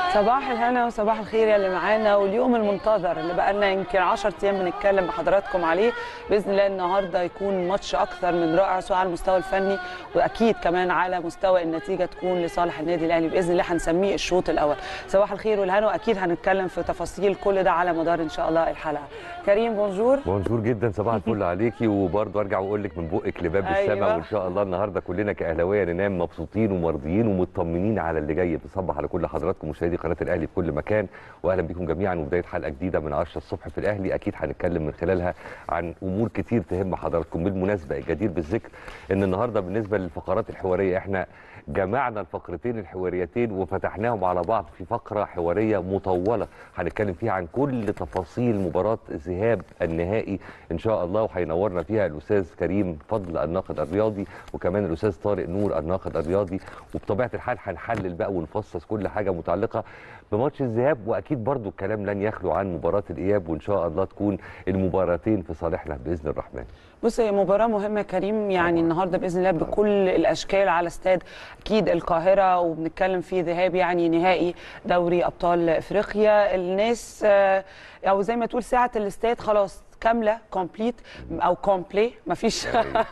صباح الهنا وصباح الخير يا اللي معانا واليوم المنتظر اللي بقى لنا يمكن 10 ايام بنتكلم بحضراتكم عليه باذن الله النهارده يكون ماتش اكثر من رائع سواء على المستوى الفني واكيد كمان على مستوى النتيجه تكون لصالح النادي الاهلي باذن الله هنسميه الشوط الاول صباح الخير والهنا واكيد هنتكلم في تفاصيل كل ده على مدار ان شاء الله الحلقه كريم بونجور بونجور جدا صباح الفل عليكي وبرضه ارجع واقول لك من بقك لباب أيوة. السماء وان شاء الله النهارده كلنا كاهلاويه ننام مبسوطين ومرضيين ومطمنين على اللي جاي بصبح على كل حضراتكم مشاهدي قناه الاهلي في كل مكان واهلا بكم جميعا وبدايه حلقه جديده من 10 الصبح في الاهلي اكيد هنتكلم من خلالها عن امور كتير تهم حضراتكم بالمناسبه الجدير بالذكر ان النهارده بالنسبه للفقرات الحواريه احنا جمعنا الفقرتين الحواريتين وفتحناهم على بعض في فقره حواريه مطوله هنتكلم فيها عن كل تفاصيل مباراه ذهاب النهائي ان شاء الله وهينورنا فيها الاستاذ كريم فضل الناقد الرياضي وكمان الاستاذ طارق نور الناقد الرياضي وبطبيعه الحال هنحلل بقى ونفصص كل حاجه متعلقه بماتش الذهاب واكيد برضو الكلام لن يخلو عن مباراه الاياب وان شاء الله تكون المباراتين في صالحنا باذن الرحمن بص هي مباراة مهمة يا كريم يعني النهارده بإذن الله بكل الأشكال على استاد أكيد القاهرة وبنتكلم في ذهاب يعني نهائي دوري أبطال إفريقيا الناس آه، أو زي ما تقول ساعة الاستاد خلاص كامله كومبليت او كومبلي مفيش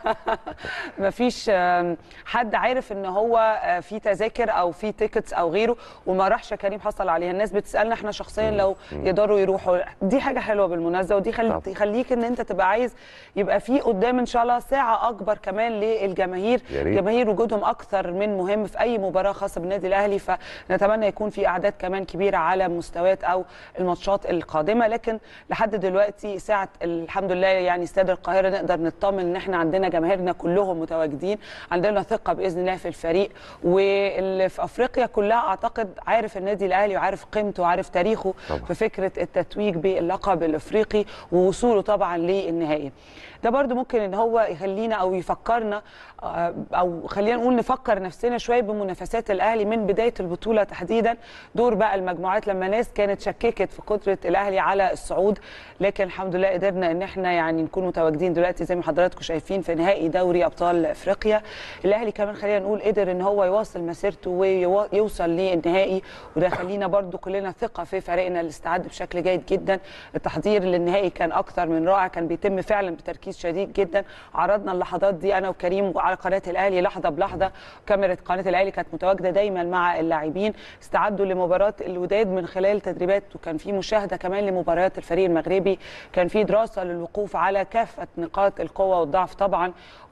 مفيش آم، حد عارف ان هو آه، في تذاكر او في تيكتس او غيره وما راحش يا كريم حصل عليها الناس بتسالنا احنا شخصيا لو يقدروا يروحوا دي حاجه حلوه بالمناسبه ودي خل... طبعا. تخليك ان انت تبقى عايز يبقى في قدام ان شاء الله ساعه اكبر كمان للجماهير يا ريت. جماهير وجودهم اكثر من مهم في اي مباراه خاصه بالنادي الاهلي فنتمنى يكون في اعداد كمان كبيره على مستويات او الماتشات القادمه لكن لحد دلوقتي ساعه الحمد لله يعني استاد القاهره نقدر نطمن ان احنا عندنا جماهيرنا كلهم متواجدين عندنا ثقه باذن الله في الفريق واللي في افريقيا كلها اعتقد عارف النادي الاهلي وعارف قيمته وعارف تاريخه طبعا. في فكره التتويج باللقب الافريقي ووصوله طبعا للنهائي ده برضو ممكن ان هو يخلينا او يفكرنا آه، او خلينا نقول نفكر نفسنا شويه بمنافسات الاهلي من بدايه البطوله تحديدا دور بقى المجموعات لما ناس كانت شككت في قدره الاهلي على الصعود لكن الحمد لله قدرنا ان احنا يعني نكون متواجدين دلوقتي زي ما حضراتكم شايفين في نهائي دوري ابطال افريقيا الاهلي كمان خلينا نقول قدر ان هو يواصل مسيرته ويوصل للنهائي وده خلينا برضو كلنا ثقه في فريقنا اللي استعد بشكل جيد جدا التحضير للنهائي كان اكثر من رائع كان بيتم فعلا بتركيز شديد جدا عرضنا اللحظات دي انا وكريم على قناه الاهلي لحظه بلحظه كاميرا قناه الاهلي كانت متواجده دايما مع اللاعبين استعدوا لمباراه الوداد من خلال تدريبات وكان في مشاهده كمان لمباريات الفريق المغربي كان في دراسه للوقوف على كافه نقاط القوه والضعف طبعا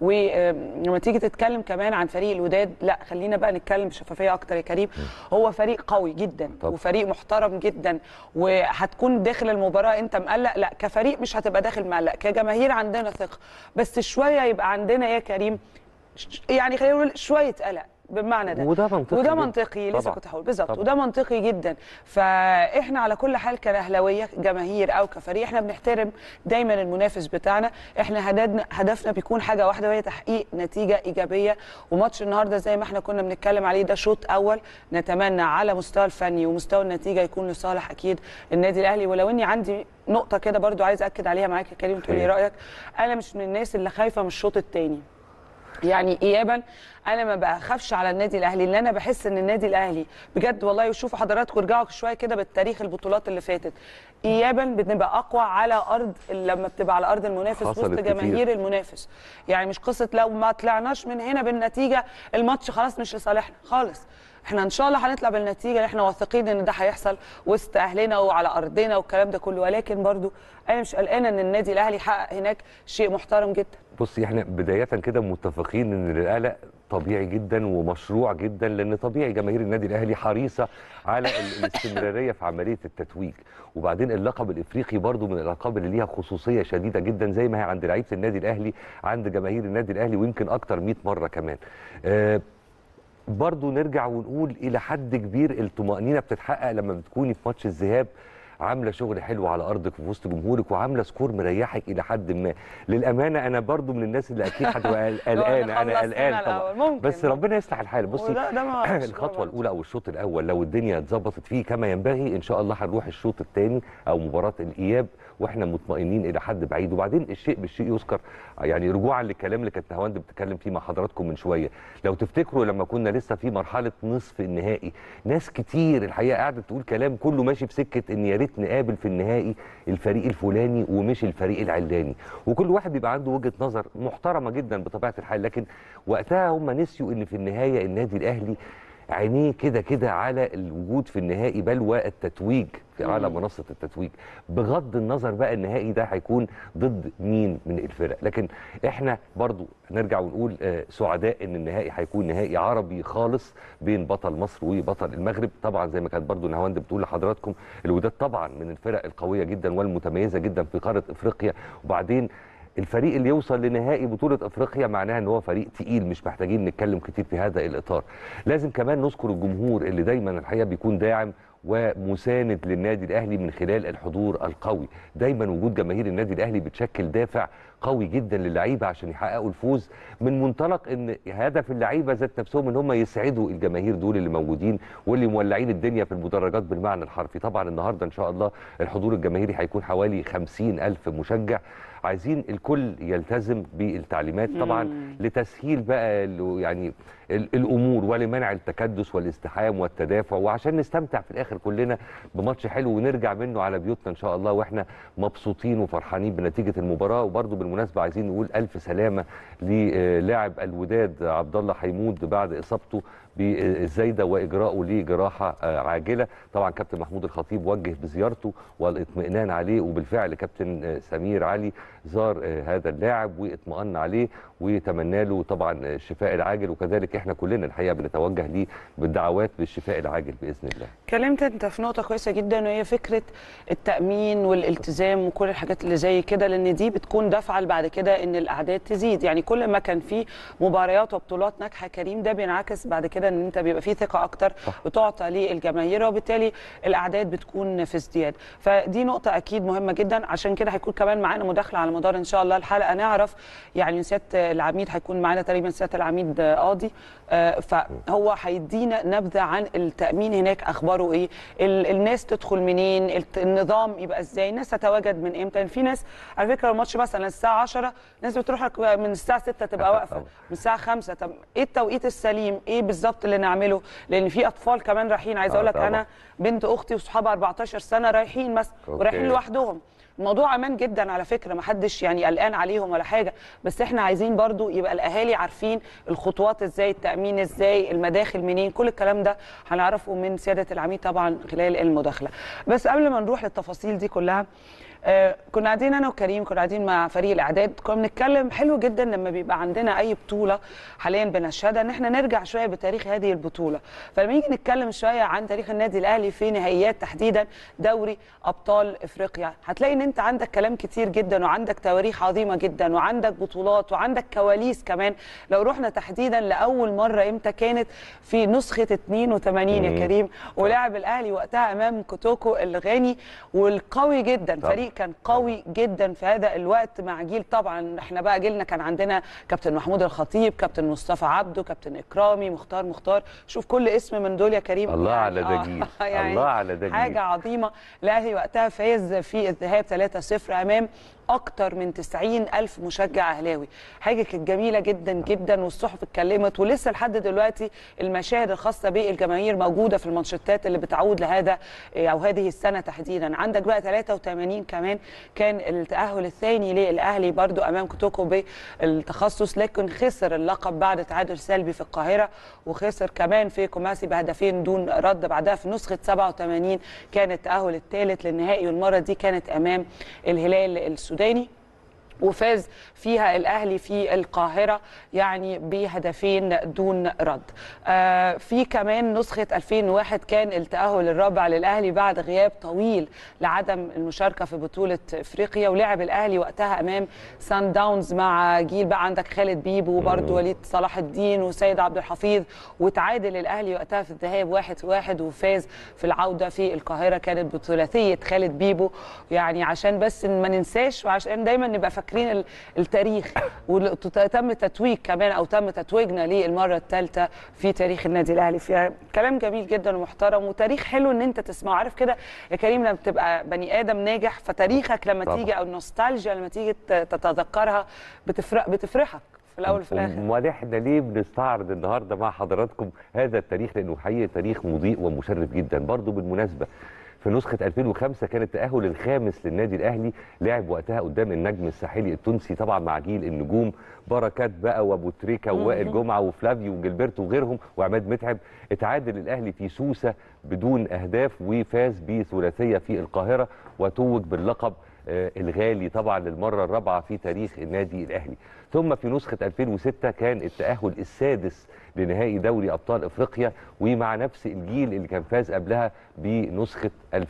ولما تيجي تتكلم كمان عن فريق الوداد لا خلينا بقى نتكلم بشفافيه اكتر يا كريم هو فريق قوي جدا طبعا. وفريق محترم جدا وهتكون داخل المباراه انت مقلق لا كفريق مش هتبقى داخل مقلق كجماهير عندنا ثقه بس شويه يبقى عندنا يا كريم ش- يعني خلينا نقول شويه قلق بالمعنى ده وده منطقي وده جداً. منطقي لسه طبعاً. كنت هقول بالظبط طبعاً. وده منطقي جدا فاحنا على كل حال كاهلاويه جماهير او كفريق احنا بنحترم دايما المنافس بتاعنا احنا هدفنا هدفنا بيكون حاجه واحده وهي تحقيق نتيجه ايجابيه وماتش النهارده زي ما احنا كنا بنتكلم عليه ده شوط اول نتمنى على مستوى الفني ومستوى النتيجه يكون لصالح اكيد النادي الاهلي ولو اني عندي نقطه كده برضو عايز اكد عليها معاك يا كريم تقولي خير. رايك انا مش من الناس اللي خايفه من الشوط الثاني يعني ايابا انا ما بخافش على النادي الاهلي لان انا بحس ان النادي الاهلي بجد والله وشوفوا حضراتكم ارجعوا شويه كده بالتاريخ البطولات اللي فاتت ايابا بنبقى اقوى على ارض لما بتبقى على ارض المنافس حصلت وسط كتير. جماهير المنافس يعني مش قصه لو ما طلعناش من هنا بالنتيجه الماتش خلاص مش لصالحنا خالص احنا ان شاء الله هنطلع بالنتيجه اللي احنا واثقين ان ده هيحصل وسط اهلنا وعلى ارضنا والكلام ده كله ولكن برضو انا مش قلقانه ان النادي الاهلي يحقق هناك شيء محترم جدا بصي احنا بدايه كده متفقين ان القلق طبيعي جدا ومشروع جدا لان طبيعي جماهير النادي الاهلي حريصه على ال- الاستمراريه في عمليه التتويج وبعدين اللقب الافريقي برضو من الالقاب اللي ليها خصوصيه شديده جدا زي ما هي عند لعيبه النادي الاهلي عند جماهير النادي الاهلي ويمكن اكتر 100 مره كمان آه برضو نرجع ونقول الى حد كبير الطمانينه بتتحقق لما بتكوني في ماتش الذهاب عامله شغل حلو على ارضك وفي وسط جمهورك وعامله سكور مريحك الى حد ما للامانه انا برضو من الناس اللي اكيد هتبقى قلقانه انا قلقان طبعا ممكن بس ربنا يصلح الحال بصي وده- ده ما- الخطوه الاولى او الشوط الاول لو الدنيا اتظبطت فيه كما ينبغي ان شاء الله هنروح الشوط الثاني او مباراه الاياب واحنا مطمئنين الى حد بعيد وبعدين الشيء بالشيء يذكر يعني رجوعا للكلام اللي كانت نهاوند بتتكلم فيه مع حضراتكم من شويه لو تفتكروا لما كنا لسه في مرحله نصف النهائي ناس كتير الحقيقه قاعده تقول كلام كله ماشي في سكه ان يا ريت نقابل في النهائي الفريق الفلاني ومش الفريق العلاني وكل واحد بيبقى عنده وجهه نظر محترمه جدا بطبيعه الحال لكن وقتها هم نسيوا ان في النهايه النادي الاهلي عينيه كده كده على الوجود في النهائي بل والتتويج في- على منصه التتويج بغض النظر بقى النهائي ده هيكون ضد مين من الفرق لكن احنا برضو نرجع ونقول آه، سعداء ان النهائي هيكون نهائي عربي خالص بين بطل مصر وبطل المغرب طبعا زي ما كانت برضو نهاوند بتقول لحضراتكم الوداد طبعا من الفرق القويه جدا والمتميزه جدا في قاره افريقيا وبعدين الفريق اللي يوصل لنهائي بطولة افريقيا معناها ان هو فريق تقيل مش محتاجين نتكلم كتير في هذا الاطار. لازم كمان نذكر الجمهور اللي دايما الحقيقه بيكون داعم ومساند للنادي الاهلي من خلال الحضور القوي، دايما وجود جماهير النادي الاهلي بتشكل دافع قوي جدا للعيبه عشان يحققوا الفوز من منطلق ان هدف اللعيبه ذات نفسهم ان هم يسعدوا الجماهير دول اللي موجودين واللي مولعين الدنيا في المدرجات بالمعنى الحرفي، طبعا النهارده ان شاء الله الحضور الجماهيري هيكون حوالي 50 ألف مشجع عايزين الكل يلتزم بالتعليمات طبعا مم. لتسهيل بقى ال- يعني ال- الامور ولمنع التكدس والازدحام والتدافع وعشان نستمتع في الاخر كلنا بماتش حلو ونرجع منه على بيوتنا ان شاء الله واحنا مبسوطين وفرحانين بنتيجه المباراه وبرده بالمناسبه عايزين نقول الف سلامه للاعب الوداد عبد الله حيمود بعد اصابته بالزايده واجراءه لجراحه آه، عاجله طبعا كابتن محمود الخطيب وجه بزيارته والاطمئنان عليه وبالفعل كابتن آه، سمير علي زار آه، هذا اللاعب واطمأن عليه وتمنى له طبعا الشفاء العاجل وكذلك احنا كلنا الحقيقه بنتوجه ليه بالدعوات بالشفاء العاجل باذن الله اتكلمت انت في نقطه كويسه جدا وهي فكره التامين والالتزام وكل الحاجات اللي زي كده لان دي بتكون دافعه بعد كده ان الاعداد تزيد يعني كل ما كان في مباريات وبطولات ناجحه كريم ده بينعكس بعد كده ان انت بيبقى في ثقه اكتر بتعطى للجماهير وبالتالي الاعداد بتكون في ازدياد فدي نقطه اكيد مهمه جدا عشان كده هيكون كمان معانا مداخله على مدار ان شاء الله الحلقه نعرف يعني سياده العميد هيكون معانا تقريبا سياده العميد قاضي آه، فهو هيدينا نبذه عن التامين هناك اخباره ايه ال- الناس تدخل منين الت- النظام يبقى ازاي الناس تتواجد من امتى يعني في ناس على فكره الماتش مثلا الساعه 10 ناس بتروح لك من الساعه 6 تبقى واقفه من الساعه 5 طب ايه التوقيت السليم ايه بالظبط اللي نعمله لان في اطفال كمان رايحين عايزه آه، اقول لك طبعاً. انا بنت اختي وصحابها 14 سنه رايحين مثلا أوكي. ورايحين لوحدهم الموضوع امان جدا على فكره ما حدش يعني قلقان عليهم ولا حاجه بس احنا عايزين برضو يبقى الاهالي عارفين الخطوات ازاي التامين ازاي المداخل منين كل الكلام ده هنعرفه من سياده العميد طبعا خلال المداخله بس قبل ما نروح للتفاصيل دي كلها آه كنا قاعدين انا وكريم كنا قاعدين مع فريق الاعداد كنا بنتكلم حلو جدا لما بيبقى عندنا اي بطوله حاليا بنشهدها ان احنا نرجع شويه بتاريخ هذه البطوله فلما نيجي نتكلم شويه عن تاريخ النادي الاهلي في نهائيات تحديدا دوري ابطال افريقيا هتلاقي ان انت عندك كلام كتير جدا وعندك تواريخ عظيمه جدا وعندك بطولات وعندك كواليس كمان لو رحنا تحديدا لاول مره امتى كانت في نسخه 82 يا مم. كريم ولعب الاهلي وقتها امام كوتوكو الغاني والقوي جدا طبعا. فريق كان قوي جدا في هذا الوقت مع جيل طبعا احنا بقى جيلنا كان عندنا كابتن محمود الخطيب كابتن مصطفى عبده كابتن اكرامي مختار مختار شوف كل اسم من دول يا كريم الله على ده جيل. الله على ده جيل. حاجه عظيمه الاهلي وقتها فاز في الذهاب 3-0 امام اكتر من 90 الف مشجع اهلاوي حاجه كانت جميله جدا جدا والصحف اتكلمت ولسه لحد دلوقتي المشاهد الخاصه بالجماهير موجوده في المانشيتات اللي بتعود لهذا او هذه السنه تحديدا عندك بقى 83 كمان كان التاهل الثاني للاهلي برضو امام كوتوكو بالتخصص لكن خسر اللقب بعد تعادل سلبي في القاهره وخسر كمان في كوماسي بهدفين دون رد بعدها في نسخه 87 كان التاهل الثالث للنهائي والمره دي كانت امام الهلال السوداني وفاز فيها الاهلي في القاهره يعني بهدفين دون رد. آه في كمان نسخه 2001 كان التاهل الرابع للاهلي بعد غياب طويل لعدم المشاركه في بطوله افريقيا ولعب الاهلي وقتها امام سان داونز مع جيل بقى عندك خالد بيبو وبرده وليد صلاح الدين وسيد عبد الحفيظ وتعادل الاهلي وقتها في الذهاب واحد واحد وفاز في العوده في القاهره كانت بثلاثيه خالد بيبو يعني عشان بس ما ننساش وعشان دايما نبقى فاكرين التاريخ وتم تتويج كمان او تم تتويجنا للمره الثالثه في تاريخ النادي الاهلي فيها كلام جميل جدا ومحترم وتاريخ حلو ان انت تسمعه عارف كده يا كريم لما بتبقى بني ادم ناجح فتاريخك لما طبعا. تيجي او النوستالجيا لما تيجي تتذكرها بتفرق بتفرحك في الاول وفي الاخر امال احنا ليه بنستعرض النهارده مع حضراتكم هذا التاريخ لانه حقيقي تاريخ مضيء ومشرف جدا برضه بالمناسبه في نسخه 2005 كان التاهل الخامس للنادي الاهلي لعب وقتها قدام النجم الساحلي التونسي طبعا مع جيل النجوم بركات بقى وابو تريكه ووائل جمعه وفلافيو وجilberto وغيرهم وعماد متعب اتعادل الاهلي في سوسه بدون اهداف وفاز بثلاثيه في القاهره وتوج باللقب آه، الغالي طبعا للمره الرابعه في تاريخ النادي الاهلي ثم في نسخه 2006 كان التاهل السادس لنهائي دوري ابطال افريقيا ومع نفس الجيل اللي كان فاز قبلها بنسخه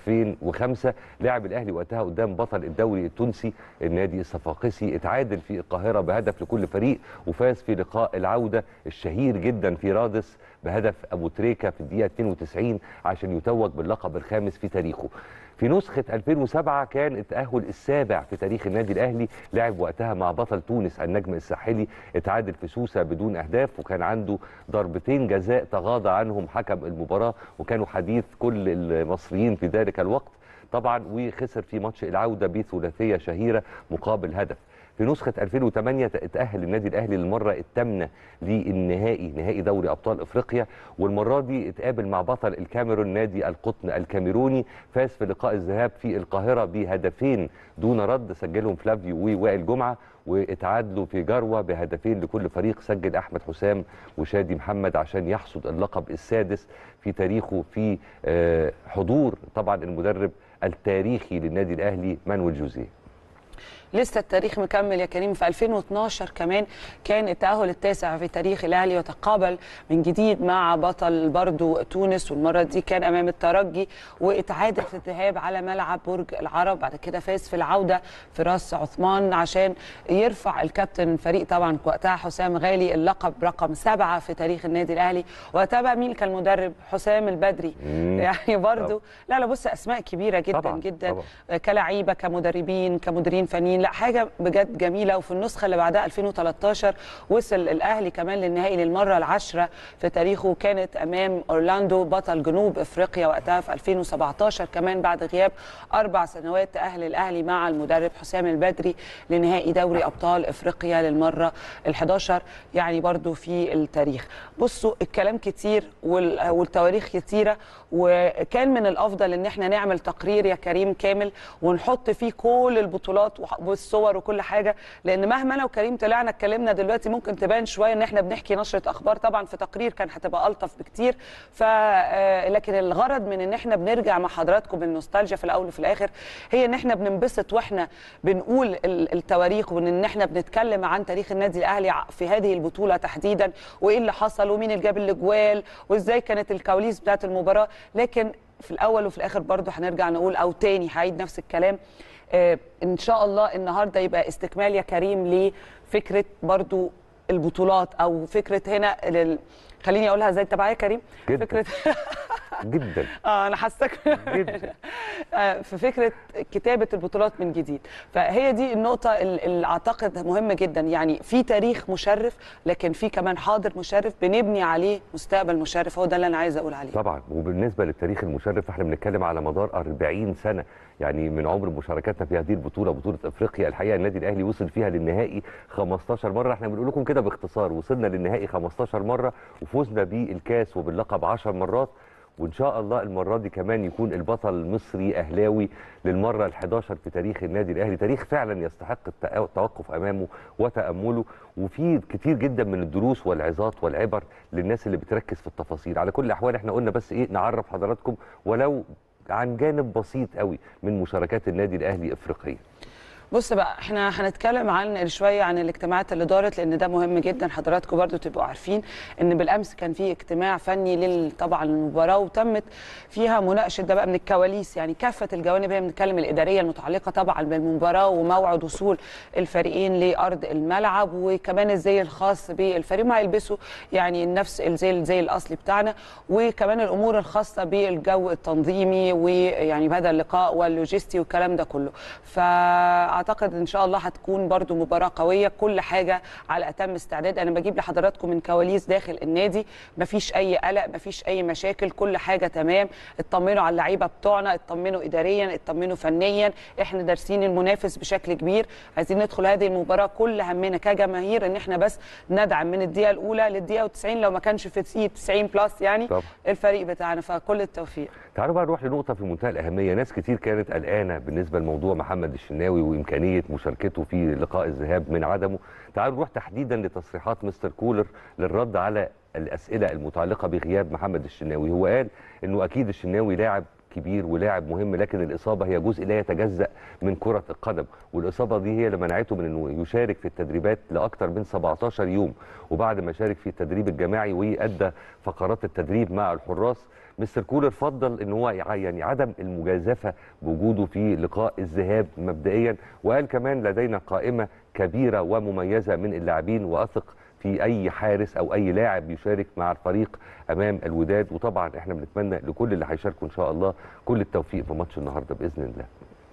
2005 لعب الاهلي وقتها قدام بطل الدوري التونسي النادي الصفاقسي اتعادل في القاهره بهدف لكل فريق وفاز في لقاء العوده الشهير جدا في رادس بهدف ابو تريكه في الدقيقه 92 عشان يتوج باللقب الخامس في تاريخه في نسخة 2007 كان التأهل السابع في تاريخ النادي الأهلي لعب وقتها مع بطل تونس النجم الساحلي اتعادل في سوسة بدون أهداف وكان عنده ضربتين جزاء تغاضى عنهم حكم المباراة وكانوا حديث كل المصريين في ذلك الوقت طبعا وخسر في ماتش العودة بثلاثية شهيرة مقابل هدف في نسخة 2008 اتأهل النادي الأهلي للمرة الثامنة للنهائي نهائي دوري أبطال أفريقيا والمرة دي اتقابل مع بطل الكاميرون نادي القطن الكاميروني فاز في لقاء الذهاب في القاهرة بهدفين دون رد سجلهم فلافيو ووائل جمعة واتعادلوا في جروة بهدفين لكل فريق سجل أحمد حسام وشادي محمد عشان يحصد اللقب السادس في تاريخه في آه، حضور طبعا المدرب التاريخي للنادي الأهلي مانويل جوزيه لسه التاريخ مكمل يا كريم في 2012 كمان كان التأهل التاسع في تاريخ الأهلي وتقابل من جديد مع بطل برضو تونس والمرة دي كان أمام الترجي واتعادل في الذهاب على ملعب برج العرب بعد كده فاز في العودة في راس عثمان عشان يرفع الكابتن الفريق طبعا وقتها حسام غالي اللقب رقم سبعة في تاريخ النادي الأهلي وقتها بقى مين كان المدرب حسام البدري مم. يعني برضو لا لا بص أسماء كبيرة جدا طبعاً، جدا طبعاً. كلعيبه كمدربين كمديرين فنيين لا حاجه بجد جميله وفي النسخه اللي بعدها 2013 وصل الاهلي كمان للنهائي للمره العاشره في تاريخه كانت امام اورلاندو بطل جنوب افريقيا وقتها في 2017 كمان بعد غياب اربع سنوات تاهل الاهلي مع المدرب حسام البدري لنهائي دوري ابطال افريقيا للمره ال11 يعني برضو في التاريخ بصوا الكلام كتير وال- والتواريخ كتيره وكان من الافضل ان احنا نعمل تقرير يا كريم كامل ونحط فيه كل البطولات وح- والصور وكل حاجه لان مهما انا وكريم طلعنا اتكلمنا دلوقتي ممكن تبان شويه ان احنا بنحكي نشره اخبار طبعا في تقرير كان هتبقى الطف بكتير ف آه، لكن الغرض من ان احنا بنرجع مع حضراتكم بالنوستالجيا في الاول وفي الاخر هي ان احنا بننبسط واحنا بنقول ال- التواريخ وان إن احنا بنتكلم عن تاريخ النادي الاهلي ع- في هذه البطوله تحديدا وايه اللي حصل ومين اللي جاب الاجوال وازاي كانت الكواليس بتاعت المباراه لكن في الاول وفي الاخر برضو هنرجع نقول او تاني هعيد نفس الكلام آه، ان شاء الله النهارده يبقى استكمال يا كريم لفكره برضو البطولات او فكره هنا لل... خليني اقولها ازاي تبع يا كريم جداً. فكره جدا اه انا حاسك جدا آه، في فكره كتابه البطولات من جديد فهي دي النقطه ال- اللي اعتقد مهمه جدا يعني في تاريخ مشرف لكن في كمان حاضر مشرف بنبني عليه مستقبل مشرف هو ده اللي انا عايزه اقول عليه طبعا وبالنسبه للتاريخ المشرف احنا بنتكلم على مدار 40 سنه يعني من عمر مشاركتنا في هذه البطوله بطوله افريقيا الحقيقه النادي الاهلي وصل فيها للنهائي 15 مره احنا بنقول لكم كده باختصار وصلنا للنهائي 15 مره وفزنا بالكاس وباللقب 10 مرات وان شاء الله المره دي كمان يكون البطل المصري اهلاوي للمره ال11 في تاريخ النادي الاهلي تاريخ فعلا يستحق التأ- التوقف امامه وتامله وفي كتير جدا من الدروس والعظات والعبر للناس اللي بتركز في التفاصيل على كل الاحوال احنا قلنا بس ايه نعرف حضراتكم ولو عن جانب بسيط قوي من مشاركات النادي الاهلي افريقيا بص بقى احنا هنتكلم عن شويه عن الاجتماعات اللي دارت لان ده مهم جدا حضراتكم برضو تبقوا عارفين ان بالامس كان في اجتماع فني لل طبعا المباراه وتمت فيها مناقشه ده بقى من الكواليس يعني كافه الجوانب هي بنتكلم الاداريه المتعلقه طبعا بالمباراه وموعد وصول الفريقين لارض الملعب وكمان الزي الخاص بالفريق ما هيلبسوا يعني نفس الزي الزي الاصلي بتاعنا وكمان الامور الخاصه بالجو التنظيمي ويعني هذا اللقاء واللوجستي والكلام ده كله فاعتقد ان شاء الله هتكون برضو مباراه قويه كل حاجه على اتم استعداد انا بجيب لحضراتكم من كواليس داخل النادي مفيش اي قلق مفيش اي مشاكل كل حاجه تمام اطمنوا على اللعيبه بتوعنا اطمنوا اداريا اطمنوا فنيا احنا دارسين المنافس بشكل كبير عايزين ندخل هذه المباراه كل همنا كجماهير ان احنا بس ندعم من الدقيقه الاولى للدقيقه 90 لو ما كانش في 90 بلس يعني طبعا. الفريق بتاعنا فكل التوفيق تعالوا بقى نروح لنقطة في منتهى الأهمية، ناس كتير كانت قلقانة بالنسبة لموضوع محمد الشناوي وإمكانية مشاركته في لقاء الذهاب من عدمه، تعالوا نروح تحديدا لتصريحات مستر كولر للرد على الأسئلة المتعلقة بغياب محمد الشناوي، هو قال إنه أكيد الشناوي لاعب كبير ولاعب مهم لكن الإصابة هي جزء لا يتجزأ من كرة القدم، والإصابة دي هي اللي منعته من إنه يشارك في التدريبات لأكثر من 17 يوم، وبعد ما شارك في التدريب الجماعي وأدى فقرات التدريب مع الحراس مستر كولر فضل ان هو يع- يعني عدم المجازفه بوجوده في لقاء الذهاب مبدئيا وقال كمان لدينا قائمه كبيره ومميزه من اللاعبين واثق في اي حارس او اي لاعب يشارك مع الفريق امام الوداد وطبعا احنا بنتمنى لكل اللي هيشاركوا ان شاء الله كل التوفيق في ماتش النهارده باذن الله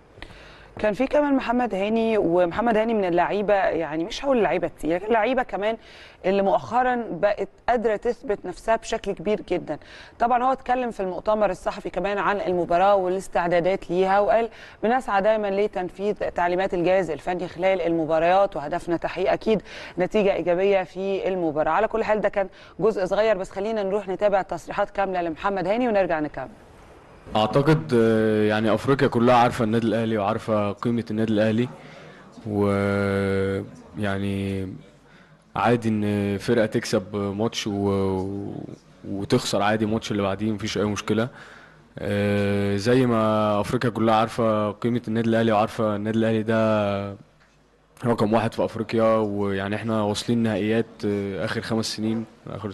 كان في كمان محمد هاني ومحمد هاني من اللعيبه يعني مش هقول لعيبه كتير لكن اللعيبه كمان اللي مؤخرا بقت قادره تثبت نفسها بشكل كبير جدا طبعا هو اتكلم في المؤتمر الصحفي كمان عن المباراه والاستعدادات ليها وقال بنسعى دايما لتنفيذ تعليمات الجهاز الفني خلال المباريات وهدفنا تحقيق اكيد نتيجه ايجابيه في المباراه على كل حال ده كان جزء صغير بس خلينا نروح نتابع تصريحات كامله لمحمد هاني ونرجع نكمل اعتقد آه، يعني افريقيا كلها عارفه النادي الاهلي وعارفه قيمه النادي الاهلي ويعني عادي ان فرقه تكسب ماتش و... وتخسر عادي الماتش اللي بعديه مفيش اي مشكله آه، زي ما افريقيا كلها عارفه قيمه النادي الاهلي وعارفه النادي الاهلي ده رقم واحد في افريقيا ويعني احنا واصلين نهائيات آه، اخر خمس سنين اخر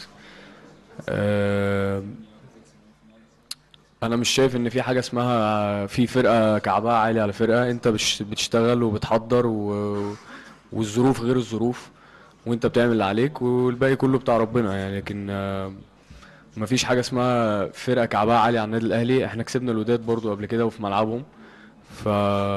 آه، انا مش شايف ان في حاجه اسمها في فرقه كعبها عالي على فرقه انت بش- بتشتغل وبتحضر و... والظروف غير الظروف وانت بتعمل اللي عليك والباقي كله بتاع ربنا يعني لكن آه، مفيش حاجه اسمها فرقه كعبها عالي على النادي الاهلي احنا كسبنا الوداد برضو قبل كده وفي ملعبهم ف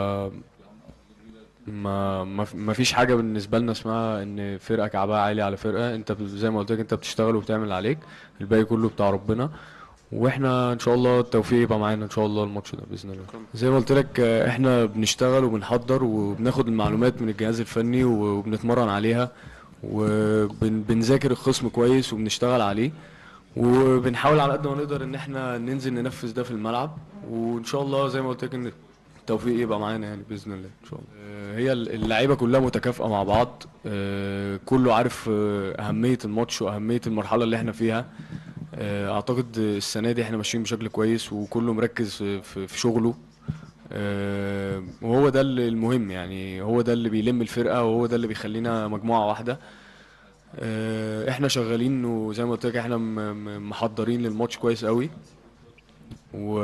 ما ما ما فيش حاجه بالنسبه لنا اسمها ان فرقه كعبها عالي على فرقه انت ب- زي ما قلت لك انت بتشتغل وبتعمل اللي عليك الباقي كله بتاع ربنا واحنا ان شاء الله التوفيق يبقى معانا ان شاء الله الماتش ده باذن الله زي ما قلت لك آه، احنا بنشتغل وبنحضر وبناخد المعلومات من الجهاز الفني وبنتمرن عليها وبنذاكر الخصم كويس وبنشتغل عليه وبنحاول على قد ما نقدر ان احنا ننزل ننفذ ده في الملعب وان شاء الله زي ما قلت لك ان التوفيق يبقى معانا يعني باذن الله ان شاء الله آه، هي اللعيبه كلها متكافئه مع بعض آه، كله عارف آه، اهميه الماتش واهميه المرحله اللي احنا فيها آه، اعتقد السنه دي احنا ماشيين بشكل كويس وكله مركز في في شغله آه، وهو ده اللي المهم يعني هو ده اللي بيلم الفرقه وهو ده اللي بيخلينا مجموعه واحده آه، احنا شغالين وزي ما قلت لك احنا م- م- محضرين للماتش كويس قوي و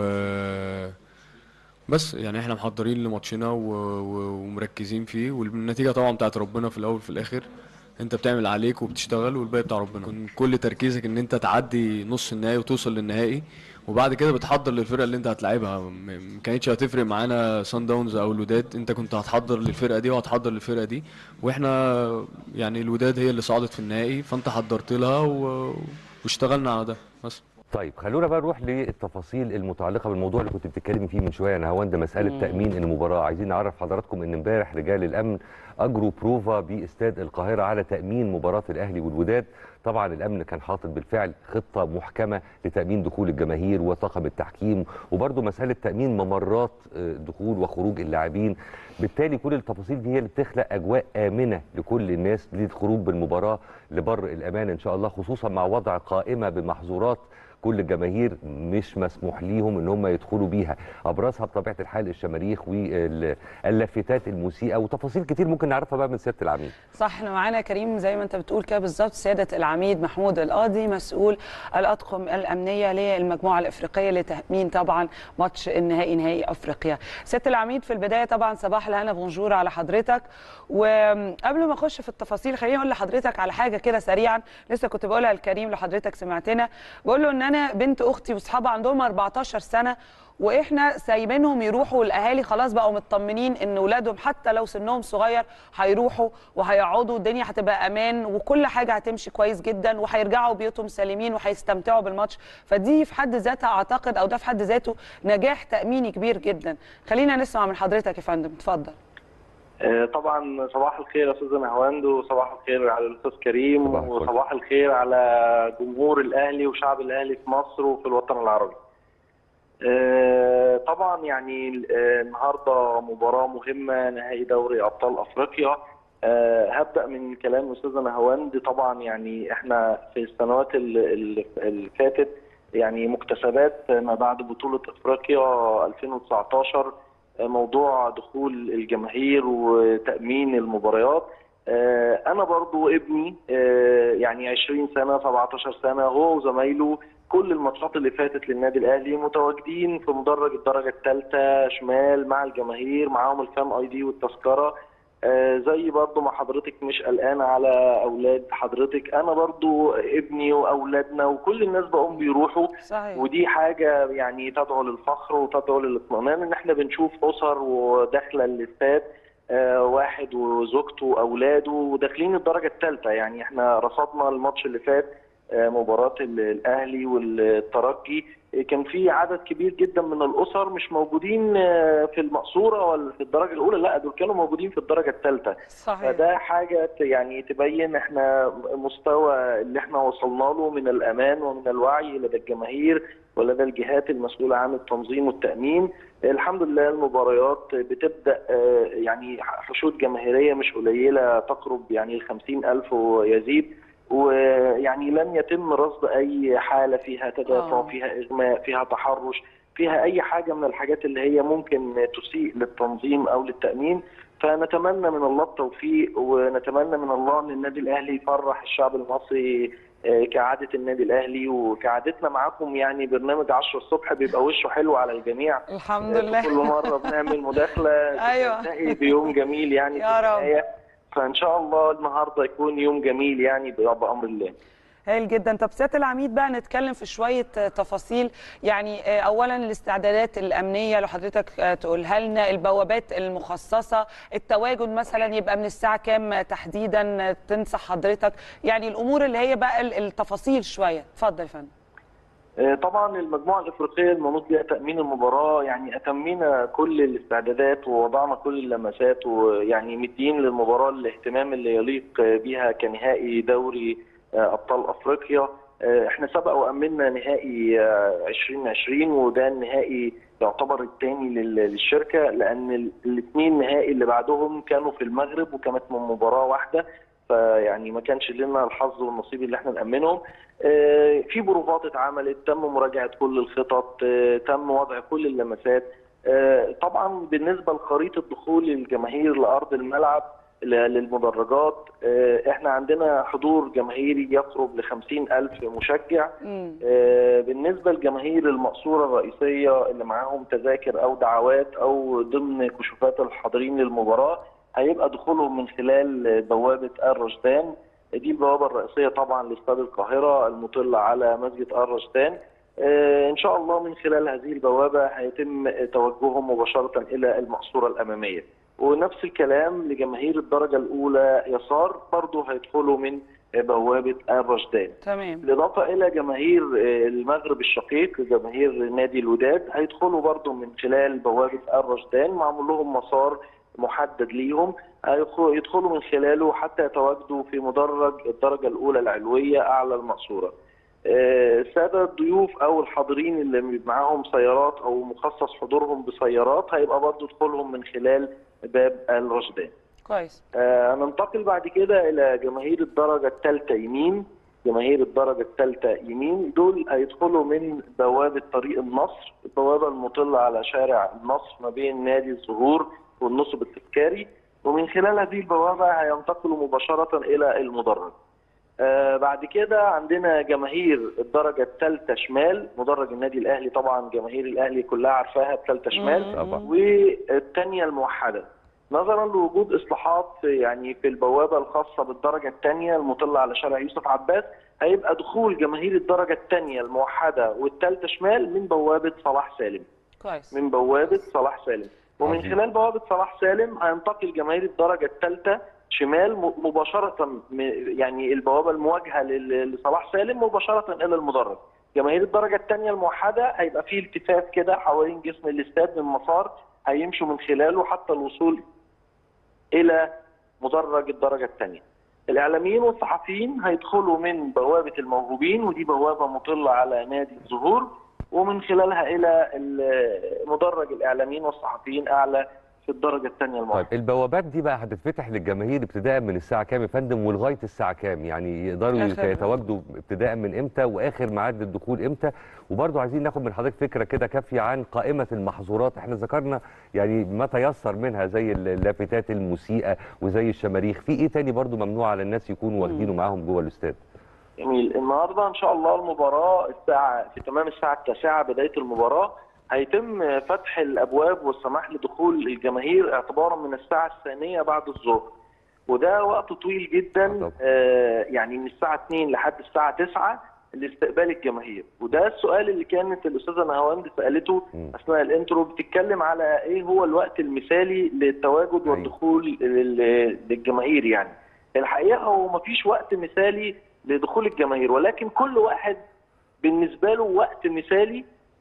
بس يعني احنا محضرين لماتشنا و... و... ومركزين فيه والنتيجه طبعا بتاعت ربنا في الاول وفي الاخر انت بتعمل اللي عليك وبتشتغل والباقي بتاع ربنا كن- كل تركيزك ان انت تعدي نص النهائي وتوصل للنهائي وبعد كده بتحضر للفرقه اللي انت هتلعبها م- ما كانتش هتفرق معانا سان داونز او الوداد انت كنت هتحضر للفرقه دي وهتحضر للفرقه دي واحنا يعني الوداد هي اللي صعدت في النهائي فانت حضرت لها و... واشتغلنا على ده بس طيب خلونا بقى نروح للتفاصيل المتعلقه بالموضوع اللي كنت بتتكلمي فيه من شويه يا نهاوند مساله مم. تامين المباراه عايزين نعرف حضراتكم ان امبارح رجال الامن اجروا بروفا باستاد القاهره على تامين مباراه الاهلي والوداد طبعا الامن كان حاطط بالفعل خطه محكمه لتامين دخول الجماهير وطاقم التحكيم وبرده مساله تامين ممرات آه، دخول وخروج اللاعبين بالتالي كل التفاصيل دي هي اللي بتخلق اجواء امنه لكل الناس للخروج بالمباراه لبر الامان ان شاء الله خصوصا مع وضع قائمه بمحظورات كل الجماهير مش مسموح ليهم ان هم يدخلوا بيها ابرزها بطبيعه الحال الشماريخ واللافتات الموسيقى وتفاصيل كتير ممكن نعرفها بقى من سياده العميد صح احنا معانا كريم زي ما انت بتقول كده بالظبط سياده العميد محمود القاضي مسؤول الاطقم الامنيه للمجموعه الافريقيه لتامين طبعا ماتش النهائي نهائي افريقيا سياده العميد في البدايه طبعا صباح الهنا بونجور على حضرتك وقبل ما اخش في التفاصيل خليني اقول لحضرتك على حاجه كده سريعا لسه كنت بقولها لكريم لو حضرتك سمعتنا بقول له ان انا بنت اختي واصحابها عندهم 14 سنه واحنا سايبينهم يروحوا الاهالي خلاص بقوا مطمنين ان اولادهم حتى لو سنهم صغير هيروحوا وهيقعدوا الدنيا هتبقى امان وكل حاجه هتمشي كويس جدا وهيرجعوا بيوتهم سالمين وهيستمتعوا بالماتش فدي في حد ذاتها اعتقد او ده في حد ذاته نجاح تاميني كبير جدا خلينا نسمع من حضرتك يا فندم اتفضل آه، طبعا صباح الخير يا استاذ نهواند وصباح الخير على الاستاذ كريم صباح الفل. وصباح الخير على جمهور الاهلي وشعب الاهلي في مصر وفي الوطن العربي. آه، طبعا يعني آه، النهارده مباراه مهمه نهائي دوري ابطال افريقيا آه، هبدا من كلام استاذه نهواند طبعا يعني احنا في السنوات ال- ال- اللي فاتت يعني مكتسبات ما بعد بطوله افريقيا 2019 موضوع دخول الجماهير وتأمين المباريات آه، أنا برضو ابني آه، يعني 20 سنة 17 سنة هو وزمايله كل الماتشات اللي فاتت للنادي الأهلي متواجدين في مدرج الدرجة الثالثة شمال مع الجماهير معاهم الفان اي دي والتذكرة آه، زي برضو ما حضرتك مش قلقانة على أولاد حضرتك أنا برضو ابني وأولادنا وكل الناس بقوم بيروحوا صحيح ودي حاجة يعني تدعو للفخر وتدعو للاطمئنان ان احنا بنشوف اسر وداخله الاستاد آه، واحد وزوجته واولاده وداخلين الدرجة الثالثة يعني احنا رصدنا الماتش اللي فات آه، مباراة ال- الاهلي والترجي آه، كان في عدد كبير جدا من الاسر مش موجودين آه، في المقصورة ولا في الدرجة الاولى لا دول كانوا موجودين في الدرجة الثالثة صحيح فده حاجة ت- يعني تبين احنا مستوى اللي احنا وصلنا له من الأمان ومن الوعي لدى الجماهير ولدى الجهات المسؤولة عن التنظيم والتأمين الحمد لله المباريات بتبدأ آه، يعني حشود جماهيرية مش قليلة تقرب يعني الخمسين ألف ويزيد ويعني لم يتم رصد أي حالة فيها تدافع آه. فيها إغماء فيها تحرش فيها أي حاجة من الحاجات اللي هي ممكن تسيء للتنظيم أو للتأمين فنتمنى من الله التوفيق ونتمنى من الله ان النادي الاهلي يفرح الشعب المصري آه، كعاده النادي الاهلي وكعادتنا معاكم يعني برنامج 10 الصبح بيبقى وشه حلو على الجميع الحمد آه، لله كل مره بنعمل مداخله أيوة. تنتهي بيوم جميل يعني يا في رب. النهاية. فان شاء الله النهارده يكون يوم جميل يعني بامر الله هايل جدا طب سياده العميد بقى نتكلم في شويه آه، تفاصيل يعني آه، اولا الاستعدادات الامنيه لو حضرتك آه، تقولها لنا البوابات المخصصه التواجد مثلا يبقى من الساعه كام آه، تحديدا آه، تنصح حضرتك يعني الامور اللي هي بقى ال- التفاصيل شويه اتفضل يا فندم آه، طبعا المجموعه الافريقيه المنوط بها تامين المباراه يعني اتمينا كل الاستعدادات ووضعنا كل اللمسات ويعني مدين للمباراه الاهتمام اللي يليق آه، بها كنهائي دوري آه، ابطال افريقيا آه، احنا سبق وامنا نهائي آه، 2020 وده النهائي يعتبر الثاني للشركه لان الاثنين نهائي اللي بعدهم كانوا في المغرب وكانت من مباراه واحده فيعني ما كانش لنا الحظ والنصيب اللي احنا نامنهم آه، في بروفات اتعملت تم مراجعه كل الخطط آه، تم وضع كل اللمسات آه، طبعا بالنسبه لخريطه دخول الجماهير لارض الملعب ل- للمدرجات آه، احنا عندنا حضور جماهيري يقرب ل 50 ألف مشجع مم. آه، بالنسبة لجماهير المقصورة الرئيسية اللي معاهم تذاكر أو دعوات أو ضمن كشوفات الحاضرين للمباراة هيبقى دخولهم من خلال بوابة الرشدان دي البوابة الرئيسية طبعا لاستاد القاهرة المطلة على مسجد الرشدان آه، إن شاء الله من خلال هذه البوابة هيتم توجههم مباشرة إلى المقصورة الأمامية ونفس الكلام لجماهير الدرجة الأولى يسار برضه هيدخلوا من بوابة الرشدان تمام بالإضافة إلى جماهير آه، المغرب الشقيق جماهير نادي الوداد هيدخلوا برضو من خلال بوابة الرشدان معمول لهم مسار محدد ليهم هيدخلوا يدخلوا من خلاله حتى يتواجدوا في مدرج الدرجة الأولى العلوية أعلى المقصورة آه، السادة الضيوف أو الحاضرين اللي معاهم سيارات أو مخصص حضورهم بسيارات هيبقى برضو دخولهم من خلال باب الرشدان كويس آه، ننتقل بعد كده الى جماهير الدرجه الثالثه يمين جماهير الدرجه الثالثه يمين دول هيدخلوا من بوابه طريق النصر البوابه المطله على شارع النصر ما بين نادي الزهور والنصب التذكاري ومن خلال هذه البوابه هينتقلوا مباشره الى المدرج آه بعد كده عندنا جماهير الدرجه الثالثه شمال مدرج النادي الاهلي طبعا جماهير الاهلي كلها عارفاها الثالثه شمال طبعا. والثانيه الموحده نظرا لوجود اصلاحات يعني في البوابه الخاصه بالدرجه الثانيه المطله على شارع يوسف عباس هيبقى دخول جماهير الدرجه الثانيه الموحده والثالثه شمال من بوابه صلاح سالم كويس من بوابه صلاح سالم ومن عظيم. خلال بوابه صلاح سالم هينتقل جماهير الدرجه الثالثه شمال م- مباشره م- يعني البوابه المواجهه لل- لصلاح سالم مباشره الى المدرج جماهير الدرجه الثانيه الموحده هيبقى فيه التفاف كده حوالين جسم الاستاد من مسار هيمشوا من خلاله حتى الوصول الى مدرج الدرجه الثانيه الاعلاميين والصحفيين هيدخلوا من بوابه الموهوبين ودي بوابه مطله على نادي الزهور ومن خلالها الى ال- مدرج الاعلاميين والصحفيين اعلى في الدرجه الثانيه الموحده طيب البوابات دي بقى هتتفتح للجماهير ابتداء من الساعه كام يا فندم ولغايه الساعه كام يعني يقدروا آخر. يتواجدوا ابتداء من امتى واخر ميعاد الدخول امتى وبرضه عايزين ناخد من حضرتك فكره كده كافيه عن قائمه المحظورات احنا ذكرنا يعني ما تيسر منها زي اللافتات المسيئه وزي الشماريخ في ايه تاني برضه ممنوع على الناس يكونوا واخدينه معاهم جوه الاستاد جميل النهارده ان شاء الله المباراه الساعه في تمام الساعه التاسعه بدايه المباراه هيتم فتح الابواب والسماح لدخول الجماهير اعتبارا من الساعه الثانيه بعد الظهر وده وقت طويل آه جدا طبعا. آه يعني من الساعه 2 لحد الساعه 9 لاستقبال الجماهير وده السؤال اللي كانت الاستاذه نهاوند سالته مم. اثناء الانترو بتتكلم على ايه هو الوقت المثالي للتواجد أيوة. والدخول لل- للجماهير يعني الحقيقه هو مفيش وقت مثالي لدخول الجماهير ولكن كل واحد بالنسبه له وقت مثالي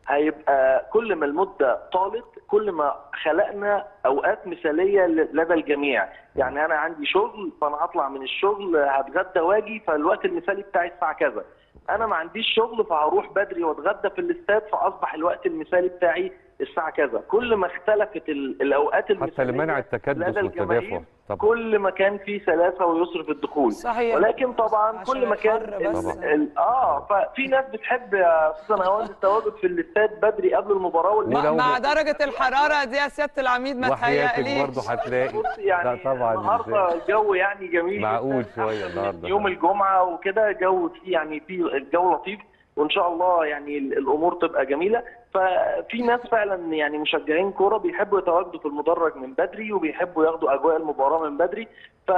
هيبقى كل ما المده طالت كل ما خلقنا اوقات مثاليه ل- لدى الجميع يعني انا عندي شغل فانا هطلع من الشغل هتغدى واجي فالوقت المثالي بتاعي الساعه كذا انا ما عنديش شغل فهروح بدري واتغدى في الاستاد فاصبح الوقت المثالي بتاعي الساعه كذا كل ما اختلفت ال- الاوقات المثاليه حتى لمنع التكدس لدى الجماهير والتدافع طبعا كل ما كان فيه سلاسه ويسر في الدخول صحيح ولكن طبعا عشان كل ما كان الحر بس. ال- ال- اه ففي ناس بتحب يا استاذ نهاوند التواجد في الاستاد بدري قبل المباراه مع, واللي ولو- مع درجه الحراره دي يا سياده العميد ما وحياتك تهيأليش برضه هتلاقي بص يعني لا طبعا النهارده الجو يعني جميل معقول جداً، شوية أحسن من النهاردة. يوم الجمعه وكده جو فيه يعني فيه الجو لطيف وان شاء الله يعني ال- الامور تبقى جميله ففي ناس فعلا يعني مشجعين كوره بيحبوا يتواجدوا في المدرج من بدري وبيحبوا ياخدوا اجواء المباراه من بدري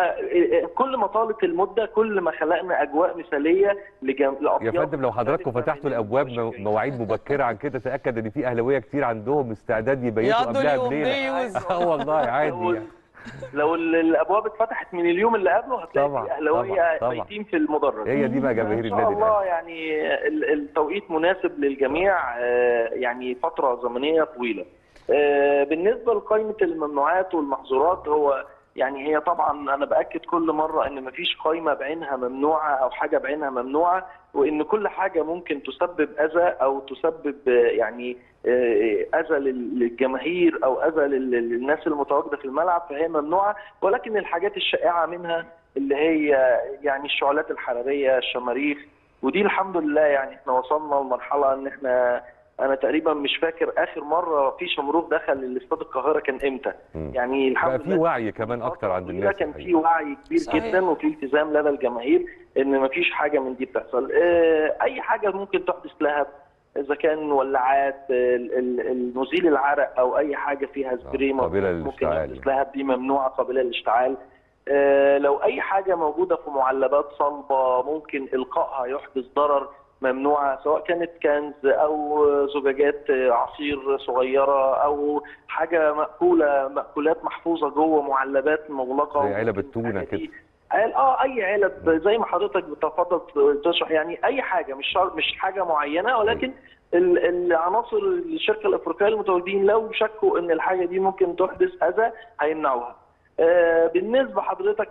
فكل ما طالت المده كل ما خلقنا اجواء مثاليه لجم... يا لأطياف فندم لو حضراتكم مختلفة فتحتوا من الابواب مو- المشجعين. مواعيد مبكره عن كده تاكد ان في اهلاويه كتير عندهم استعداد يبيتوا يقضوا قبلها اليوم بليله بيوز. اه والله عادي لو, يعني. لو ال- الابواب اتفتحت من اليوم اللي قبله هتلاقي طبعاً، في اهلاويه طبعاً، طبعاً. ميتين في المدرج هي دي بقى جماهير ان شاء النادي الله الاهلي يعني ال- التوقيت مناسب للجميع آه، يعني فتره زمنيه طويله. آه، بالنسبه لقائمه الممنوعات والمحظورات هو يعني هي طبعا انا باكد كل مره ان مفيش قائمه بعينها ممنوعه او حاجه بعينها ممنوعه وان كل حاجه ممكن تسبب اذى او تسبب آه، يعني آه، اذى لل- للجماهير او اذى لل- للناس المتواجده في الملعب فهي ممنوعه ولكن الحاجات الشائعه منها اللي هي يعني الشعلات الحراريه الشماريخ ودي الحمد لله يعني احنا وصلنا لمرحله ان احنا انا تقريبا مش فاكر اخر مره في شمروخ دخل الاستاد القاهره كان امتى مم. يعني الحمد بقى في لله وعي كمان اكتر عند طويلة الناس كان في الحقيقة. وعي كبير صحيح. جدا وفي التزام لدى الجماهير ان مفيش حاجه من دي بتحصل آه، اي حاجه ممكن تحدث لها اذا كان ولعات ال- ال- المزيل العرق او اي حاجه فيها سبراي قابلة ممكن للاشتعال يحدث لها دي ممنوعه قابله للاشتعال آه، لو اي حاجه موجوده في معلبات صلبه ممكن القائها يحدث ضرر ممنوعه سواء كانت كنز او زجاجات عصير صغيره او حاجه مأكوله مأكولات محفوظه جوه معلبات مغلقه زي علب وممكن التونة الحاجة كده. دي- قال اه اي علب زي ما حضرتك بتفضل تشرح يعني اي حاجه مش شرط مش حاجه معينه ولكن ال- العناصر الشركه الافريقيه المتواجدين لو شكوا ان الحاجه دي ممكن تحدث اذى هيمنعوها. آه، بالنسبه حضرتك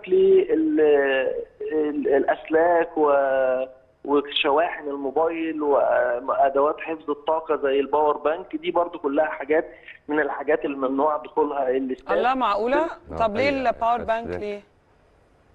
للاسلاك و وشواحن الموبايل وادوات حفظ الطاقه زي الباور بانك دي برضو كلها حاجات من الحاجات الممنوع دخولها الاستاد الله معقوله آه، طب ليه أيوة، الباور بس بانك ده- ليه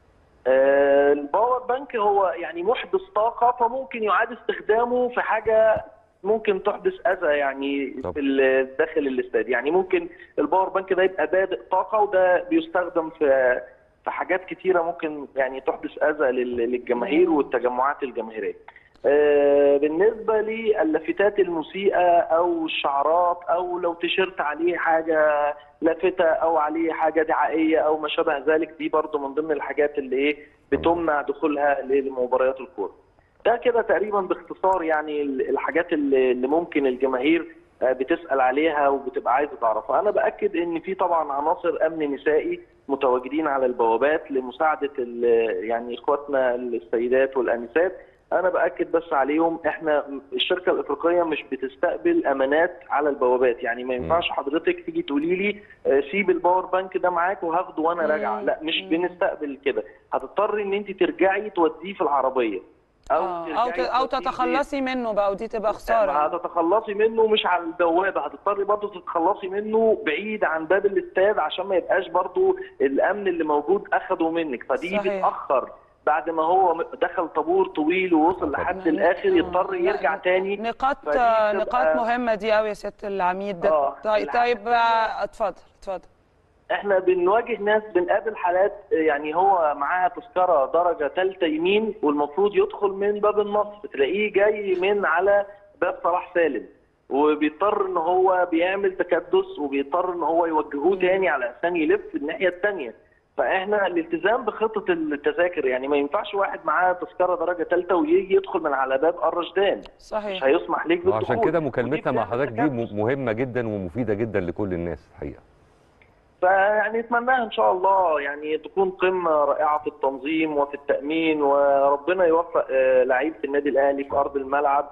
آه، الباور بانك هو يعني محدث طاقه فممكن يعاد استخدامه في حاجه ممكن تحدث اذى يعني طب. في ال- داخل الاستاد يعني ممكن الباور بانك ده يبقى بادئ طاقه وده بيستخدم في في حاجات كتيره ممكن يعني تحدث اذى لل- للجماهير والتجمعات الجماهيريه. آه، بالنسبه للافتات المسيئه او الشعارات او لو تيشيرت عليه حاجه لافته او عليه حاجه دعائيه او ما شابه ذلك دي برضو من ضمن الحاجات اللي ايه بتمنع دخولها لمباريات الكوره. ده كده تقريبا باختصار يعني ال- الحاجات اللي اللي ممكن الجماهير آه، بتسال عليها وبتبقى عايزه تعرفها انا باكد ان في طبعا عناصر امن نسائي متواجدين على البوابات لمساعده ال- يعني اخواتنا السيدات والانسات انا باكد بس عليهم احنا الشركه الافريقيه مش بتستقبل امانات على البوابات يعني ما ينفعش حضرتك تيجي تقولي لي آه، سيب الباور بانك ده معاك وهاخده وانا راجعه لا مش بنستقبل كده هتضطري ان انت ترجعي توديه في العربيه آه، او ت- ترجعي او توديه تتخلصي منه بقى ودي تبقى ما خساره هتتخلصي منه مش على البوابه هتضطري برضه تتخلصي منه بعيد عن باب الاستاد عشان ما يبقاش برضه الامن اللي موجود اخده منك فدي صحيح. بتاخر بعد ما هو م- دخل طابور طويل ووصل لحد الاخر يضطر آه، يرجع لا، تاني نقاط فدي بتبقى- نقاط مهمه دي قوي يا سياده العميد ده آه، طيب الحاجة طيب آه، اتفضل اتفضل احنا بنواجه ناس بنقابل حالات يعني هو معاها تذكره درجه ثالثه يمين والمفروض يدخل من باب النصر تلاقيه جاي من على باب صلاح سالم وبيضطر ان هو بيعمل تكدس وبيضطر ان هو يوجهوه تاني على اساس يلف الناحيه الثانيه فاحنا الالتزام بخطه التذاكر يعني ما ينفعش واحد معاه تذكره درجه ثالثه ويجي يدخل من على باب الرشدان مش صحيح هيسمح ليك بالدخول وعشان كده ودي مكالمتنا مع بتعمل حضرتك دي تكدس. م- مهمه جدا ومفيده جدا لكل الناس الحقيقه فيعني نتمناها ان شاء الله يعني تكون قمه رائعه في التنظيم وفي التامين وربنا يوفق آه، لعيبه النادي الاهلي في ارض الملعب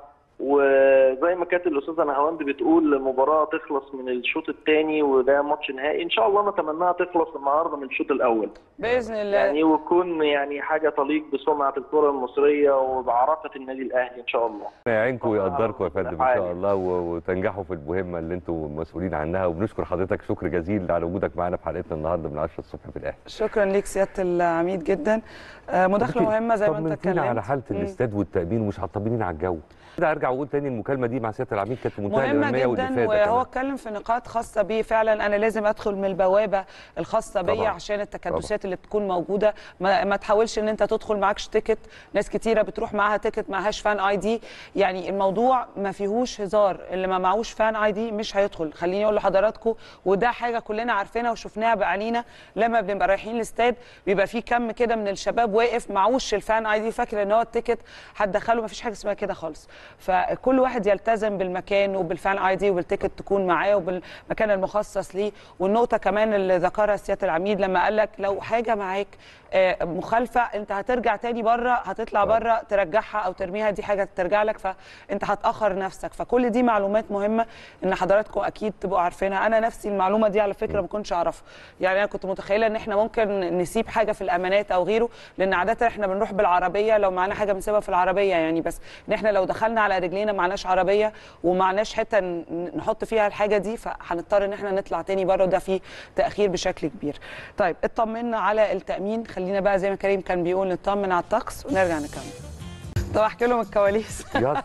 وزي ما كانت الاستاذه نهاوند بتقول المباراه تخلص من الشوط الثاني وده ماتش نهائي ان شاء الله نتمناها تخلص النهارده من الشوط الاول باذن الله يعني ويكون يعني حاجه تليق بسمعه الكره المصريه وبعراقه النادي الاهلي ان شاء الله يعينكم ويقدركم يا فندم ان شاء عالي. الله و- وتنجحوا في المهمه اللي انتم مسؤولين عنها وبنشكر حضرتك شكر جزيل على وجودك معانا في حلقتنا النهارده من 10 الصبح في الاهلي شكرا ليك سياده العميد جدا آه، مداخله مهمه زي ما انت طمنتينا اتكلمت على حاله مم. الاستاد والتامين ومش هطمنين على الجو كده ارجع واقول تاني المكالمه دي مع سياده العميد كانت في منتهى مهمة الاهميه جدا والافاده وهو كمان. اتكلم في نقاط خاصة بيه فعلا أنا لازم أدخل من البوابة الخاصة بيا طبعاً. عشان التكدسات اللي تكون موجودة ما, ما تحاولش إن أنت تدخل معكش تيكت ناس كتيرة بتروح معاها تيكت معهاش فان اي دي يعني الموضوع ما فيهوش هزار اللي ما معهوش فان اي دي مش هيدخل خليني أقول لحضراتكم وده حاجة كلنا عارفينها وشفناها بعينينا لما بنبقى رايحين الاستاد بيبقى في كم كده من الشباب واقف معهوش الفان اي دي فاكر ان هو التيكت هتدخله ما فيش حاجة اسمها كده خالص فكل واحد يلتزم بالمكان وبالفان اي دي وبالتيكت تكون معاه وبالمكان المخصص ليه والنقطه كمان اللي ذكرها سياده العميد لما قال لك لو حاجه معاك آه، مخالفه انت هترجع تاني بره هتطلع بره ترجعها او ترميها دي حاجه ترجع لك فانت هتاخر نفسك فكل دي معلومات مهمه ان حضراتكم اكيد تبقوا عارفينها انا نفسي المعلومه دي على فكره ما كنتش اعرفها يعني انا كنت متخيله ان احنا ممكن نسيب حاجه في الامانات او غيره لان عاده احنا بنروح بالعربيه لو معانا حاجه بنسيبها في العربيه يعني بس ان احنا لو دخلنا على رجلينا معناش عربيه ومعناش حته ن- نحط فيها الحاجه دي فهنضطر ان احنا نطلع تاني بره وده فيه تاخير بشكل كبير طيب اطمنا على التامين خلينا بقى زي ما كريم كان بيقول نطمن على الطقس ونرجع نكمل طب احكي لهم الكواليس يلا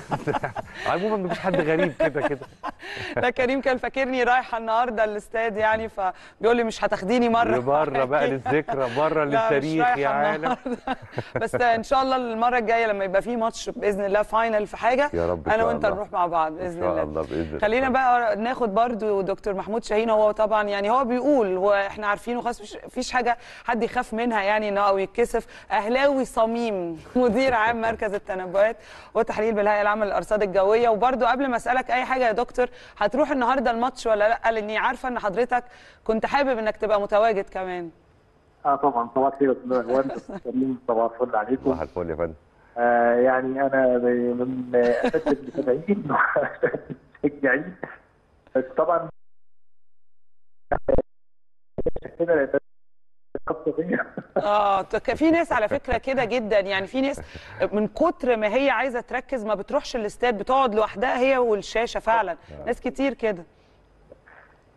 عموما مفيش حد غريب كده كده لا كريم كان فاكرني رايحه النهارده الاستاد يعني فبيقول لي مش هتاخديني مره بره بقى للذكرى بره لا، مش للتاريخ رايحة يا عالم النهاردة. بس ان شاء الله المره الجايه لما يبقى في ماتش باذن الله فاينل في حاجه يا رب إن انا شاء وانت الله. نروح مع بعض ان باذن شاء الله الله باذن الله خلينا بقى ناخد برضو دكتور محمود شاهين هو طبعا يعني هو بيقول واحنا عارفينه خلاص مفيش- مفيش حاجه حد يخاف منها يعني انه او يتكسف اهلاوي صميم مدير عام مركز التنبؤات والتحليل بالهيئه العامه للارصاد الجويه وبرضو قبل ما اسالك اي حاجه يا دكتور هتروح النهارده الماتش ولا لا لاني عارفه ان حضرتك كنت حابب انك تبقى متواجد كمان اه طبعا صباح الخير يا استاذ اخوان كريم صباح الفل عليكم صباح الفل يا فندم آه يعني انا من اساتذه المتابعين مشجعين بس طبعا كده لأن خاصة بيا. اه ك- في ناس على فكره كده جدا يعني في ناس من كتر ما هي عايزه تركز ما بتروحش الاستاد بتقعد لوحدها هي والشاشه فعلا ناس كتير كده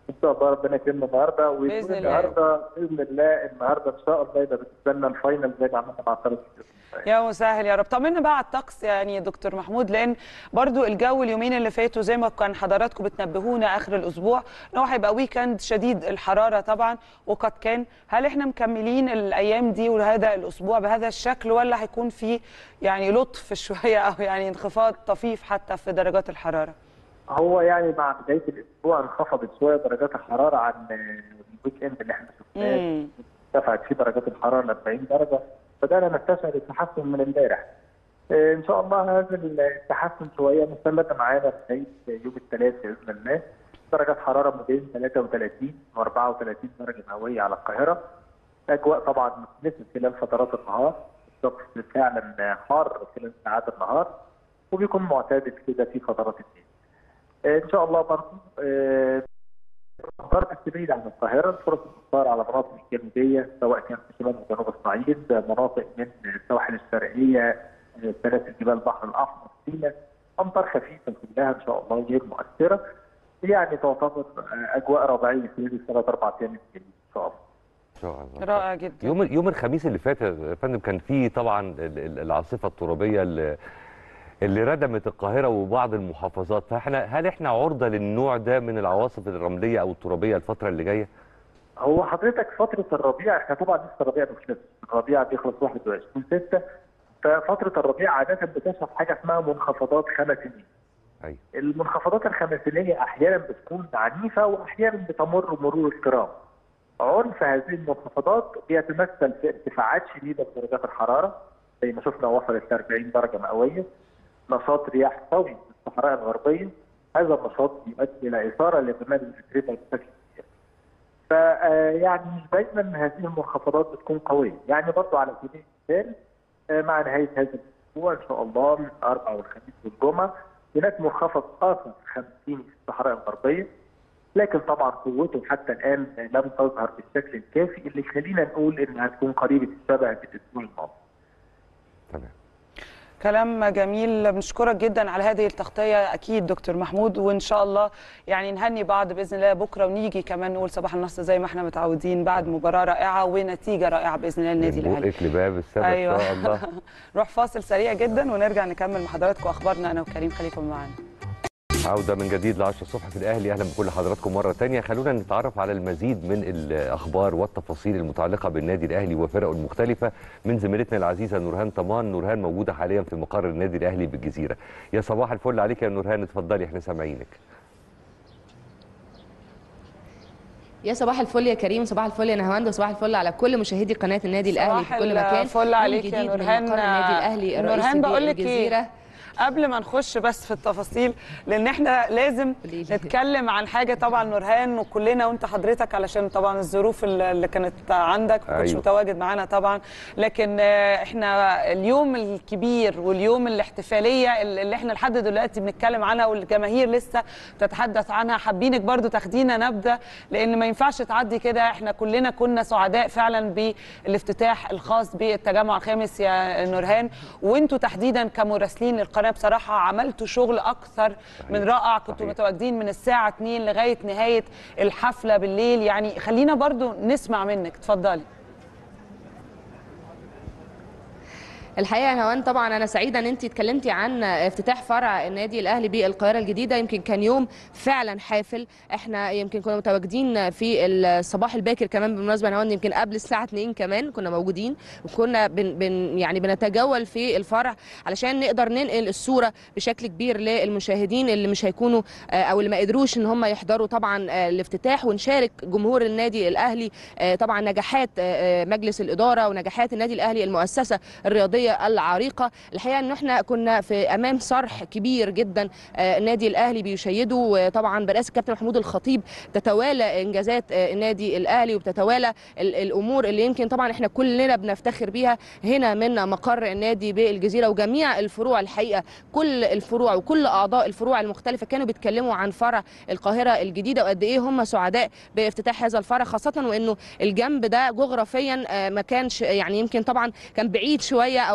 ان شاء الله ربنا يكرمنا النهارده بإذن ويكون الله. النهارده باذن الله النهارده ان شاء الله يبقى بالنسبه لنا الفاينل زي ما عملنا مع الثلاث يا مسهل يا رب طمنا بقى على الطقس يعني يا دكتور محمود لان برضو الجو اليومين اللي فاتوا زي ما كان حضراتكم بتنبهونا اخر الاسبوع ان هو هيبقى ويكند شديد الحراره طبعا وقد كان هل احنا مكملين الايام دي وهذا الاسبوع بهذا الشكل ولا هيكون في يعني لطف شويه او يعني انخفاض طفيف حتى في درجات الحراره هو يعني مع بدايه الاسبوع انخفضت شويه درجات الحراره عن الويك اند اللي احنا شفناه امم ارتفعت فيه درجات الحراره ل 40 درجه بدانا نستشعر التحسن من امبارح. آه، ان شاء الله هذا التحسن شويه مستمر معانا لغايه يوم الثلاث باذن الله. درجات حراره ما بين 33 و 34 درجه مئويه على القاهره. اجواء طبعا مثل خلال فترات النهار الطقس فعلا حار خلال ساعات النهار وبيكون معتدل كده في فترات الليل. آه، ان شاء الله برضه آه، الامطار بس بعيد عن القاهره فرص الامطار على مناطق الجنوبيه سواء كان في شمال وجنوب الصعيد مناطق من السواحل الشرقيه سلاسل جبال البحر الاحمر سيناء امطار خفيفه كلها ان شاء الله غير مؤثره يعني تعتبر اجواء ربيعيه خلال الثلاث اربع ايام الجايين ان شاء الله ان شاء الله رائع جدا يوم يوم الخميس اللي فات يا فندم كان في طبعا ال- ال- العاصفه الترابيه اللي اللي ردمت القاهره وبعض المحافظات فاحنا هل احنا عرضه للنوع ده من العواصف الرمليه او الترابيه الفتره اللي جايه؟ هو حضرتك فترة الربيع احنا طبعا لسه الربيع ما خلصش، الربيع بيخلص 21 6 ففترة الربيع عادة بتشهد حاجة اسمها منخفضات خمسينية. ايوه المنخفضات الخمسينية أحيانا بتكون عنيفة وأحيانا بتمر مرور الكرام. عنف هذه المنخفضات بيتمثل في ارتفاعات شديدة في درجات الحرارة زي ما شفنا وصلت ل 40 درجة مئوية. نشاط رياح قوي في الصحراء الغربية. هذا النشاط يؤدي إلى إثارة لجمال الأتربة بشكل كبير. فيعني مش دايما هذه المنخفضات بتكون قويه، يعني برضو على سبيل المثال آه، مع نهايه هذا الاسبوع ان شاء الله من الاربعاء والخميس والجمعه هناك منخفض اخر 50 في الصحراء الغربيه لكن طبعا قوته حتى الان لم تظهر بالشكل الكافي اللي يخلينا نقول انها هتكون قريبه الشبه بالاسبوع الماضي. تمام كلام جميل بنشكرك جدا على هذه التغطيه اكيد دكتور محمود وان شاء الله يعني نهني بعض باذن الله بكره ونيجي كمان نقول صباح النصر زي ما احنا متعودين بعد مباراه رائعه ونتيجه رائعه باذن الله النادي من الاهلي بقك لباب السبت أيوة. ان شاء الله نروح فاصل سريع جدا ونرجع نكمل مع حضراتكم اخبارنا انا وكريم خليكم معانا عودة من جديد ل 10 الصبح في الأهلي أهلا بكل حضراتكم مرة تانية خلونا نتعرف على المزيد من الأخبار والتفاصيل المتعلقة بالنادي الأهلي وفرقه المختلفة من زميلتنا العزيزة نورهان طمان نورهان موجودة حاليا في مقر النادي الأهلي بالجزيرة يا صباح الفل عليك يا نورهان اتفضلي احنا سامعينك يا صباح الفل يا كريم صباح الفل يا نهاوند وصباح الفل على كل مشاهدي قناه النادي الاهلي في صباح كل مكان الفل يوم عليك يا جديد من نورهان مقر النادي الاهلي الرئيسي نورهان بقول لك بالجزيره ايه قبل ما نخش بس في التفاصيل لان احنا لازم قولي لي. نتكلم عن حاجه طبعا نورهان وكلنا وانت حضرتك علشان طبعا الظروف اللي كانت عندك ما كنتش أيوة. متواجد معانا طبعا لكن آه، احنا اليوم الكبير واليوم الاحتفاليه اللي احنا لحد دلوقتي بنتكلم عنها والجماهير لسه بتتحدث عنها حابينك برضو تاخدينا نبذه لان ما ينفعش تعدي كده احنا كلنا كنا سعداء فعلا بالافتتاح الخاص بالتجمع الخامس يا نورهان وانتوا تحديدا كمراسلين للقناه بصراحه عملتوا شغل اكثر من رائع كنتوا صحيح. متواجدين من الساعه 2 لغايه نهايه الحفله بالليل يعني خلينا برضو نسمع منك اتفضلي الحقيقه يا نهاوند طبعا انا سعيده ان انت اتكلمتي عن افتتاح فرع النادي الاهلي بالقاهره الجديده يمكن كان يوم فعلا حافل احنا يمكن كنا متواجدين في الصباح الباكر كمان بالمناسبه يا نهاوند يمكن قبل الساعه 2 كمان كنا موجودين وكنا بن بن يعني بنتجول في الفرع علشان نقدر ننقل الصوره بشكل كبير للمشاهدين اللي مش هيكونوا آه، او اللي ما قدروش ان هم يحضروا طبعا آه، الافتتاح ونشارك جمهور النادي الاهلي آه، طبعا نجاحات آه، آه، مجلس الاداره ونجاحات النادي الاهلي المؤسسه الرياضيه العريقه الحقيقه ان احنا كنا في امام صرح كبير جدا آه، النادي الاهلي بيشيده وطبعا برئاسه الكابتن محمود الخطيب تتوالى انجازات آه، النادي الاهلي وبتتوالى ال- الامور اللي يمكن طبعا احنا كلنا بنفتخر بيها هنا من مقر النادي بالجزيره وجميع الفروع الحقيقه كل الفروع وكل اعضاء الفروع المختلفه كانوا بيتكلموا عن فرع القاهره الجديده وقد ايه هم سعداء بافتتاح هذا الفرع خاصه وانه الجنب ده جغرافيا آه، ما كانش يعني يمكن طبعا كان بعيد شويه او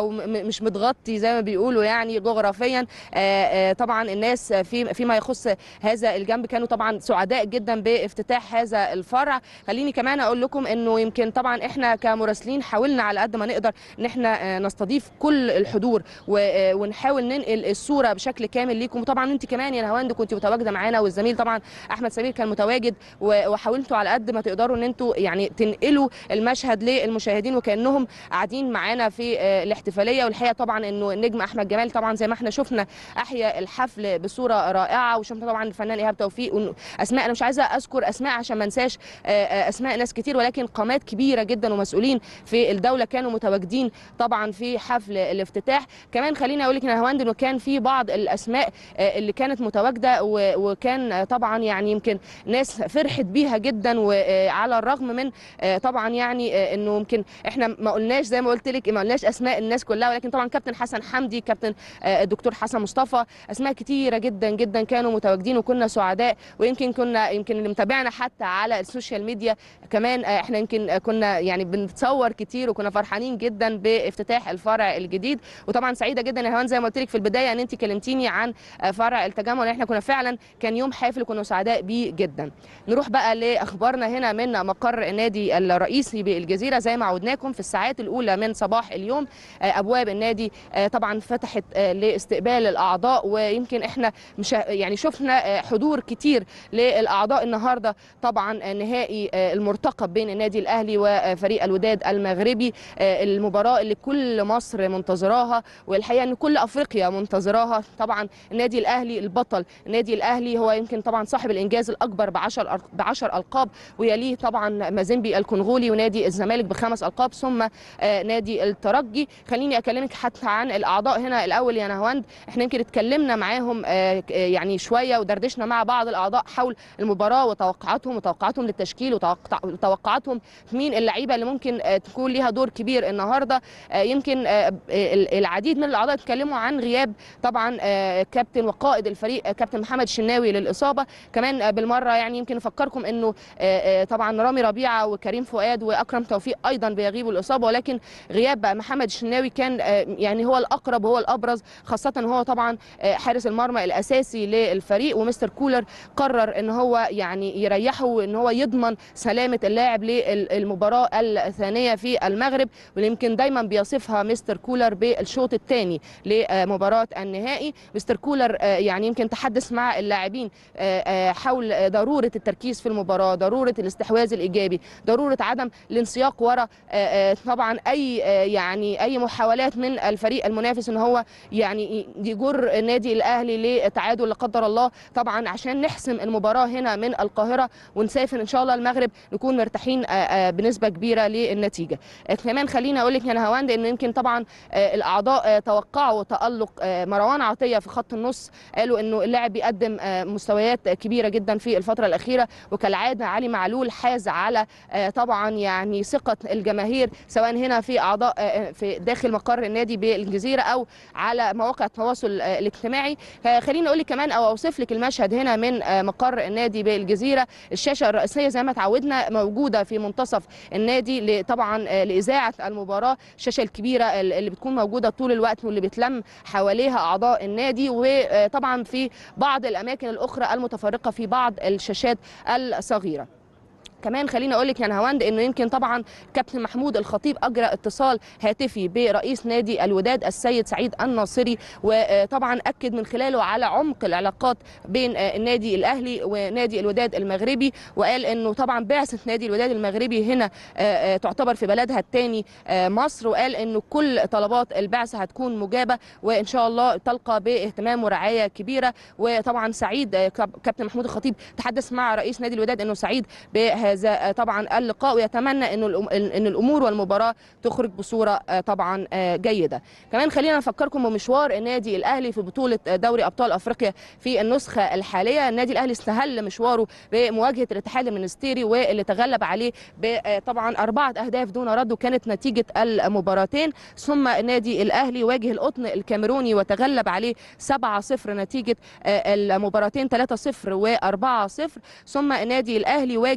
او م- مش متغطي زي ما بيقولوا يعني جغرافيا آه، آه، طبعا الناس في فيما يخص هذا الجنب كانوا طبعا سعداء جدا بافتتاح هذا الفرع خليني كمان اقول لكم انه يمكن طبعا احنا كمراسلين حاولنا على قد ما نقدر ان احنا آه، نستضيف كل الحضور و- آه، ونحاول ننقل الصوره بشكل كامل ليكم وطبعا انت كمان يا نهاوند كنت متواجده معانا والزميل طبعا احمد سمير كان متواجد و- وحاولتوا على قد ما تقدروا ان انتوا يعني تنقلوا المشهد للمشاهدين وكانهم قاعدين معانا في آه، الاحتفاليه والحقيقه طبعا انه النجم احمد جمال طبعا زي ما احنا شفنا احيا الحفل بصوره رائعه وشفنا طبعا الفنان ايهاب توفيق وإنه اسماء انا مش عايزه اذكر اسماء عشان ما انساش آه، آه، اسماء ناس كتير ولكن قامات كبيره جدا ومسؤولين في الدوله كانوا متواجدين طبعا في حفل الافتتاح كمان خليني اقول لك يا هواند انه كان في بعض الاسماء آه، اللي كانت متواجده و- وكان آه، طبعا يعني يمكن ناس فرحت بيها جدا وعلى الرغم من آه، طبعا يعني آه، انه يمكن احنا ما قلناش زي ما قلت لك ما قلناش اسماء الناس كلها ولكن طبعا كابتن حسن حمدي كابتن آه، الدكتور حسن مصطفى اسماء كتيره جدا جدا كانوا متواجدين وكنا سعداء ويمكن كنا يمكن اللي متابعنا حتى على السوشيال ميديا كمان آه، احنا يمكن آه، كنا يعني بنتصور كتير وكنا فرحانين جدا بافتتاح الفرع الجديد وطبعا سعيده جدا يا هوان زي ما قلت لك في البدايه ان انت كلمتيني عن آه، فرع التجمع احنا كنا فعلا كان يوم حافل وكنا سعداء بيه جدا نروح بقى لاخبارنا هنا من مقر النادي الرئيسي بالجزيره زي ما عودناكم في الساعات الاولى من صباح اليوم آه، ابواب النادي آه، طبعا فتحت آه، لاستقبال الاعضاء ويمكن احنا مش يعني شفنا آه، حضور كتير للاعضاء النهارده طبعا آه، نهائي آه، المرتقب بين النادي الاهلي وفريق الوداد المغربي آه، المباراه اللي كل مصر منتظراها والحقيقه ان كل افريقيا منتظراها طبعا النادي الاهلي البطل النادي الاهلي هو يمكن طبعا صاحب الانجاز الاكبر ب 10 ب 10 القاب ويليه طبعا مازيمبي الكونغولي ونادي الزمالك بخمس القاب ثم آه، نادي الترجي خليني اكلمك حتى عن الاعضاء هنا الاول يا نهواند احنا يمكن اتكلمنا معاهم آه، ك- آه، يعني شويه ودردشنا مع بعض الاعضاء حول المباراه وتوقعاتهم وتوقعاتهم للتشكيل وتوقع- وتوقعاتهم مين اللعيبه اللي ممكن آه، تكون ليها دور كبير النهارده آه، يمكن آه، ال- العديد من الاعضاء اتكلموا عن غياب طبعا آه، كابتن وقائد الفريق آه، كابتن محمد الشناوي للاصابه كمان آه، بالمره يعني يمكن نفكركم انه آه، آه، طبعا رامي ربيعه وكريم فؤاد واكرم توفيق ايضا بيغيبوا الاصابه ولكن غياب بقى محمد الشناوي كان آه، يعني هو الاقرب وهو الابرز خاصه هو طبعا آه، حارس المرمى الاساسي للفريق ومستر كولر قرر ان هو يعني يريحه وان هو يضمن سلامه اللاعب للمباراه الثانيه في المغرب واللي يمكن دايما بيصفها مستر كولر بالشوط الثاني لمباراه النهائي مستر كولر آه، يعني يمكن تحدث مع اللاعبين آه، آه، حول آه، ضروره التركيز في المباراه ضروره الاستحواذ الايجابي ضروره عدم الانسياق ورا آه، آه، طبعا اي آه، يعني اي محاولات من الفريق المنافس ان هو يعني يجر النادي الاهلي لتعادل لا قدر الله طبعا عشان نحسم المباراه هنا من القاهره ونسافر ان شاء الله المغرب نكون مرتاحين آه، آه، بنسبه كبيره للنتيجه آه، كمان خليني اقول لك يا نهاوند ان يمكن طبعا آه، الاعضاء آه، توقعوا تالق آه، مروان عطيه في خط النص قالوا انه اللاعب بيقدم آه، مستويات كبيره جدا في الفتره الاخيره وكالعاده علي معلول حاز على آه، طبعا يعني ثقه الجماهير سواء هنا في اعضاء آه، في داخل مقر النادي بالجزيره او على مواقع التواصل آه، الاجتماعي آه، خليني اقول لك كمان او اوصف لك المشهد هنا من آه، مقر النادي بالجزيره الشاشه الرئيسيه زي ما اتعودنا موجوده في منتصف النادي ل- طبعا آه، لاذاعه المباراه الشاشه الكبيره ال- اللي بتكون موجوده طول الوقت واللي بتلم حواليها اعضاء النادي وطبعا في بعض الاماكن الاخرى المتفرقه في بعض الشاشات الصغيره كمان خليني اقول لك يا نهاوند انه يمكن طبعا كابتن محمود الخطيب اجرى اتصال هاتفي برئيس نادي الوداد السيد سعيد الناصري وطبعا اكد من خلاله على عمق العلاقات بين النادي الاهلي ونادي الوداد المغربي وقال انه طبعا بعثه نادي الوداد المغربي هنا تعتبر في بلدها الثاني مصر وقال انه كل طلبات البعثه هتكون مجابه وان شاء الله تلقى باهتمام ورعايه كبيره وطبعا سعيد كابتن محمود الخطيب تحدث مع رئيس نادي الوداد انه سعيد بهذا هذا طبعا اللقاء ويتمنى انه ان الامور والمباراه تخرج بصوره طبعا جيده كمان خلينا نفكركم بمشوار النادي الاهلي في بطوله دوري ابطال افريقيا في النسخه الحاليه النادي الاهلي استهل مشواره بمواجهه الاتحاد المنستيري واللي تغلب عليه طبعا اربعه اهداف دون رد وكانت نتيجه المباراتين ثم النادي الاهلي واجه القطن الكاميروني وتغلب عليه 7-0 نتيجه المباراتين 3-0 و4-0 ثم النادي الاهلي واجه طبعا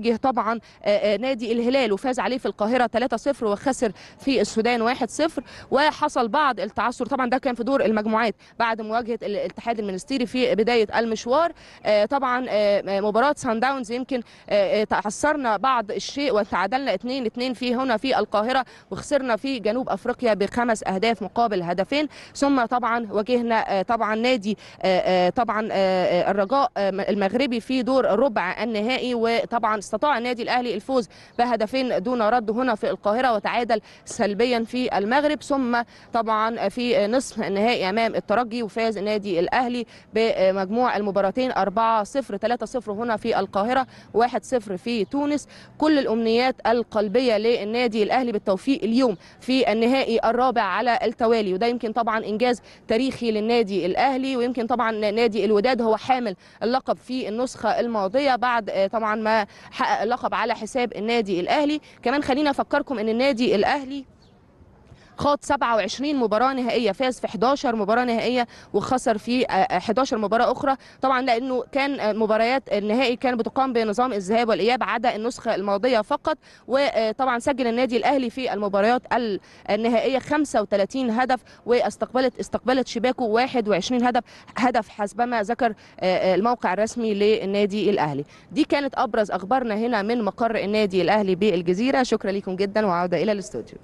طبعا آه، آه، نادي الهلال وفاز عليه في القاهره 3-0 وخسر في السودان 1-0 وحصل بعض التعثر طبعا ده كان في دور المجموعات بعد مواجهه الاتحاد المنستيري في بدايه المشوار آه، طبعا آه، آه، مباراه سان داونز يمكن آه، آه، تعثرنا بعض الشيء وتعادلنا 2 2 في هنا في القاهره وخسرنا في جنوب افريقيا بخمس اهداف مقابل هدفين ثم طبعا واجهنا آه، طبعا نادي آه، آه، طبعا آه، آه، الرجاء آه، المغربي في دور ربع النهائي وطبعا استطاع النادي الاهلي الفوز بهدفين دون رد هنا في القاهره وتعادل سلبيا في المغرب ثم طبعا في نصف النهائي امام الترجي وفاز النادي الاهلي بمجموع المباراتين 4 0 3 0 هنا في القاهره 1 0 في تونس كل الامنيات القلبيه للنادي الاهلي بالتوفيق اليوم في النهائي الرابع على التوالي وده يمكن طبعا انجاز تاريخي للنادي الاهلي ويمكن طبعا نادي الوداد هو حامل اللقب في النسخه الماضيه بعد آه، طبعا ما حقق اللقب على حساب النادي الاهلي كمان خلينا افكركم ان النادي الاهلي خاض 27 مباراة نهائية فاز في 11 مباراة نهائية وخسر في آه، 11 مباراة أخرى طبعا لأنه كان آه، مباريات النهائي كانت بتقام بنظام الذهاب والإياب عدا النسخة الماضية فقط وطبعا سجل النادي الأهلي في المباريات ال- النهائية 35 هدف واستقبلت استقبلت شباكه 21 هدف هدف حسبما ذكر آه، آه، الموقع الرسمي للنادي الأهلي دي كانت أبرز أخبارنا هنا من مقر النادي الأهلي بالجزيرة شكرا لكم جدا وعودة إلى الاستوديو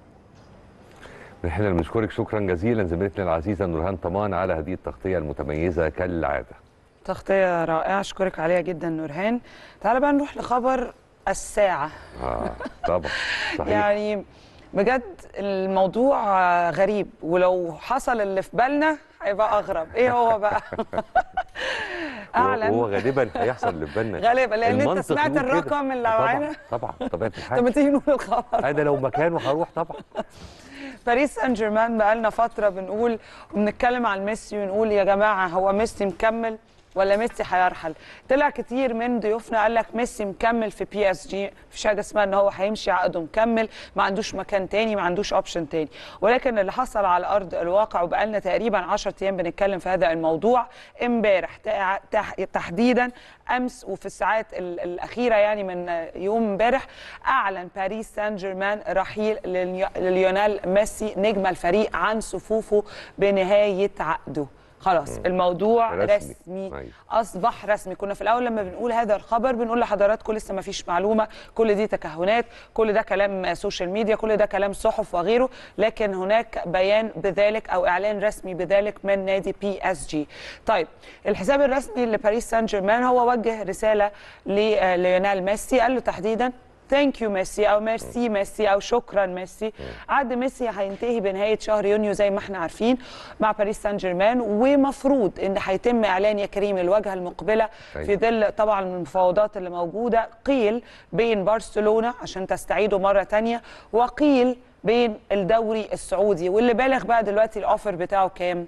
احنا بنشكرك شكرا جزيلا زميلتنا العزيزه نورهان طمان على هذه التغطيه المتميزه كالعاده تغطيه رائعه اشكرك عليها جدا نورهان تعال بقى نروح لخبر الساعه اه طبعا صحيح يعني بجد الموضوع آه، غريب ولو حصل اللي في بالنا هيبقى اغرب ايه هو بقى هو اعلن غالبا هيحصل اللي في بالنا غالبا لان انت المنطق سمعت يقول كده. الرقم اللي طبعا معانا طبعا طبيعه طب الحال ما تيجي نقول الخبر انا لو مكانه هروح طبعا باريس سان جيرمان بقالنا فتره بنقول وبنتكلم عن ميسي ونقول يا جماعه هو ميسي مكمل ولا ميسي هيرحل طلع كتير من ضيوفنا قال لك ميسي مكمل في بي اس جي مفيش حاجه اسمها ان هو هيمشي عقده مكمل ما عندوش مكان تاني ما عندوش اوبشن تاني ولكن اللي حصل على ارض الواقع وبقالنا تقريبا 10 ايام بنتكلم في هذا الموضوع امبارح تع- تح- تحديدا امس وفي الساعات ال- الاخيره يعني من يوم امبارح اعلن باريس سان جيرمان رحيل لليو- لليونيل ميسي نجم الفريق عن صفوفه بنهايه عقده خلاص الموضوع رسمي. رسمي, أيوة. اصبح رسمي كنا في الاول لما بنقول هذا الخبر بنقول لحضراتكم لسه ما فيش معلومه كل دي تكهنات كل ده كلام سوشيال ميديا كل ده كلام صحف وغيره لكن هناك بيان بذلك او اعلان رسمي بذلك من نادي بي اس جي طيب الحساب الرسمي لباريس سان جيرمان هو وجه رساله لليونيل ميسي قال له تحديدا ثانك يو ميسي او ميرسي ميسي او شكرا ميسي عقد ميسي هينتهي بنهايه شهر يونيو زي ما احنا عارفين مع باريس سان جيرمان ومفروض ان هيتم اعلان يا كريم الواجهه المقبله أيوة. في ظل طبعا المفاوضات اللي موجوده قيل بين برشلونه عشان تستعيده مره تانية وقيل بين الدوري السعودي واللي بالغ بقى دلوقتي الاوفر بتاعه كام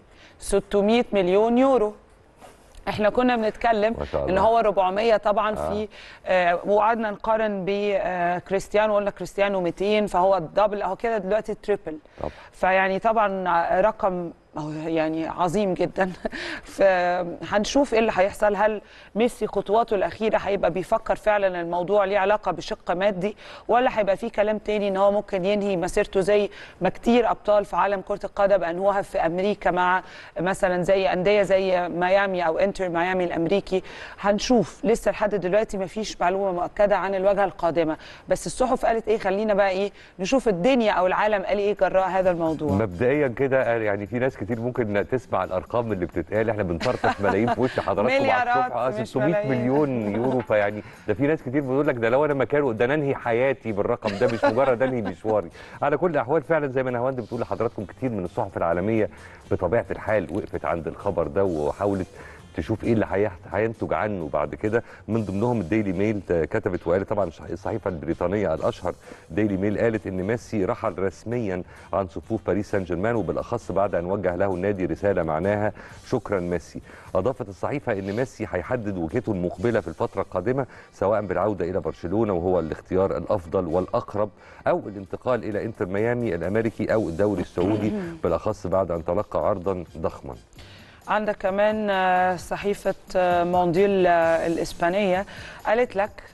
600 مليون يورو احنا كنا بنتكلم ما شاء ان الله. هو 400 طبعا في آه وقعدنا نقارن بكريستيانو قلنا كريستيانو 200 فهو الدبل اهو كده دلوقتي تريبل طبعا. فيعني طبعا رقم أهو يعني عظيم جدا فهنشوف ايه اللي هيحصل هل ميسي خطواته الاخيره هيبقى بيفكر فعلا الموضوع ليه علاقه بشق مادي ولا هيبقى في كلام تاني ان هو ممكن ينهي مسيرته زي ما كتير ابطال في عالم كره القدم انهوها في امريكا مع مثلا زي انديه زي ميامي او انتر ميامي الامريكي هنشوف لسه لحد دلوقتي ما فيش معلومه مؤكده عن الواجهه القادمه بس الصحف قالت ايه خلينا بقى ايه نشوف الدنيا او العالم قال ايه جراء هذا الموضوع مبدئيا كده يعني في ناس كتير ممكن تسمع الارقام اللي بتتقال احنا بنطرطش ملايين في وش حضراتكم على مليارات الصبح اه مش 600 ملايين. مليون يورو فيعني ده في ناس كتير بتقول لك ده لو انا مكانه ده ننهي حياتي بالرقم ده مش مجرد انهي مشواري على كل الاحوال فعلا زي ما نهاوند بتقول لحضراتكم كتير من الصحف العالميه بطبيعه الحال وقفت عند الخبر ده وحاولت تشوف ايه اللي هيحت- هينتج عنه بعد كده من ضمنهم الديلي ميل كتبت وقالت طبعا الصحيفه البريطانيه الاشهر ديلي ميل قالت ان ميسي رحل رسميا عن صفوف باريس سان جيرمان وبالاخص بعد ان وجه له النادي رساله معناها شكرا ميسي اضافت الصحيفه ان ميسي هيحدد وجهته المقبله في الفتره القادمه سواء بالعوده الى برشلونه وهو الاختيار الافضل والاقرب او الانتقال الى انتر ميامي الامريكي او الدوري السعودي بالاخص بعد ان تلقى عرضا ضخما عندك كمان آه، صحيفة آه، مونديل آه، الإسبانية قالت لك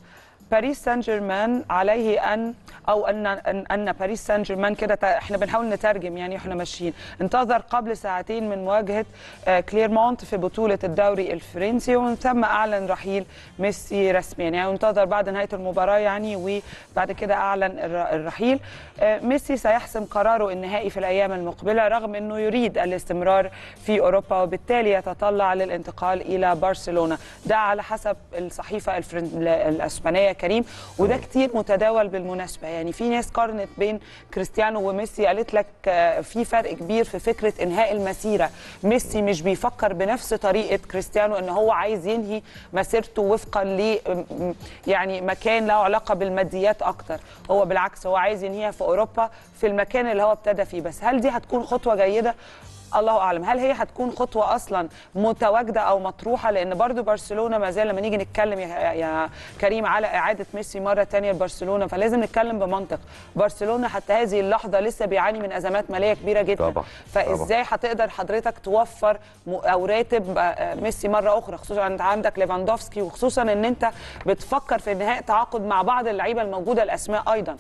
باريس سان جيرمان عليه ان او ان ان, أن باريس سان جيرمان كده ت- احنا بنحاول نترجم يعني احنا ماشيين انتظر قبل ساعتين من مواجهه آه، كليرمونت في بطوله الدوري الفرنسي ومن ثم اعلن رحيل ميسي رسميا يعني انتظر بعد نهايه المباراه يعني وبعد كده اعلن الر- الرحيل آه، ميسي سيحسم قراره النهائي في الايام المقبله رغم انه يريد الاستمرار في اوروبا وبالتالي يتطلع للانتقال الى برشلونه ده على حسب الصحيفه الفرن... الاسبانيه كريم وده كتير متداول بالمناسبه يعني في ناس قارنت بين كريستيانو وميسي قالت لك آه، في فرق كبير في فكره انهاء المسيره ميسي مش بيفكر بنفس طريقه كريستيانو ان هو عايز ينهي مسيرته وفقا ل م- يعني مكان له علاقه بالماديات اكتر هو بالعكس هو عايز ينهيها في اوروبا في المكان اللي هو ابتدى فيه بس هل دي هتكون خطوه جيده الله اعلم هل هي هتكون خطوه اصلا متواجده او مطروحه لان برضو برشلونه ما زال لما نيجي نتكلم يا, يا كريم على اعاده ميسي مره تانية لبرشلونه فلازم نتكلم بمنطق برشلونه حتى هذه اللحظه لسه بيعاني من ازمات ماليه كبيره جدا طبعا، فازاي هتقدر حضرتك توفر م- او راتب آه، ميسي مره اخرى خصوصا انت عندك ليفاندوفسكي وخصوصا ان انت بتفكر في انهاء تعاقد مع بعض اللعيبه الموجوده الاسماء ايضا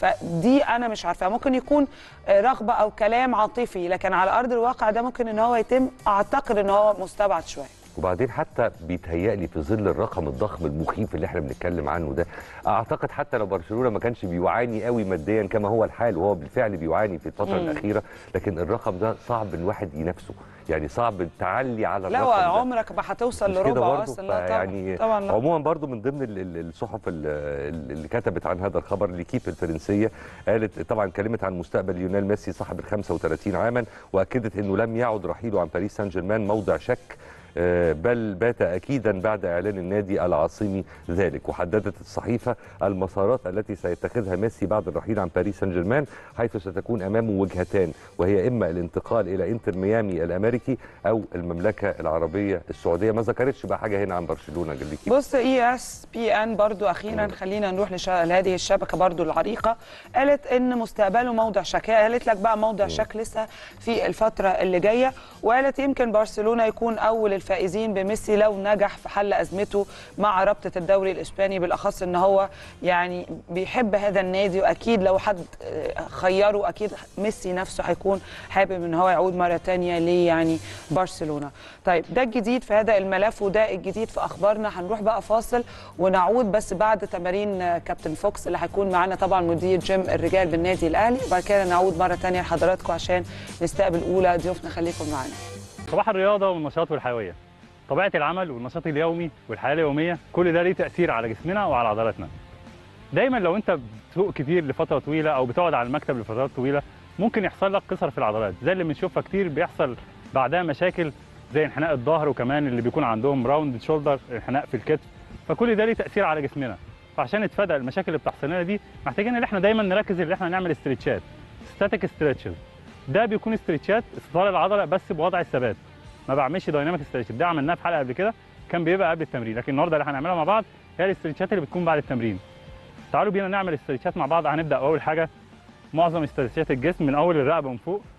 فدي انا مش عارفه ممكن يكون آه، رغبه او كلام عاطفي لكن على ارض الواقع ده ممكن ان هو يتم اعتقد ان هو مستبعد شويه وبعدين حتى بيتهيألي في ظل الرقم الضخم المخيف اللي احنا بنتكلم عنه ده اعتقد حتى لو برشلونه ما كانش بيعاني قوي ماديا كما هو الحال وهو بالفعل بيعاني في الفتره مم. الاخيره لكن الرقم ده صعب الواحد ينافسه يعني صعب التعلي على لا الرقم ده عمرك ما هتوصل مش كده لربع برضه اصلا لا طبعا يعني طبعا لا. عموما برضه من ضمن ال- ال- الصحف ال- ال- اللي كتبت عن هذا الخبر ليكيب الفرنسيه قالت طبعا كلمت عن مستقبل ليونيل ميسي صاحب ال 35 عاما واكدت انه لم يعد رحيله عن باريس سان جيرمان موضع شك آه، بل بات اكيدا بعد اعلان النادي العاصمي ذلك وحددت الصحيفه المسارات التي سيتخذها ميسي بعد الرحيل عن باريس سان جيرمان حيث ستكون امامه وجهتان وهي اما الانتقال الى انتر ميامي الامريكي او المملكه العربيه السعوديه ما ذكرتش بقى حاجه هنا عن برشلونه جليكي بص اي اس بي ان برضو اخيرا خلينا نروح لش- لهذه الشبكه برضو العريقه قالت ان مستقبله موضع شك هي قالت لك بقى موضع شك لسه في الفتره اللي جايه وقالت يمكن برشلونه يكون اول الفائزين بميسي لو نجح في حل ازمته مع رابطه الدوري الاسباني بالاخص ان هو يعني بيحب هذا النادي واكيد لو حد آه، خيره اكيد ميسي نفسه هيكون حابب ان هو يعود مره تانية ليه يعني برشلونه طيب ده الجديد في هذا الملف وده الجديد في اخبارنا هنروح بقى فاصل ونعود بس بعد تمارين آه، كابتن فوكس اللي هيكون معانا طبعا مدير جيم الرجال بالنادي الاهلي وبعد كده نعود مره تانية لحضراتكم عشان نستقبل اولى ضيوفنا خليكم معانا صباح الرياضة والنشاط والحيوية طبيعة العمل والنشاط اليومي والحياة اليومية كل ده ليه تأثير على جسمنا وعلى عضلاتنا دايما لو انت بتسوق كتير لفترة طويلة او بتقعد على المكتب لفترات طويلة ممكن يحصل لك قصر في العضلات زي اللي بنشوفها كتير بيحصل بعدها مشاكل زي انحناء الظهر وكمان اللي بيكون عندهم راوند شولدر انحناء في الكتف فكل ده ليه تأثير على جسمنا فعشان نتفادى المشاكل اللي بتحصل لنا دي محتاجين ان احنا دايما نركز ان احنا نعمل استرتشات ستاتيك ستريتشز ده بيكون استرتشات استطالة العضلة بس بوضع الثبات ما بعملش دايناميك ستريتش ده عملناه في حلقه قبل كده كان بيبقى قبل التمرين لكن النهارده اللي هنعملها مع بعض هي الاسترتشات اللي بتكون بعد التمرين تعالوا بينا نعمل استرتشات مع بعض هنبدا اول حاجه معظم استرتشات الجسم من اول الرقبه من فوق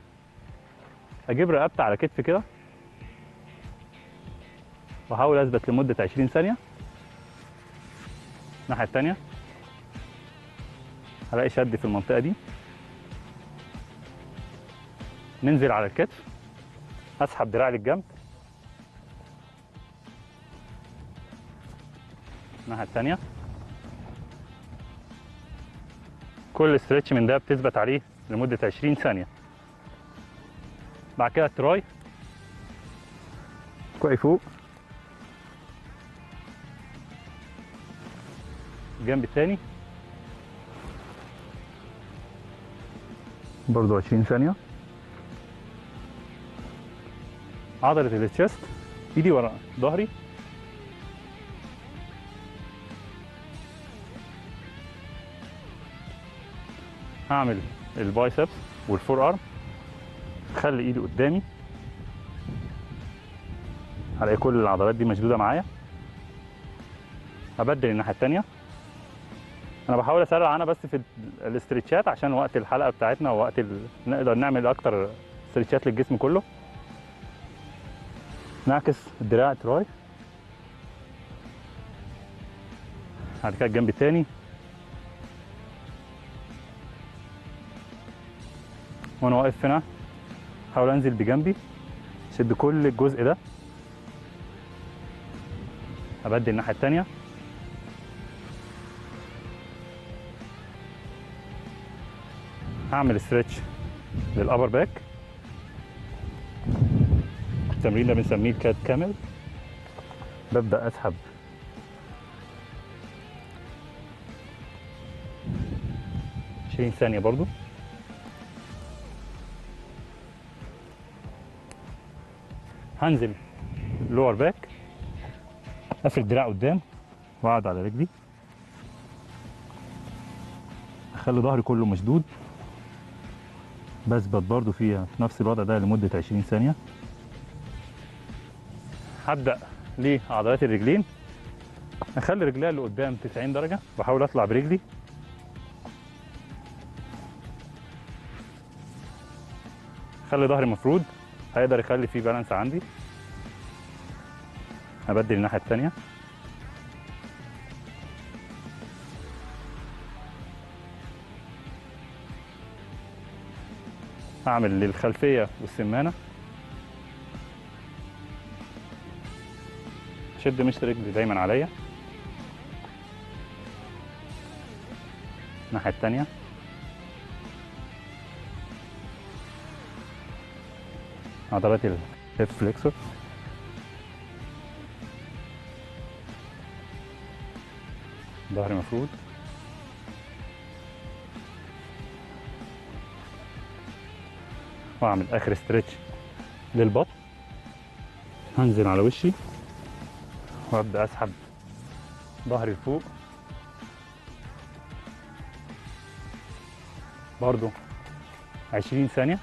اجيب رقبتي على كتفي كده واحاول اثبت لمده 20 ثانيه الناحيه الثانيه هلاقي شد في المنطقه دي ننزل على الكتف اسحب دراعي للجنب الناحيه الثانيه كل استرتش من ده بتثبت عليه لمده 20 ثانيه بعد كده التراي كوعي فوق الجنب الثاني برضو 20 ثانيه عضلة التشست ايدي ورا ظهري هعمل البايسبس والفور ارم خلي ايدي قدامي هلاقي كل العضلات دي مشدوده معايا هبدل الناحيه التانيه انا بحاول اسرع انا بس في ال- الاسترتشات عشان وقت الحلقه بتاعتنا ووقت ال... نقدر نعمل اكتر استرتشات للجسم كله نعكس الدراع تراي بعد كده الجنب التاني وانا واقف هنا احاول انزل بجنبي شد كل الجزء ده ابدل الناحيه التانيه هعمل ستريتش للابر باك التمرين ده بنسميه الكات كامل ببدا اسحب عشرين ثانية برضو هنزل لور باك افرد دراع قدام واقعد على رجلي اخلي ظهري كله مشدود بثبت برضو فيها في نفس الوضع ده لمدة 20 ثانية هبدأ لعضلات الرجلين اخلي رجليها اللي قدام 90 درجة واحاول اطلع برجلي خلي ظهري مفرود هيقدر يخلي فيه بالانس عندي هبدل الناحية التانية هعمل للخلفية والسمانة شد مشط رجلي دايما عليا الناحية التانية عضلات الهيب فليكسور ظهري مفرود واعمل اخر ستريتش للبطن هنزل على وشي وابدا اسحب ظهري لفوق برضو 20 ثانيه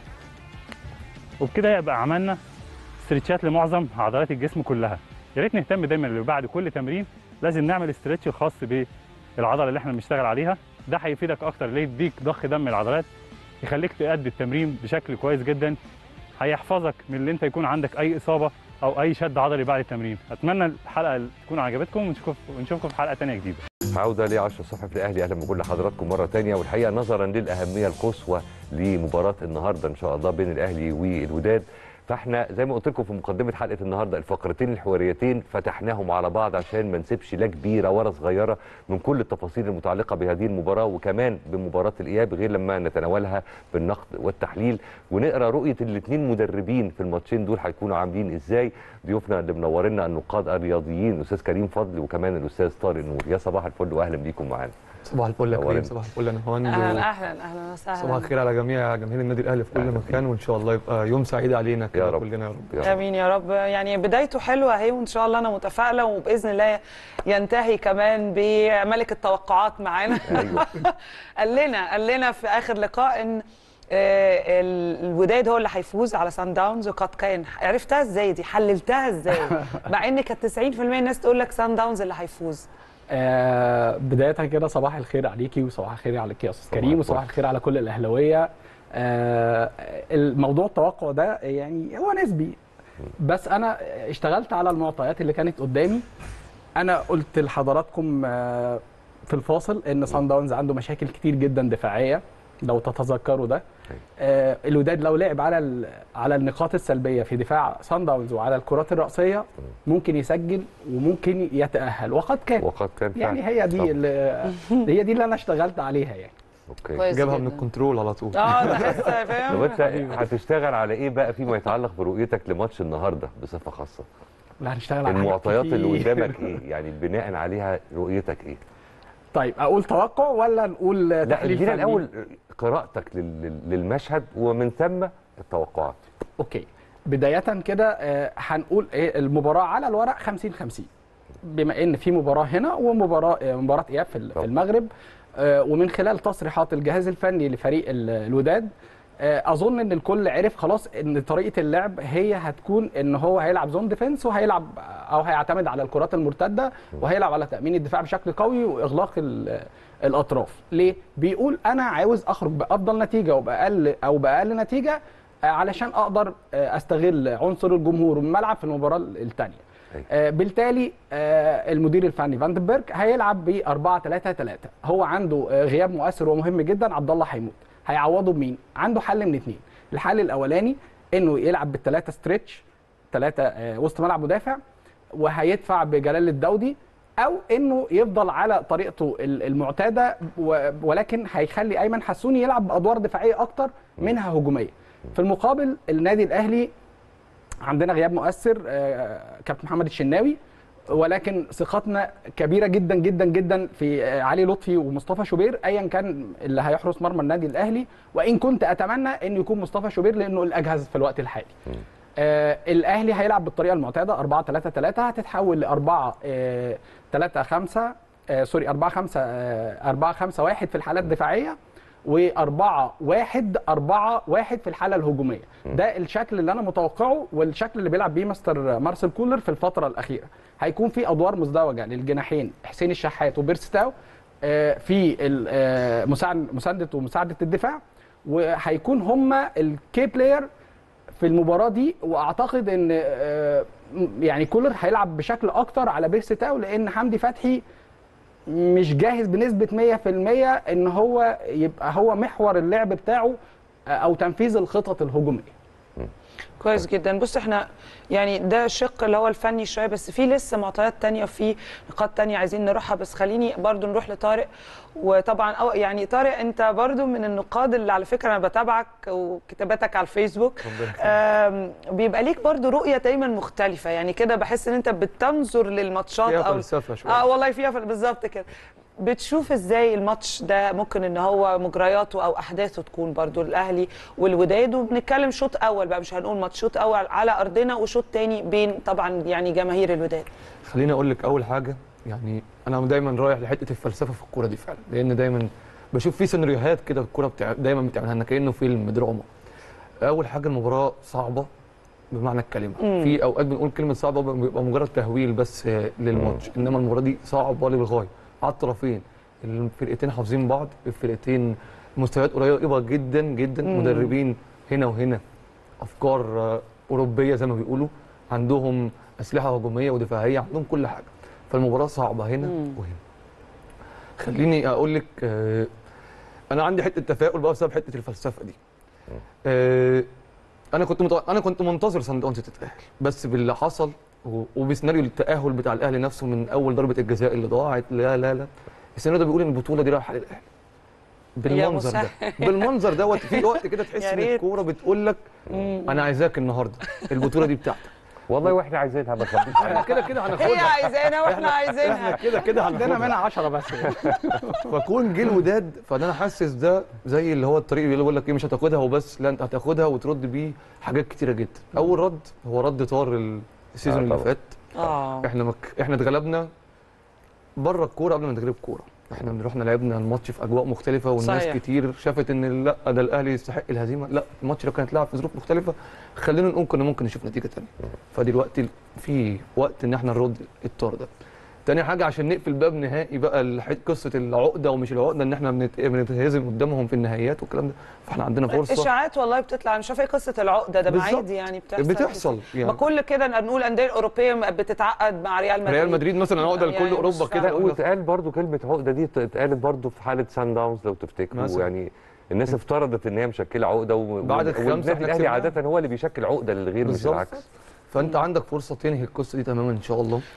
وبكده يبقى عملنا استرتشات لمعظم عضلات الجسم كلها يا ريت نهتم دايما اللي بعد كل تمرين لازم نعمل استرتش خاص بالعضله اللي احنا بنشتغل عليها ده هيفيدك اكتر ليه يديك ضخ دم العضلات يخليك تأدي التمرين بشكل كويس جدا هيحفظك من اللي انت يكون عندك اي اصابه او اي شد عضلي بعد التمرين اتمنى الحلقه تكون عجبتكم ونشوف ونشوفكم في حلقه تانية جديده عودة ل 10 الصبح في الأهلي أهلا بكل حضراتكم مرة تانية والحقيقة نظرا للأهمية القصوى لمباراة النهاردة إن شاء الله بين الأهلي والوداد فاحنا زي ما قلت لكم في مقدمه حلقه النهارده الفقرتين الحواريتين فتحناهم على بعض عشان ما نسيبش لا كبيره ولا صغيره من كل التفاصيل المتعلقه بهذه المباراه وكمان بمباراه الاياب غير لما نتناولها بالنقد والتحليل ونقرا رؤيه الاثنين مدربين في الماتشين دول هيكونوا عاملين ازاي ضيوفنا اللي منورنا النقاد الرياضيين الاستاذ كريم فضل وكمان الاستاذ طارق نور يا صباح الفل واهلا بيكم معانا صباح الفل يا نورنا. كريم صباح الفل يا نهوان اهلا اهلا اهلا وسهلا صباح الخير على جميع جماهير النادي الاهلي في كل أهلا مكان وان شاء الله يبقى يوم سعيد علينا كده رب. كلنا يا رب يا رب. امين يا رب يعني بدايته حلوه اهي وان شاء الله انا متفائله وباذن الله ينتهي كمان بملك التوقعات معانا ايوه قال لنا قال لنا في اخر لقاء ان آه، ال- الوداد هو اللي هيفوز على سان داونز وقد كان عرفتها ازاي دي حللتها ازاي مع ان كانت 90% الناس تقول لك سان داونز اللي هيفوز آه بداية كده صباح الخير عليكي وصباح الخير عليك يا استاذ صباح كريم الفل. وصباح الخير على كل الاهلاويه آه الموضوع التوقع ده يعني هو نسبي بس انا اشتغلت على المعطيات اللي كانت قدامي انا قلت لحضراتكم آه في الفاصل ان سان داونز عنده مشاكل كتير جدا دفاعيه لو تتذكروا ده آه الوداد لو لعب على ال- على النقاط السلبيه في دفاع سان داونز وعلى الكرات الرأسيه ممكن يسجل وممكن يتأهل وقد كان وقد كان فعلا يعني هي دي طبعا. اللي هي دي اللي انا اشتغلت عليها يعني اوكي كويس جابها من جداً. الكنترول على طول اه تحس طب فاهم انت هتشتغل على ايه بقى فيما يتعلق برؤيتك لماتش النهارده بصفه خاصه لا هنشتغل على حاجات المعطيات اللي كتير. قدامك ايه يعني بناء عليها رؤيتك ايه طيب اقول توقع ولا نقول لا تحليل ادينا فني؟ الاول قراءتك لل- لل- للمشهد ومن ثم التوقعات اوكي بدايه كده آه، هنقول ايه المباراه على الورق 50 50 بما ان في مباراه هنا ومباراه آه، مباراه اياب في ال- في طبعا. المغرب آه، ومن خلال تصريحات الجهاز الفني لفريق ال- الوداد آه، اظن ان الكل عرف خلاص ان طريقه اللعب هي هتكون ان هو هيلعب زون ديفنس وهيلعب او هيعتمد على الكرات المرتده وهيلعب على تامين الدفاع بشكل قوي واغلاق ال- الاطراف ليه بيقول انا عاوز اخرج بافضل نتيجه وباقل او باقل نتيجه آه، علشان اقدر آه، استغل عنصر الجمهور والملعب في المباراه الثانيه أيوة. آه، بالتالي آه، المدير الفني فاندنبرج هيلعب ب 4 3 3 هو عنده آه، غياب مؤثر ومهم جدا عبد الله حيمود هيعوضه بمين عنده حل من اثنين الحل الاولاني انه يلعب بالثلاثه ستريتش ثلاثه وسط ملعب مدافع وهيدفع بجلال الدودي او انه يفضل على طريقته ال- المعتاده و- ولكن هيخلي ايمن حسوني يلعب بادوار دفاعيه اكتر منها هجوميه في المقابل النادي الاهلي عندنا غياب مؤثر آه، كابتن محمد الشناوي ولكن ثقتنا كبيره جدا جدا جدا في آه، علي لطفي ومصطفى شوبير ايا كان اللي هيحرس مرمى النادي الاهلي وان كنت اتمنى انه يكون مصطفى شوبير لانه الاجهز في الوقت الحالي آه الاهلي هيلعب بالطريقه المعتاده 4 3 3 هتتحول ل 4 آه 3 5 آه سوري 4 5 آه 4 5 1 في الحالات الدفاعيه و4 1 4 1 في الحاله الهجوميه ده الشكل اللي انا متوقعه والشكل اللي بيلعب بيه مستر مارسيل كولر في الفتره الاخيره هيكون في ادوار مزدوجه للجناحين حسين الشحات وبيرستاو آه، في ال- آه، مساعد مسانده ومساعده الدفاع وهيكون هم الكي بلاير في المباراه دي واعتقد ان آه، م- يعني كولر هيلعب بشكل اكتر على بيرستاو لان حمدي فتحي مش جاهز بنسبه 100% ان هو يبقى هو محور اللعب بتاعه آه، او تنفيذ الخطط الهجوميه كويس جدا بص احنا يعني ده الشق اللي هو الفني شويه بس في لسه معطيات تانية وفي نقاط تانية عايزين نروحها بس خليني برضو نروح لطارق وطبعا أو يعني طارق انت برضو من النقاد اللي على فكره انا بتابعك وكتاباتك على الفيسبوك آم، بيبقى ليك برضو رؤيه دايما مختلفه يعني كده بحس ان انت بتنظر للماتشات فيها او فلسفة شوية. اه والله فيها فل- بالظبط كده بتشوف ازاي الماتش ده ممكن ان هو مجرياته او احداثه تكون برضو الاهلي والوداد وبنتكلم شوط اول بقى مش هنقول ماتش شوط اول على ارضنا وشوط تاني بين طبعا يعني جماهير الوداد خليني اقول لك اول حاجه يعني انا دايما رايح لحته الفلسفه في الكوره دي فعلا لان دايما بشوف في سيناريوهات كده الكوره بتاع دايما بتعملها لنا كانه فيلم دراما اول حاجه المباراه صعبه بمعنى الكلمه مم. في اوقات بنقول كلمه صعبه بيبقى مجرد تهويل بس آه، للماتش انما المباراه دي صعبه للغايه على الطرفين الفرقتين حافظين بعض الفرقتين مستويات قريبه جدا جدا مم. مدربين هنا وهنا افكار آه، اوروبيه زي ما بيقولوا عندهم اسلحه هجوميه ودفاعيه عندهم كل حاجه فالمباراه صعبه هنا مم. وهنا خليني اقول لك آه، انا عندي حته تفاؤل بقى بسبب حته الفلسفه دي آه، انا كنت متو... انا كنت منتظر سان داونز تتاهل بس باللي حصل و- وبسيناريو التاهل بتاع الاهلي نفسه من اول ضربه الجزاء اللي ضاعت لا لا لا السيناريو ده بيقول ان البطوله دي رايحه للاهلي بالمنظر ده مسهل. بالمنظر دوت في وقت كده تحس يا ان ريت. الكوره بتقول لك انا عايزاك النهارده البطوله دي بتاعتك والله واحنا عايزينها ما تخبيش احنا كده كده هي هناخدها عايزانا واحنا احنا عايزينها كده كده عندنا هناخدها منها 10 بس فكون جه الوداد فانا حاسس ده زي اللي هو الطريق اللي بيقول لك ايه مش هتاخدها وبس لا انت هتاخدها وترد بيه حاجات كتيره جدا اول رد هو رد طار السيزون آه اللي طبعا. فات اه احنا مك... احنا اتغلبنا بره الكوره قبل ما نتغلب الكوره احنا رحنا لعبنا الماتش في اجواء مختلفه والناس صحيح. كتير شافت ان لا ده الاهلي يستحق الهزيمه لا الماتش لو كان اتلعب في ظروف مختلفه خلينا نقول كنا ممكن نشوف نتيجه ثانيه فدلوقتي في وقت ان احنا نرد الطار ده تاني حاجه عشان نقفل باب نهائي بقى الح- قصه العقده ومش العقده ان احنا بنت- بنتهزم قدامهم في النهائيات والكلام ده فاحنا عندنا فرصه اشاعات والله بتطلع مش عارفه ايه قصه العقده ده بالظبط. عادي يعني بتحصل بتحصل يعني. ما كل كده نقول الانديه الاوروبيه بتتعقد مع ريال مدريد ريال مدريد مثلا عقده يعني لكل مش اوروبا فاهمة. لا كده واتقال برضو كلمه عقده دي اتقالت برضو في حاله سان داونز لو تفتكروا مثلا. يعني الناس افترضت ان هي مشكله عقده و... بعد و- الخمسة والنادي احنا الاهلي كسبناها. عاده هو اللي بيشكل عقده للغير مش بالظبط. العكس فانت عندك فرصه تنهي القصه دي تماما ان شاء الله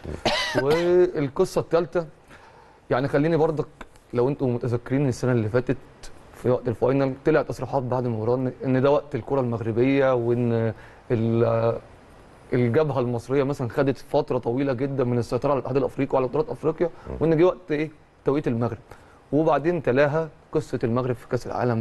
والقصه الثالثه يعني خليني برضك لو انتم متذكرين السنه اللي فاتت في وقت الفاينل طلع تصريحات بعد المباراه إن- ان ده وقت الكره المغربيه وان ال- الجبهه المصريه مثلا خدت فتره طويله جدا من السيطره على الاتحاد الافريقي وعلى بطولات افريقيا وان جه وقت ايه توقيت المغرب وبعدين تلاها قصه المغرب في كاس العالم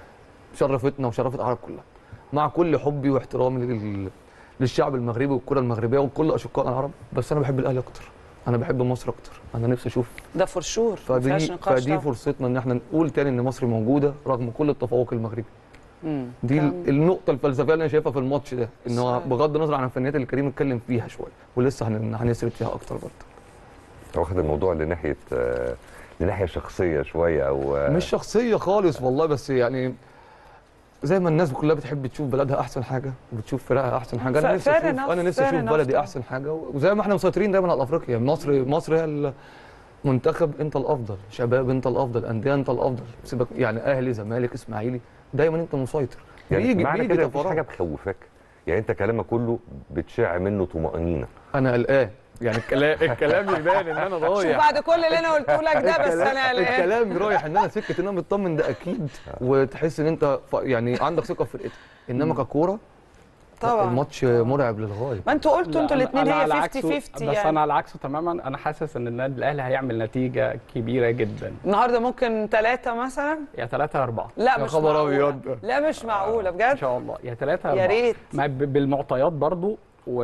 شرفتنا وشرفت العرب كلها مع كل حبي واحترامي لل- للشعب المغربي والكره المغربيه وكل اشقائنا العرب بس انا بحب الاهلي اكتر انا بحب مصر اكتر انا نفسي اشوف ده فور شور ما فدي فيهاش نقاش فدي طبعاً. فرصتنا ان احنا نقول تاني ان مصر موجوده رغم كل التفوق المغربي مم. دي كلام- ال- النقطه الفلسفيه اللي انا شايفها في الماتش ده ان هو صحيح. بغض النظر عن الفنيات اللي كريم اتكلم فيها شويه ولسه هن- هنسرد فيها اكتر برضه واخد الموضوع لناحيه آه، لناحيه شخصيه شويه او آه، مش شخصيه خالص والله بس يعني زي ما الناس كلها بتحب تشوف بلدها احسن حاجه وبتشوف فرقها احسن حاجه انا ف- نفسي fair اشوف enough, انا نفسي fair اشوف enough بلدي طبعا. احسن حاجه وزي ما احنا مسيطرين دايما على افريقيا مصر مصر هي المنتخب انت الافضل شباب انت الافضل انديه انت الافضل سيبك يعني اهلي زمالك اسماعيلي دايما انت مسيطر يعني بيجي معنى بيجي كده مفيش طفرات. حاجه مخوفاك يعني انت كلامك كله بتشع منه طمانينه انا قلقان يعني الكلام الكلام يبان ان انا شوف رايح بعد كل اللي انا قلته لك ده بس الكلام- انا قلقان الكلام رايح ان انا سكه ان انا مطمن ده اكيد وتحس ان انت ف- يعني عندك ثقه في فرقتك انما ككوره طبعا الماتش مرعب للغايه ما انتوا قلتوا انتوا لا، الاثنين أنا هي على 50 عكسه- 50 بس يعني انا على عكسه تماما انا حاسس ان النادي الاهلي هيعمل نتيجه كبيره جدا النهارده ممكن ثلاثة مثلا يا ثلاثة يا أربعة لا يا مش خبر معقولة أبيض. لا مش معقولة إن بجد شاء الله يا ثلاثة يا يا أربعة ريت مع ب- بالمعطيات برضو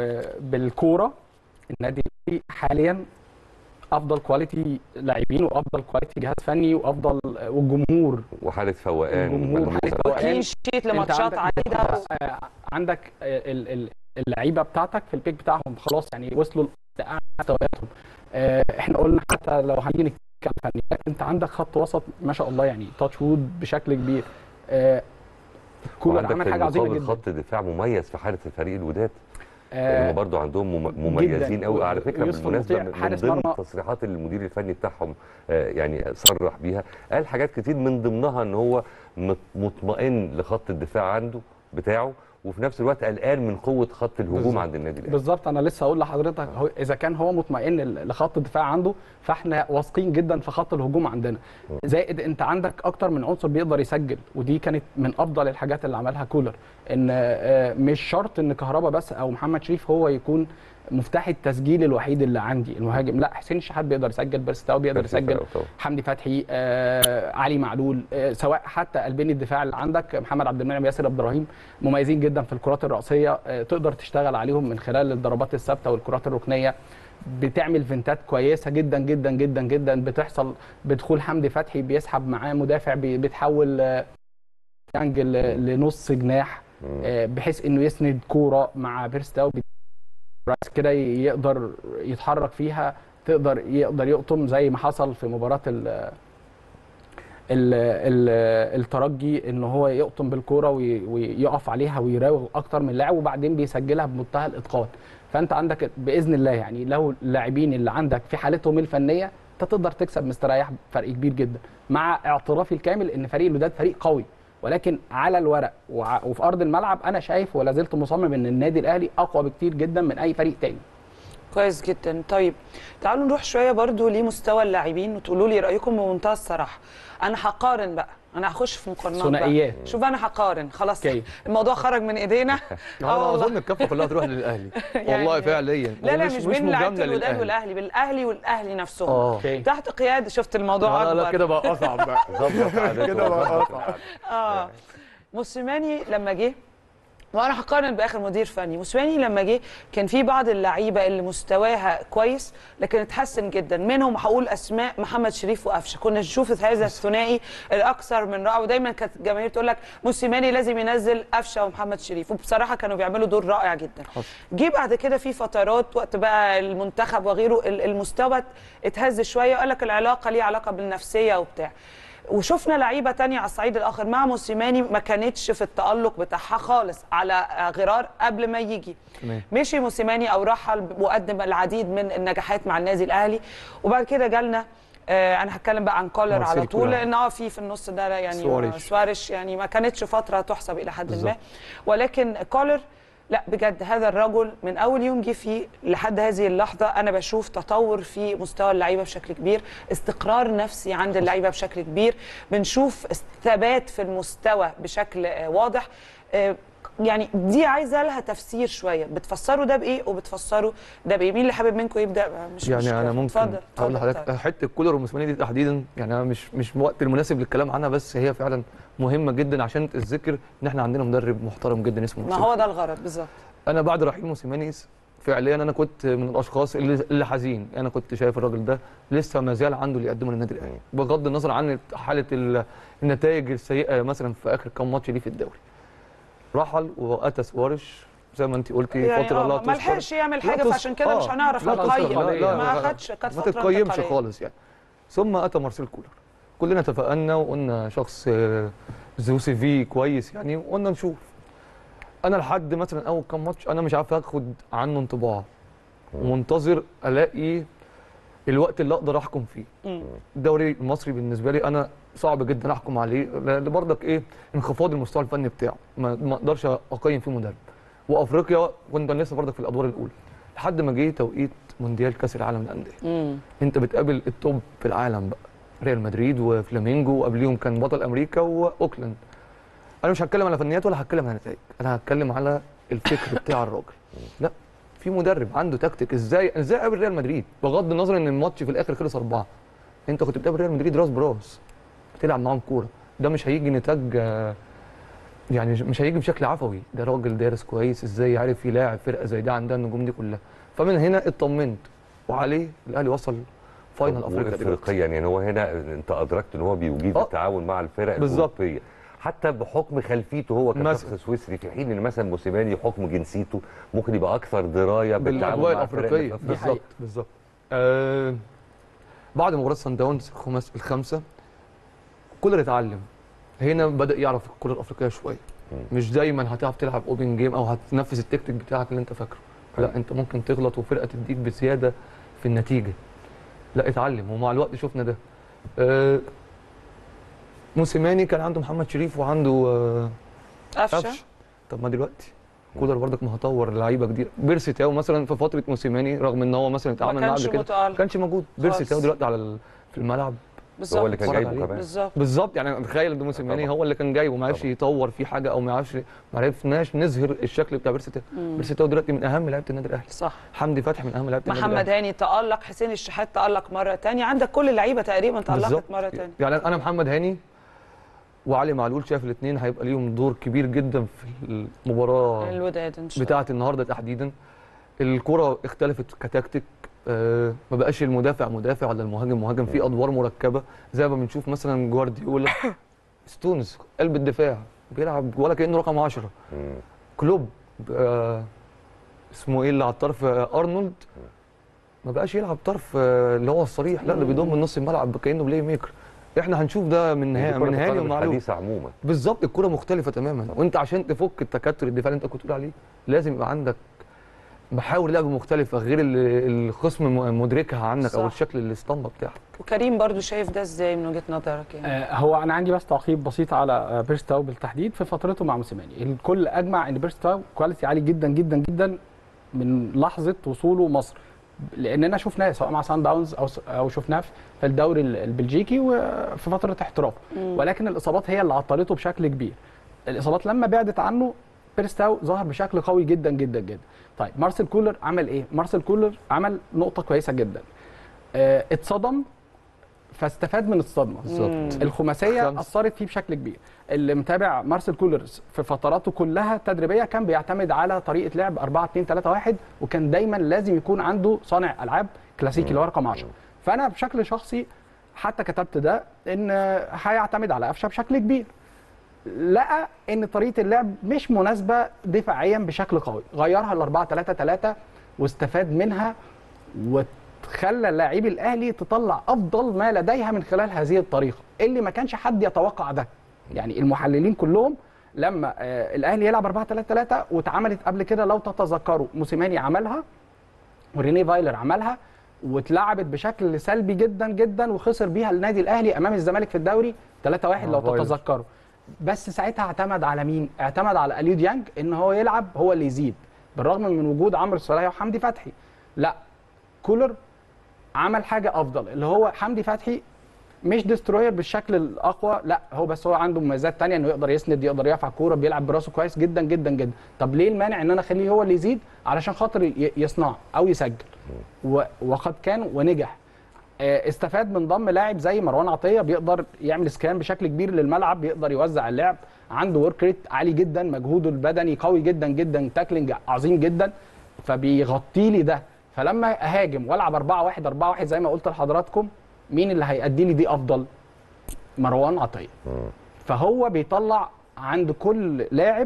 وبالكورة النادي الأهلي حاليا أفضل كواليتي لاعبين وأفضل كواليتي جهاز فني وأفضل والجمهور وحاله فوقان الجمهور ملموسة. حالة فوقان. كلين شيت أنت لماتشات عندك- عديدة آه، عندك آه، ال- ال- اللعيبه بتاعتك في البيك بتاعهم خلاص يعني وصلوا لاعلى مستوياتهم آه، احنا قلنا حتى لو هنيجي نتكلم عن الفنيات انت عندك خط وسط ما شاء الله يعني تاتش وود بشكل كبير آه، كولر وعندك عمل في حاجه عظيمه المقابل جدا خط دفاع مميز في حاله الفريق الوداد آه، هم برضو عندهم مم- مميزين جداً. قوي على فكره ويوسف بالمناسبه المطيع من حارس ضمن مرمى. التصريحات اللي المدير الفني بتاعهم آه، يعني صرح بيها قال حاجات كتير من ضمنها ان هو مط- مطمئن لخط الدفاع عنده بتاعه وفي نفس الوقت قلقان من قوه خط الهجوم بالظبط. عند النادي الاهلي بالظبط انا لسه هقول لحضرتك هو اذا كان هو مطمئن ل- لخط الدفاع عنده فاحنا واثقين جدا في خط الهجوم عندنا زائد انت عندك اكتر من عنصر بيقدر يسجل ودي كانت من افضل الحاجات اللي عملها كولر ان آه، مش شرط ان كهربا بس او محمد شريف هو يكون مفتاح التسجيل الوحيد اللي عندي المهاجم لا حسين الشحات بيقدر يسجل بيرستاو بيقدر يسجل طبعاً. حمدي فتحي آه، علي معلول آه، سواء حتى قلبين الدفاع اللي عندك محمد عبد المنعم ياسر عبد الرحيم مميزين جدا في الكرات الرأسية آه، تقدر تشتغل عليهم من خلال الضربات الثابتة والكرات الركنية بتعمل فنتات كويسة جدا جدا جدا جدا بتحصل بدخول حمدي فتحي بيسحب معاه مدافع بي- بتحول آه، يانج ل- لنص جناح آه، بحيث انه يسند كورة مع بيرستاو رايس كده يقدر يتحرك فيها تقدر يقدر يقطم زي ما حصل في مباراة ال ال ال الترجي ان هو يقطم بالكوره وي- ويقف عليها ويراوغ اكتر من لاعب وبعدين بيسجلها بمنتهى الاتقان فانت عندك باذن الله يعني لو اللاعبين اللي عندك في حالتهم الفنيه انت تقدر تكسب مستريح فرق كبير جدا مع اعترافي الكامل ان فريق الوداد فريق قوي ولكن على الورق وع- وفي ارض الملعب انا شايف ولا زلت مصمم ان النادي الاهلي اقوى بكتير جدا من اي فريق تاني كويس جدا طيب تعالوا نروح شويه برضو لمستوى اللاعبين وتقولوا لي رايكم بمنتهى الصراحه انا هقارن بقى انا هخش في مقارنات بقى. ثنائيات. شوف انا هقارن خلاص اوكي. الموضوع خرج من ايدينا انا آه والله. اظن الكفه كلها تروح للاهلي والله يعني- فعليا لا لا ومش- مش, بين لعيبه مجاملة الوداد للأهلي. والاهلي بالاهلي والاهلي نفسهم اه اوكي تحت قياده شفت الموضوع لا لا اكبر كده بقى اصعب بقى ظبط عادته كده بقى وظبط أصعب. العادة. اه موسيماني لما جه وانا هقارن باخر مدير فني موسيماني لما جه كان في بعض اللعيبه اللي مستواها كويس لكن اتحسن جدا منهم هقول اسماء محمد شريف وقفشه كنا نشوف هذا الثنائي الاكثر من رائع ودايما كانت الجماهير تقول لك موسيماني لازم ينزل قفشه ومحمد شريف وبصراحه كانوا بيعملوا دور رائع جدا جه بعد كده في فترات وقت بقى المنتخب وغيره ال- المستوى اتهز شويه وقال لك العلاقه ليها علاقه بالنفسيه وبتاع وشفنا لعيبه تانية على الصعيد الاخر مع موسيماني ما كانتش في التالق بتاعها خالص على غرار قبل ما يجي تمام. مشي موسيماني او رحل وقدم العديد من النجاحات مع النادي الاهلي وبعد كده جالنا آه انا هتكلم بقى عن كولر مارسيل على طول كولر. لان اه في في النص ده يعني سواريش. سواريش يعني ما كانتش فتره تحسب الى حد ما بالظبط. ولكن كولر لا بجد هذا الرجل من اول يوم جه فيه لحد هذه اللحظه انا بشوف تطور في مستوى اللعيبه بشكل كبير استقرار نفسي عند اللعيبه بشكل كبير بنشوف ثبات في المستوى بشكل آه، واضح آه، يعني دي عايزه لها تفسير شويه بتفسروا ده بايه وبتفسروا ده بايه مين اللي حابب منكم يبدا مش يعني مشكلة. انا ممكن اتفضل اقول اتفضل، لحضرتك حته كولر والموسيماني دي تحديدا يعني انا مش مش وقت المناسب للكلام عنها بس هي فعلا مهمه جدا عشان تتذكر ان احنا عندنا مدرب محترم جدا اسمه ما موسيماني. هو ده الغرض بالظبط انا بعد رحيل موسيماني فعليا انا كنت من الاشخاص اللي, اللي حزين انا كنت شايف الراجل ده لسه ما زال عنده اللي يقدمه للنادي الاهلي بغض النظر عن حاله ال- النتائج السيئه مثلا في اخر كام ماتش ليه في الدوري رحل واتى سوارش زي ما انت قلتي يعني فتره آه لا ما تذكر لحقش يعمل لا حاجه تذ- فعشان كده آه، مش هنعرف لا تذكر. نقيم لا- لا- ما لا- خدش كانت ما فتره تتقيمش انتقالية. خالص يعني ثم اتى مارسيل كولر كلنا اتفقنا وقلنا شخص آه، ذو سي في كويس يعني وقلنا نشوف انا لحد مثلا اول كام ماتش انا مش عارف اخد عنه انطباع ومنتظر الاقي الوقت اللي اقدر احكم فيه مم. الدوري المصري بالنسبه لي انا صعب جدا احكم عليه لان برضك ايه انخفاض المستوى الفني بتاعه ما ما اقدرش اقيم فيه مدرب وافريقيا كنت لسه برضك في الادوار الاولى لحد ما جه توقيت مونديال كاس العالم للانديه مم. انت بتقابل التوب في العالم بقى ريال مدريد وفلامينجو وقبليهم كان بطل امريكا واوكلاند انا مش هتكلم على فنيات ولا هتكلم على نتائج انا هتكلم على الفكر بتاع الراجل لا في مدرب عنده تكتيك ازاي ازاي قابل ريال مدريد بغض النظر ان الماتش في الاخر خلص اربعه انت كنت بتقابل ريال مدريد راس براس بتلعب معاهم كوره ده مش هيجي نتاج آه، يعني مش هيجي بشكل عفوي ده راجل دارس كويس ازاي عارف يلاعب فرقه زي دي عندها النجوم دي كلها فمن هنا اطمنت وعليه الاهلي وصل فاينل افريقيا دلوقتي افريقيا يعني هو هنا انت ادركت ان هو بيجيد آه. التعاون مع الفرق بالظبط. الاوروبيه حتى بحكم خلفيته هو كشخص مثلا. سويسري في حين ان مثلا موسيماني حكم جنسيته ممكن يبقى اكثر درايه بالتعامل بالاجواء مع الفرق الافريقيه اللي في أفريقيا. بالظبط بالظبط آه بعد مباراه سان داونز الخماس الخمسه كولر اتعلم هنا بدا يعرف الكره الافريقيه شويه مش دايما هتعرف تلعب اوبن جيم او هتنفذ التكتيك بتاعك اللي انت فاكره لا انت ممكن تغلط وفرقه تديك بزياده في النتيجه لا اتعلم ومع الوقت شفنا ده آه موسيماني كان عنده محمد شريف وعنده آه قفشه قفشه طب ما دلوقتي كولر برضك ما هطور لعيبه جديده بيرسي تاو مثلا في فتره موسيماني رغم ان هو مثلا اتعامل معاه كانش قبل كده متألق. ما كانش موجود بيرسي خالص. تاو دلوقتي على ال- في الملعب بالظبط هو اللي كان اتفرج جايبه عليه. كمان بالظبط بالظبط يعني أنا متخيل ان موسيماني طبعا. هو اللي كان جايبه ما عرفش طبعا. يطور فيه حاجه او ما عرفش ما عرفناش نظهر الشكل بتاع بيرسي تاو بيرسي تاو دلوقتي من اهم لعيبه النادي الاهلي صح حمدي فتحي من اهم لعيبه النادي محمد الأهلي. هاني تألق حسين الشحات تألق مرة تانية عندك كل اللعيبة تقريبا تألقت بالظبط. مرة تانية يعني انا محمد هاني وعلي معلول شايف الاثنين هيبقى ليهم دور كبير جدا في المباراه الوداد ان شاء الله بتاعه النهارده تحديدا الكره اختلفت كتكتيك آه ما بقاش المدافع مدافع ولا المهاجم مهاجم في ادوار مركبه زي ما بنشوف مثلا جوارديولا ستونز قلب الدفاع بيلعب ولا كانه رقم 10 مم. كلوب آه اسمه ايه اللي على الطرف آه ارنولد ما بقاش يلعب طرف آه اللي هو الصريح لا ده بيضم من نص الملعب كانه بلاي ميكر احنا هنشوف ده من دي ها كرة من هاني القدم ومعلول الحديثه عموما بالظبط الكره مختلفه تماما وانت عشان تفك التكتل الدفاعي اللي انت كنت بتقول عليه لازم يبقى عندك محاور لعب مختلفه غير اللي الخصم م- مدركها عنك صح. او الشكل الاسطمبه بتاعك وكريم برضو شايف ده ازاي من وجهة نظرك يعني آه، هو انا عندي بس تعقيب بسيط على آه، بيرستاو بالتحديد في فترته مع موسيماني الكل اجمع ان بيرستاو كواليتي عالي جدا جدا جدا من لحظه وصوله مصر لاننا شفناه سواء مع سان داونز او او شفناه في الدوري ال- البلجيكي وفي فتره احترافه ولكن الاصابات هي اللي عطلته بشكل كبير الاصابات لما بعدت عنه بيرستاو ظهر بشكل قوي جدا جدا جدا طيب مارسيل كولر عمل ايه مارسيل كولر عمل نقطه كويسه جدا آه، اتصدم فاستفاد من الصدمه بالظبط الخماسيه خمس. اثرت فيه بشكل كبير اللي متابع مارسيل كولرز في فتراته كلها التدريبيه كان بيعتمد على طريقه لعب 4 2 3 1 وكان دايما لازم يكون عنده صانع العاب كلاسيكي اللي هو رقم 10 فانا بشكل شخصي حتى كتبت ده ان هيعتمد على قفشه بشكل كبير لقى ان طريقه اللعب مش مناسبه دفاعيا بشكل قوي غيرها ل 4 3 3 واستفاد منها وخلى لاعبي الاهلي تطلع افضل ما لديها من خلال هذه الطريقه اللي ما كانش حد يتوقع ده يعني المحللين كلهم لما آه الاهلي يلعب 4 3 3 واتعملت قبل كده لو تتذكروا موسيماني عملها وريني فايلر عملها واتلعبت بشكل سلبي جدا جدا وخسر بيها النادي الاهلي امام الزمالك في الدوري 3 1 لو آه، فايلر. تتذكروا بس ساعتها اعتمد على مين؟ اعتمد على اليو ديانج ان هو يلعب هو اللي يزيد بالرغم من وجود عمرو السوليه وحمدي فتحي لا كولر عمل حاجه افضل اللي هو حمدي فتحي مش ديستروير بالشكل الاقوى لا هو بس هو عنده مميزات تانية انه يقدر يسند يقدر يرفع كوره بيلعب براسه كويس جدا جدا جدا طب ليه المانع ان انا اخليه هو اللي يزيد علشان خاطر ي- يصنع او يسجل و- وقد كان ونجح آه، استفاد من ضم لاعب زي مروان عطيه بيقدر يعمل سكان بشكل كبير للملعب بيقدر يوزع اللعب عنده ورك ريت عالي جدا مجهوده البدني قوي جدا جدا تاكلينج عظيم جدا فبيغطي لي ده فلما اهاجم والعب 4 1 4 1 زي ما قلت لحضراتكم مين اللي هيأدي لي دي افضل مروان عطيه فهو بيطلع عند كل لاعب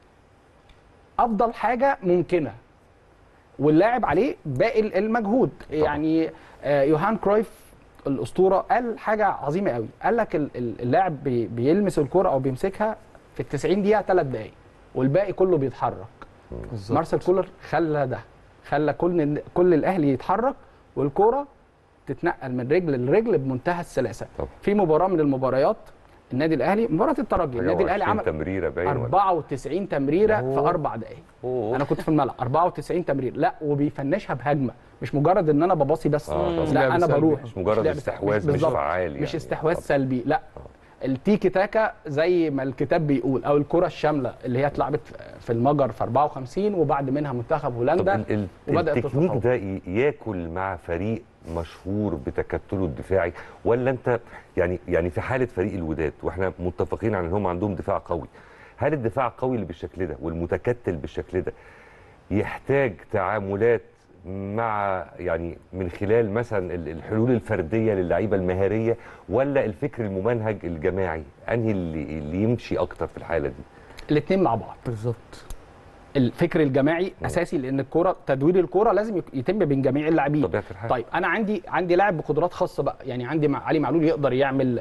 افضل حاجه ممكنه واللاعب عليه باقي المجهود يعني آه، يوهان كرويف الاسطوره قال حاجه عظيمه قوي قال لك ال- ال- اللاعب بي- بيلمس الكره او بيمسكها في ال 90 دقيقه ثلاث دقائق والباقي كله بيتحرك بالظبط. مارسيل كولر خلى ده خلى كل كل الاهلي يتحرك والكوره تتنقل من رجل لرجل بمنتهى السلاسه طبعا. في مباراه من المباريات النادي الاهلي مباراه الترجي النادي الاهلي 20 عمل تمريره باين ولا 94 تمريره في أوه. اربع دقائق أوه. انا كنت في الملعب 94 تمرير لا وبيفنشها بهجمه مش مجرد ان انا بباصي بس آه، طبعاً. لا لعب انا سلبي. بروح مش مجرد لعب استحواذ سلبي. مش بالظبط. فعال مش يعني. استحواذ طبعاً. سلبي لا التيكي تاكا زي ما الكتاب بيقول او الكره الشامله اللي هي اتلعبت في المجر في 54 وبعد منها منتخب طب هولندا ال- ال- وبدأت التكنيك تتطور. ده ي- ياكل مع فريق مشهور بتكتله الدفاعي ولا انت يعني يعني في حاله فريق الوداد واحنا متفقين على ان هم عندهم دفاع قوي هل الدفاع القوي اللي بالشكل ده والمتكتل بالشكل ده يحتاج تعاملات مع يعني من خلال مثلا ال- الحلول الفرديه للعيبه المهاريه ولا الفكر الممنهج الجماعي انهي اللي, اللي يمشي اكتر في الحاله دي الاثنين مع بعض بالظبط الفكر الجماعي اساسي لان الكوره تدوير الكوره لازم يك- يتم بين جميع اللاعبين طبيعه الحال طيب انا عندي عندي لاعب بقدرات خاصه بقى يعني عندي مع علي معلول يقدر يعمل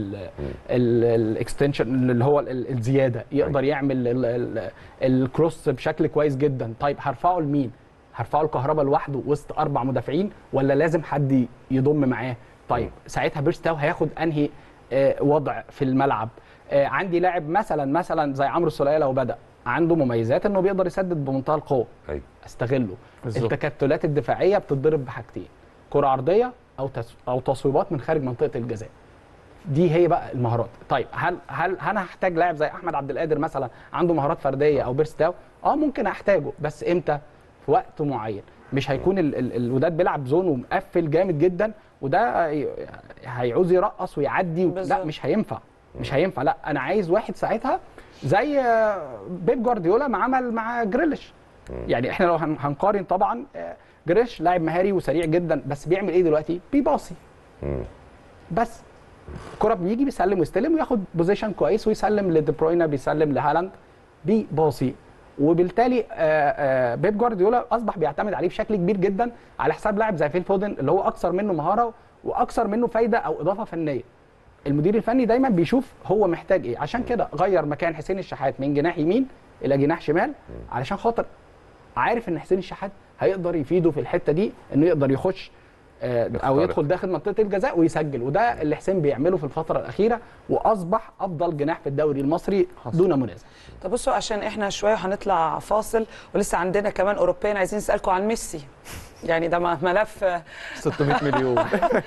الاكستنشن اللي هو ال- الزياده يقدر يعمل ال- ال- الكروس بشكل كويس جدا طيب هرفعه لمين هرفعه الكهرباء لوحده وسط اربع مدافعين ولا لازم حد يضم معاه طيب ساعتها بيرستاو هياخد انهي آه، وضع في الملعب آه، عندي لاعب مثلا مثلا زي عمرو السوليه لو بدا عنده مميزات انه بيقدر يسدد بمنتهى القوه ايوه استغله بالظبط. التكتلات الدفاعيه بتتضرب بحاجتين كره عرضيه او تس... او تصويبات من خارج منطقه الجزاء دي هي بقى المهارات طيب هل هل انا هحتاج لاعب زي احمد عبد القادر مثلا عنده مهارات فرديه او بيرستاو اه ممكن احتاجه بس امتى في وقت معين مش هيكون ال... ال... الوداد بيلعب زون ومقفل جامد جدا وده ي- هيعوز يرقص ويعدي و... بالظبط. لا مش هينفع مش هينفع لا انا عايز واحد ساعتها زي آه، بيب جوارديولا ما عمل مع جريليش يعني احنا لو هن- هنقارن طبعا آه، جريش لاعب مهاري وسريع جدا بس بيعمل ايه دلوقتي بيباصي مم. بس الكره بيجي بيسلم ويستلم وياخد بوزيشن كويس ويسلم لدي بروينا بيسلم لهالاند بيباصي وبالتالي آه، آه، بيب جوارديولا اصبح بيعتمد عليه بشكل كبير جدا على حساب لاعب زي فيل فودن اللي هو اكثر منه مهاره واكثر منه فايده او اضافه فنيه المدير الفني دايما بيشوف هو محتاج ايه عشان كده غير مكان حسين الشحات من جناح يمين الى جناح شمال علشان خاطر عارف ان حسين الشحات هيقدر يفيده في الحته دي انه يقدر يخش آه، او يخترق. يدخل داخل منطقه الجزاء ويسجل وده اللي حسين بيعمله في الفتره الاخيره واصبح افضل جناح في الدوري المصري دون منازع طب بصوا عشان احنا شويه هنطلع فاصل ولسه عندنا كمان اوروبيين عايزين نسالكم عن ميسي يعني ده م- ملف 600 مليون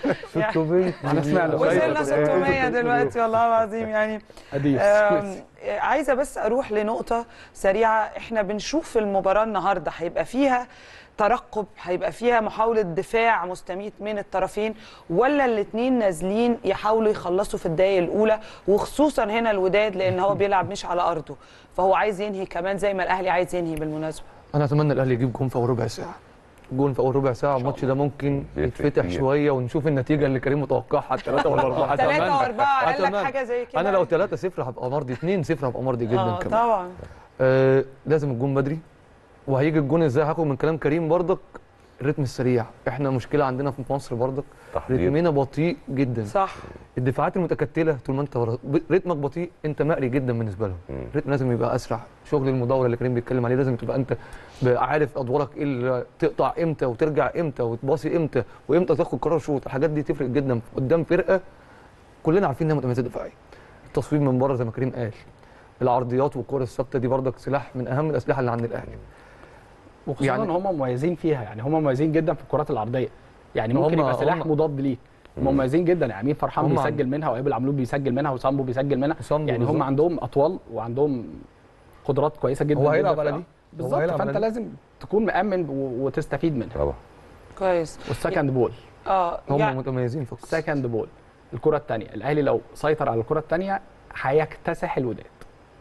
600 انا سمعنا وصلنا 600 دلوقتي والله العظيم يعني اديس آم، عايزه بس اروح لنقطه سريعه احنا بنشوف المباراه النهارده هيبقى فيها ترقب هيبقى فيها محاوله دفاع مستميت من الطرفين ولا الاثنين نازلين يحاولوا يخلصوا في الدقايق الاولى وخصوصا هنا الوداد لان هو بيلعب مش على ارضه فهو عايز ينهي كمان زي ما الاهلي عايز ينهي بالمناسبه انا اتمنى الاهلي يجيب جون في اول ربع ساعه جون في اول ربع ساعه الماتش ده ممكن بيفرق يتفتح كتير. شويه ونشوف النتيجه اللي كريم متوقعها 3 ولا 4 ثلاثة وأربعة قال لك أتمنى. حاجة زي كده انا لو 3 0 هبقى مرضي 2 0 هبقى مرضي جدا اه كمان طبعا آه لازم الجون بدري وهيجي الجون ازاي هاخد من كلام كريم برضك الريتم السريع احنا مشكله عندنا في مصر برضك تحضير. رتمنا بطيء جدا صح الدفاعات المتكتله طول ما انت ورا- ب- رتمك بطيء انت مقري جدا بالنسبه لهم مم. الريتم لازم يبقى اسرع شغل المداوره اللي كريم بيتكلم عليه لازم تبقى انت ب- عارف ادوارك ايه اللي تقطع امتى وترجع امتى وتباصي امتى وامتى تاخد قرار شوط الحاجات دي تفرق جدا قدام فرقه كلنا عارفين انها متميزه دفاعيا التصويب من بره زي ما كريم قال العرضيات والكره الثابته دي برضك سلاح من اهم الاسلحه اللي عند الاهلي وخصوصا يعني- يعني هم مميزين فيها يعني هم مميزين جدا في الكرات العرضيه يعني هم- ممكن يبقى سلاح هم- مضاد ليه هم مميزين جدا يعني امين فرحان هم بيسجل منها واياب العملول بيسجل منها وسامبو بيسجل منها وسامبو يعني هم بالظبط. عندهم اطوال وعندهم قدرات كويسه جدا هو هيلعب جدا على في- دي. هو بالظبط هيلعب على فانت دي. لازم تكون مامن و- وتستفيد منها طبعا كويس والسكند بول اه هم يعني متميزين في القصة. سكند بول الكره الثانيه الاهلي لو سيطر على الكره الثانيه هيكتسح الوداد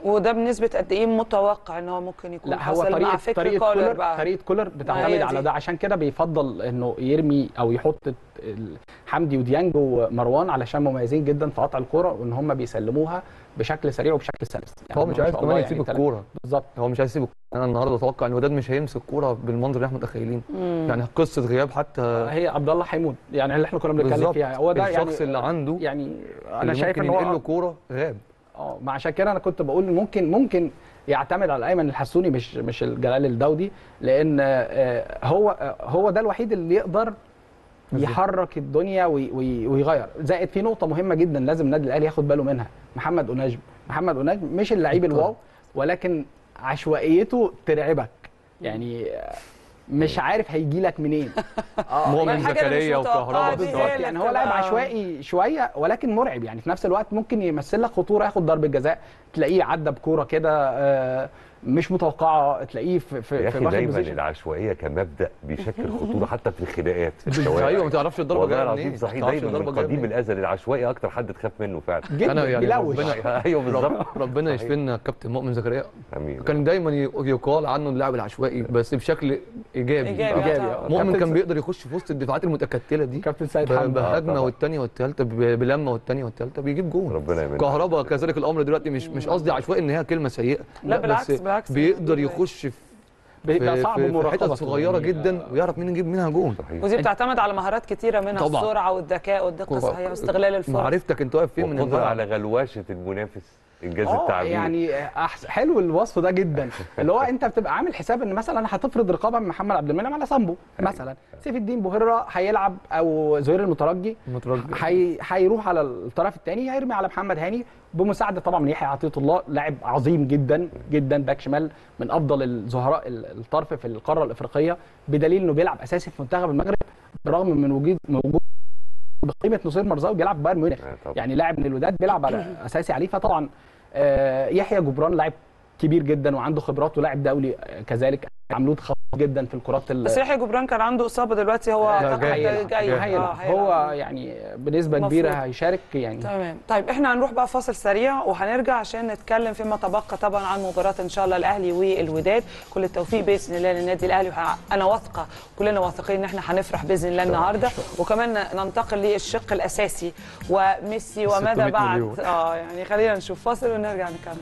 وده بنسبه قد ايه متوقع ان هو ممكن يكون لا هو حصل مع طريقه فكر طريقه كولر كولر بقى طريقه كولر هي بتعتمد على دي. ده عشان كده بيفضل انه يرمي او يحط ال- حمدي وديانج ومروان علشان مميزين جدا في قطع الكوره وان هم بيسلموها بشكل سريع وبشكل سلس هو ما مش شاء عايز الله كمان يعني يسيب تلات- الكوره بالظبط هو مش عايز يسيب الكورة. انا النهارده اتوقع ان وداد مش هيمسك كوره بالمنظر اللي احنا متخيلين يعني قصه غياب حتى هي عبد الله حيمود يعني اللي احنا كنا بنتكلم بالظبط. فيها هو ده الشخص يعني اللي عنده يعني انا اللي شايف ممكن ان ينقل له هو كوره غاب اه ما عشان كده انا كنت بقول ممكن ممكن يعتمد على ايمن الحسوني مش مش الجلال الدودي لان آه، هو آه، هو ده الوحيد اللي يقدر يحرك الدنيا وي- وي- ويغير زائد في نقطه مهمه جدا لازم النادي الاهلي ياخد باله منها محمد اوناجم محمد اوناجم مش اللعيب الواو ولكن عشوائيته ترعبك يعني آه، مش عارف هيجي لك منين اه مؤمن الحاجة اللي مش زكريا متوقعة وكهرباء دي هي بالظبط اللي يعني هو لاعب بتبقى- عشوائي شويه ولكن مرعب يعني في نفس الوقت ممكن يمثل لك خطوره ياخد ضربه جزاء تلاقيه عدى بكوره كده آه، مش متوقعه تلاقيه في في يا في اخي واخد دايما position. العشوائيه كمبدا بيشكل خطوره حتى في الخناقات في الشوارع. ايوه ما تعرفش الضربه والله جايه العظيم منين صحيح ما تعرفش دايما من الضربه جايه قديم منين الازل العشوائي اكتر حد تخاف منه فعلا جدا أنا يعني بيلوش ربنا- ايوه بالظبط ربنا صحيح. يشفينا كابتن مؤمن زكريا امين كان دايما ي- يقال عنه اللاعب العشوائي بس بشكل ايجابي إيجابي. ايجابي طبعاً. آه. مؤمن كابتن كان س- بيقدر يخش في وسط الدفاعات المتكتله دي كابتن سيد ب- حمدي بهجمه طبعاً. والثانيه والثالثه ب- بلمه والثانيه والثالثه بيجيب جون ربنا يمن كهربا كذلك الامر دلوقتي مش مش قصدي عشوائي ان هي كلمه سيئه لا بالعكس- بس بالعكس. بيقدر يخش في بيبقى في- صعب في- في حتت مراقبته صغيره يعني. جدا ويعرف مين يجيب منها جون صحيح ودي بتعتمد على مهارات كتيره منها طبعاً. السرعه والذكاء والدقه كوبا. الصحيحه واستغلال الفرص معرفتك انت واقف فين من والقدره الملعب على غلواشه المنافس انجاز اه التعبير يعني أحسن حلو الوصف ده جدا اللي هو انت بتبقى عامل حساب ان مثلا هتفرض رقابه من محمد عبد المنعم على سامبو مثلا سيف الدين بوهره هيلعب او زهير المترجي مترجي. هي... هيروح على الطرف الثاني هيرمي على محمد هاني بمساعده طبعا من يحيى عطيه الله لاعب عظيم جدا جدا باك شمال من افضل الظهراء ال- الطرف في القاره الافريقيه بدليل انه بيلعب اساسي في منتخب المغرب بالرغم من وجود من وجود بقيمه نصير مرزاوي بيلعب بايرن ميونخ آه، طبعاً. يعني لاعب من الوداد بيلعب على اساسي عليه فطبعا آه، يحيى جبران لاعب كبير جدا وعنده خبرات ولاعب دولي آه، كذلك عملود خطير جدا في الكرات ال- بس يحيى جبران كان عنده اصابه دلوقتي هو لا، اعتقد جاي جاي, يلعب. جاي. هيلعب. آه، هو هيلعب. يعني بنسبه كبيره مفروض. هيشارك يعني تمام طيب احنا هنروح بقى فاصل سريع وهنرجع عشان نتكلم فيما تبقى طبعا عن مباراه ان شاء الله الاهلي والوداد كل التوفيق باذن الله للنادي الاهلي وح- انا واثقه كلنا واثقين ان احنا هنفرح باذن الله النهارده وكمان ننتقل للشق الاساسي وميسي وماذا 600 بعد مليون. اه يعني خلينا نشوف فاصل ونرجع نكمل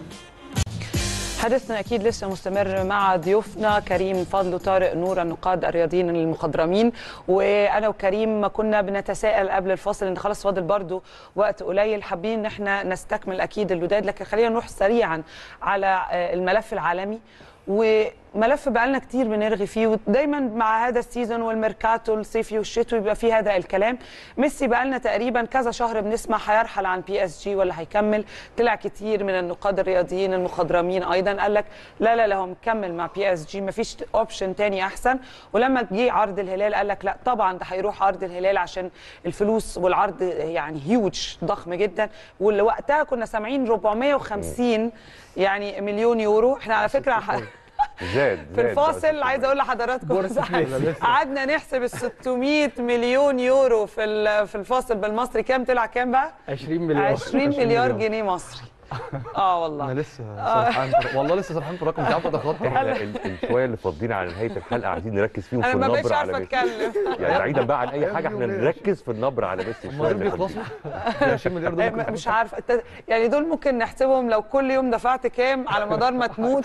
حديثنا اكيد لسه مستمر مع ضيوفنا كريم فضل وطارق نور النقاد الرياضيين المخضرمين وانا وكريم ما كنا بنتساءل قبل الفاصل ان خلاص فاضل برضو وقت قليل حابين ان احنا نستكمل اكيد الوداد لكن خلينا نروح سريعا على آه، الملف العالمي وملف بقالنا كتير بنرغي فيه ودايما مع هذا السيزون والميركاتو الصيفي والشتوي بيبقى فيه هذا الكلام ميسي بقالنا تقريبا كذا شهر بنسمع هيرحل عن بي اس جي ولا هيكمل طلع كتير من النقاد الرياضيين المخضرمين ايضا قال لك لا لا لا هو مكمل مع بي اس جي مفيش اوبشن تاني احسن ولما جه عرض الهلال قال لك لا طبعا ده هيروح عرض الهلال عشان الفلوس والعرض يعني هيوج ضخم جدا واللي وقتها كنا سامعين 450 يعني مليون يورو احنا على فكره ح- زاد في زاد الفاصل عايزه اقول لحضراتكم بورصة ليلة. قعدنا نحسب ال 600 مليون يورو في ال- في الفاصل بالمصري كام طلع كام بقى 20 مليون 20 مليار جنيه مصري اه انا والله لسه سرحان في- والله لسه سرحان في الرقم مش عارف اتخطى احنا ال- الشويه اللي فاضيين على نهايه الحلقه عايزين نركز فيهم في انا ما بقتش النبره على عارفه ميسي اتكلم يعني بعيدا بقى عن اي حاجه احنا نركز في النبره على ميسي هم الشوية دول اللي فاضيين. بيخلصوا ال 20 مليار دول أي ممكن ما- مش عارفه الت- يعني دول ممكن نحسبهم لو كل يوم دفعت كام على مدار ما تموت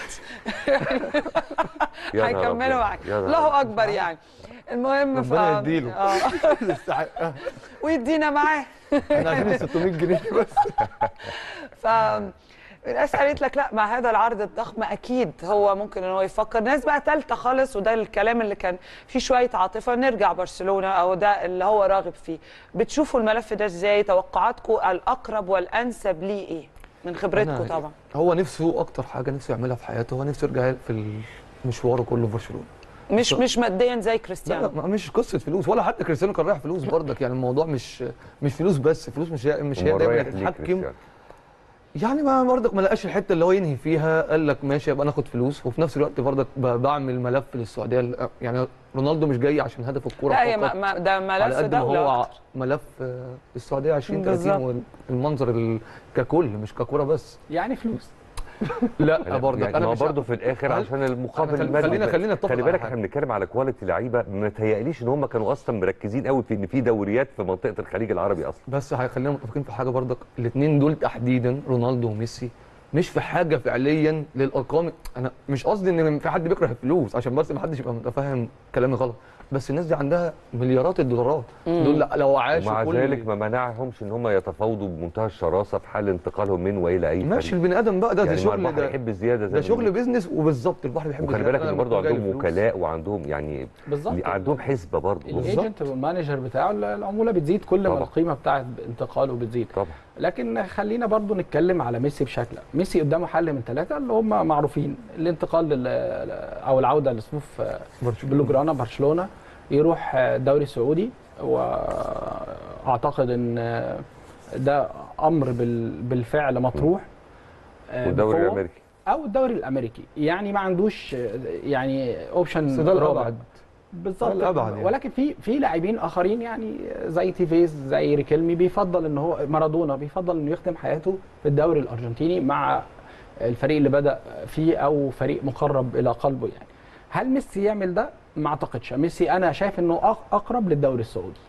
يا نهار هيكملوا أبيض. معاك يا نهار الله اكبر يعني المهم ف... ربنا يديله. آه. يستحقها ويدينا معاه احنا عايزين ال 600 جنيه بس ف الناس قالت لك لا مع هذا العرض الضخم اكيد هو ممكن ان هو يفكر ناس بقى ثالثه خالص وده الكلام اللي كان فيه شويه عاطفه نرجع برشلونه او ده اللي هو راغب فيه بتشوفوا الملف ده ازاي توقعاتكم الاقرب والانسب ليه ايه من خبرتكم أنا- طبعا هو نفسه اكتر حاجه نفسه يعملها في حياته هو نفسه يرجع في مشواره كله في برشلونه مش مش ماديا زي لا كريستيانو لا ما- مش قصه فلوس ولا حتى كريستيانو كان رايح فلوس برضك يعني الموضوع مش مش فلوس بس فلوس مش هي مش هي أمال دايما رايح ليه تتحكم كريستيانو؟ يعني ما برضك ما لقاش الحته اللي هو ينهي فيها قال لك ماشي يبقى ناخد فلوس وفي نفس الوقت برضك ب- بعمل ملف للسعوديه يعني رونالدو مش جاي عشان هدف الكوره لا هي فقط ما ما ده على ملف قد ما دوله هو أكتر. ملف آه، السعوديه 20 بالظبط. 30 والمنظر ال- ككل مش ككوره بس يعني فلوس لا برضك يعني انا ما مش برضه في الاخر هل- عشان المقابل أنا خل- المادي خلينا- خلينا نتفق خلي على بالك حاجة. احنا بنتكلم على كواليتي لعيبه ما تهيأليش ان هم كانوا اصلا مركزين قوي في ان في دوريات في منطقه الخليج العربي اصلا بس هيخلينا متفقين في حاجه برضك الاثنين دول تحديدا رونالدو وميسي مش في حاجه فعليا للارقام انا مش قصدي ان في حد بيكره الفلوس عشان بس ما حدش يبقى متفاهم كلامي غلط بس الناس دي عندها مليارات الدولارات دول لو عاشوا ومع كل ذلك ما منعهمش ان هم يتفاوضوا بمنتهى الشراسه في حال انتقالهم من والى اي ماشي فريق البني ادم بقى ده يعني ده ما شغل البحر ده, يحب الزياده زي ده ما شغل بيقولوا. بيزنس وبالظبط البحر بيحب وخلي الزيادة. بالك أنا ان برضه لما عندهم جاي الفلوس. وكلاء وعندهم يعني بالظبط عندهم حسبه برضه الايجنت والمانجر بتاعه العموله بتزيد كل ما طبعا. القيمه بتاعه انتقاله بتزيد طبعا لكن خلينا برضو نتكلم على ميسي بشكل ميسي قدامه حل من ثلاثه اللي هم معروفين الانتقال لل او العوده لصفوف بلوجرانا برشلونه يروح الدوري السعودي واعتقد ان ده امر بال- بالفعل مطروح آه، والدوري بقوة. الامريكي او الدوري الامريكي يعني ما عندوش آه، يعني بس اوبشن ده الابعد بالظبط ده الأبعد يعني. ولكن في في لاعبين اخرين يعني زي تيفيز زي ريكيلمي بيفضل ان هو مارادونا بيفضل انه يختم حياته في الدوري الارجنتيني مع الفريق اللي بدا فيه او فريق مقرب الى قلبه يعني هل ميسي يعمل ده ما اعتقدش ميسي انا شايف انه أق- اقرب للدوري السعودي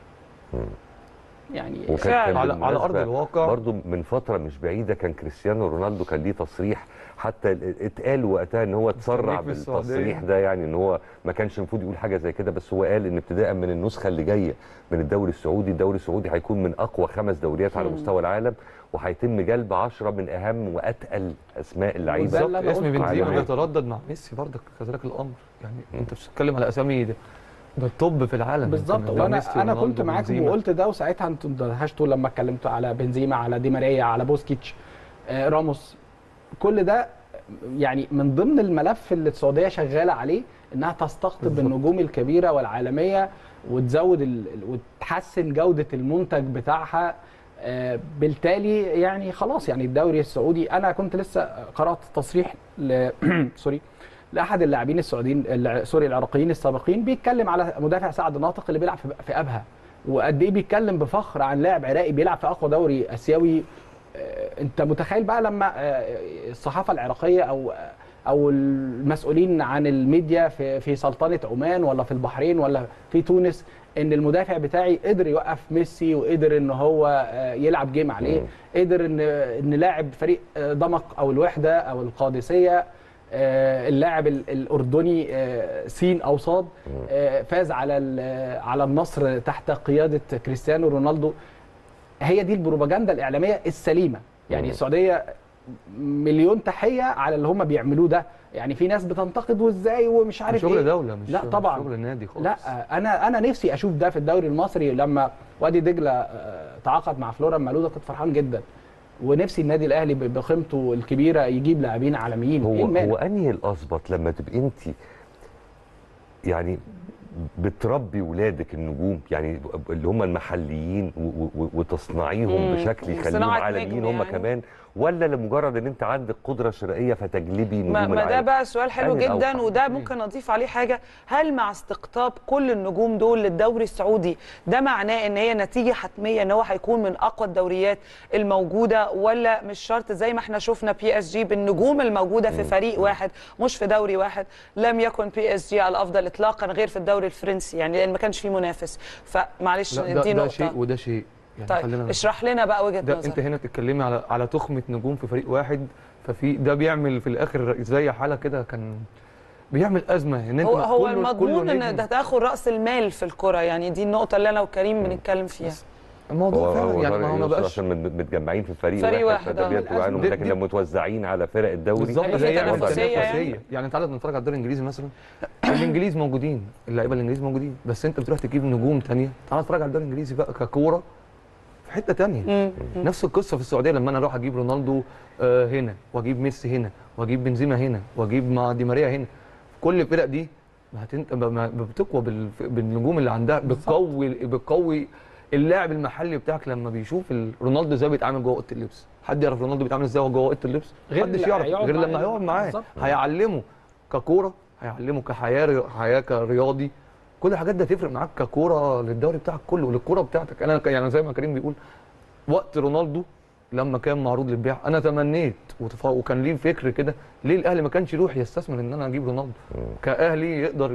يعني وكان فعلا. كان على- على أرض بالمناسبة الواقع. برضو من فتره مش بعيده كان كريستيانو رونالدو كان ليه تصريح حتى ال- اتقال وقتها ان هو اتسرع مستنيك في السعودية. بالتصريح ده يعني ان هو ما كانش المفروض يقول حاجه زي كده بس هو قال ان ابتداء من النسخه اللي جايه من الدوري السعودي الدوري السعودي هيكون من اقوى خمس دوريات على مستوى العالم وهيتم جلب عشرة من اهم واتقل اسماء اللعيبه وده اللي أنا اسم قلته. بنزيما عالمية. بيتردد مع ميسي برضك كذلك الامر يعني انت بتتكلم على اسامي ده ده التوب في العالم بالظبط ده وانا ميسي انا ورونالدو كنت معاكم وبنزيما. وقلت ده وساعتها انتوا اندهشتوا لما اتكلمتوا على بنزيما على دي ماريا على بوسكيتش آه، راموس كل ده يعني من ضمن الملف اللي السعوديه شغاله عليه انها تستقطب النجوم الكبيره والعالميه وتزود ال... وتحسن جوده المنتج بتاعها آه، بالتالي يعني خلاص يعني الدوري السعودي انا كنت لسه قرات تصريح ل... سوري لاحد اللاعبين السعوديين الع- سوري العراقيين السابقين بيتكلم على مدافع سعد ناطق اللي بيلعب في في ابها وقد ايه بيتكلم بفخر عن لاعب عراقي بيلعب في اقوى دوري اسيوي آه، انت متخيل بقى لما آه، الصحافه العراقيه او او المسؤولين عن الميديا في في سلطنه عمان ولا في البحرين ولا في تونس ان المدافع بتاعي قدر يوقف ميسي وقدر ان هو آه، يلعب جيم عليه قدر ان ان لاعب فريق آه، دمق او الوحده او القادسيه آه، اللاعب ال- الاردني آه، سين او صاد آه، فاز على ال- على النصر تحت قياده كريستيانو رونالدو هي دي البروباجندا الاعلاميه السليمه يعني السعوديه مليون تحيه على اللي هم بيعملوه ده يعني في ناس بتنتقد وازاي ومش عارف شغل إيه. دوله مش لا مش طبعا شغل نادي خالص لا انا انا نفسي اشوف ده في الدوري المصري لما وادي دجله آه، تعاقد مع فلورا مالودا كنت فرحان جدا ونفسي النادي الاهلي ب- بقيمته الكبيره يجيب لاعبين عالميين ايه هو المانع هو انهي الاظبط لما تبقي انت يعني بتربي ولادك النجوم يعني اللي هم المحليين و- و- وتصنعيهم مم. بشكل يخليهم صناعة عالميين نجم هم يعني. كمان ولا لمجرد ان انت عندك قدره شرائيه فتجلبي نجوم ما, ما ده العالم بقى سؤال حلو أنهي جدا الأوقع؟ وده ممكن اضيف عليه حاجه هل مع استقطاب كل النجوم دول للدوري السعودي ده معناه ان هي نتيجه حتميه ان هو هيكون من اقوى الدوريات الموجوده ولا مش شرط زي ما احنا شفنا بي اس جي بالنجوم الموجوده في فريق واحد مش في دوري واحد لم يكن بي اس جي على الافضل اطلاقا غير في الدوري الفرنسي يعني لان ما كانش فيه منافس فمعلش لا دي ده, ده نقطه شيء وده شيء يعني طيب خلينا اشرح لنا بقى وجهه ده نظرك انت هنا بتتكلمي على على تخمه نجوم في فريق واحد ففي ده بيعمل في الاخر زي حاله كده كان بيعمل ازمه ان انت هو هو كله- المضمون كله ان نجم. ده تاخد راس المال في الكره يعني دي النقطه اللي انا وكريم بنتكلم فيها الموضوع هو فعلا هو يعني ما هو ما يقصد بقاش عشان مت- متجمعين في فريق, فريق واحد، فده آه. بيدوا عنهم دي- لكن دي- لما متوزعين على فرق الدوري بالظبط هيبقى زي في وضع تنافسية يعني. تنافسيه يعني تعالى نتفرج على الدوري الانجليزي مثلا الانجليز موجودين اللعيبه الانجليز موجودين بس انت بتروح تجيب نجوم تانية تعالى نتفرج على الدوري الانجليزي بقى ككوره في حته تانية نفس القصه في السعوديه لما انا اروح اجيب رونالدو آه، هنا واجيب ميسي هنا واجيب بنزيما هنا واجيب مع دي ماريا هنا كل الفرق دي ما هتنت... ما- ما- بتقوى بال... بالنجوم اللي عندها بتقوي بتقوي اللاعب المحلي بتاعك لما بيشوف ال- رونالدو ازاي بيتعامل جوه اوضه اللبس حد يعرف رونالدو بيتعامل ازاي وهو جوه اوضه اللبس غير محدش اللي يعرف هيقعد غير معاه. لما هيقعد معاه بالظبط. هيعلمه ككوره هيعلمه كحياه ري- حياه كرياضي كل الحاجات دي هتفرق معاك ككوره للدوري بتاعك كله وللكوره بتاعتك انا ك- يعني زي ما كريم بيقول وقت رونالدو لما كان معروض للبيع انا تمنيت وتف- وكان ليه فكر كده ليه الاهلي ما كانش يروح يستثمر ان انا اجيب رونالدو كاهلي يقدر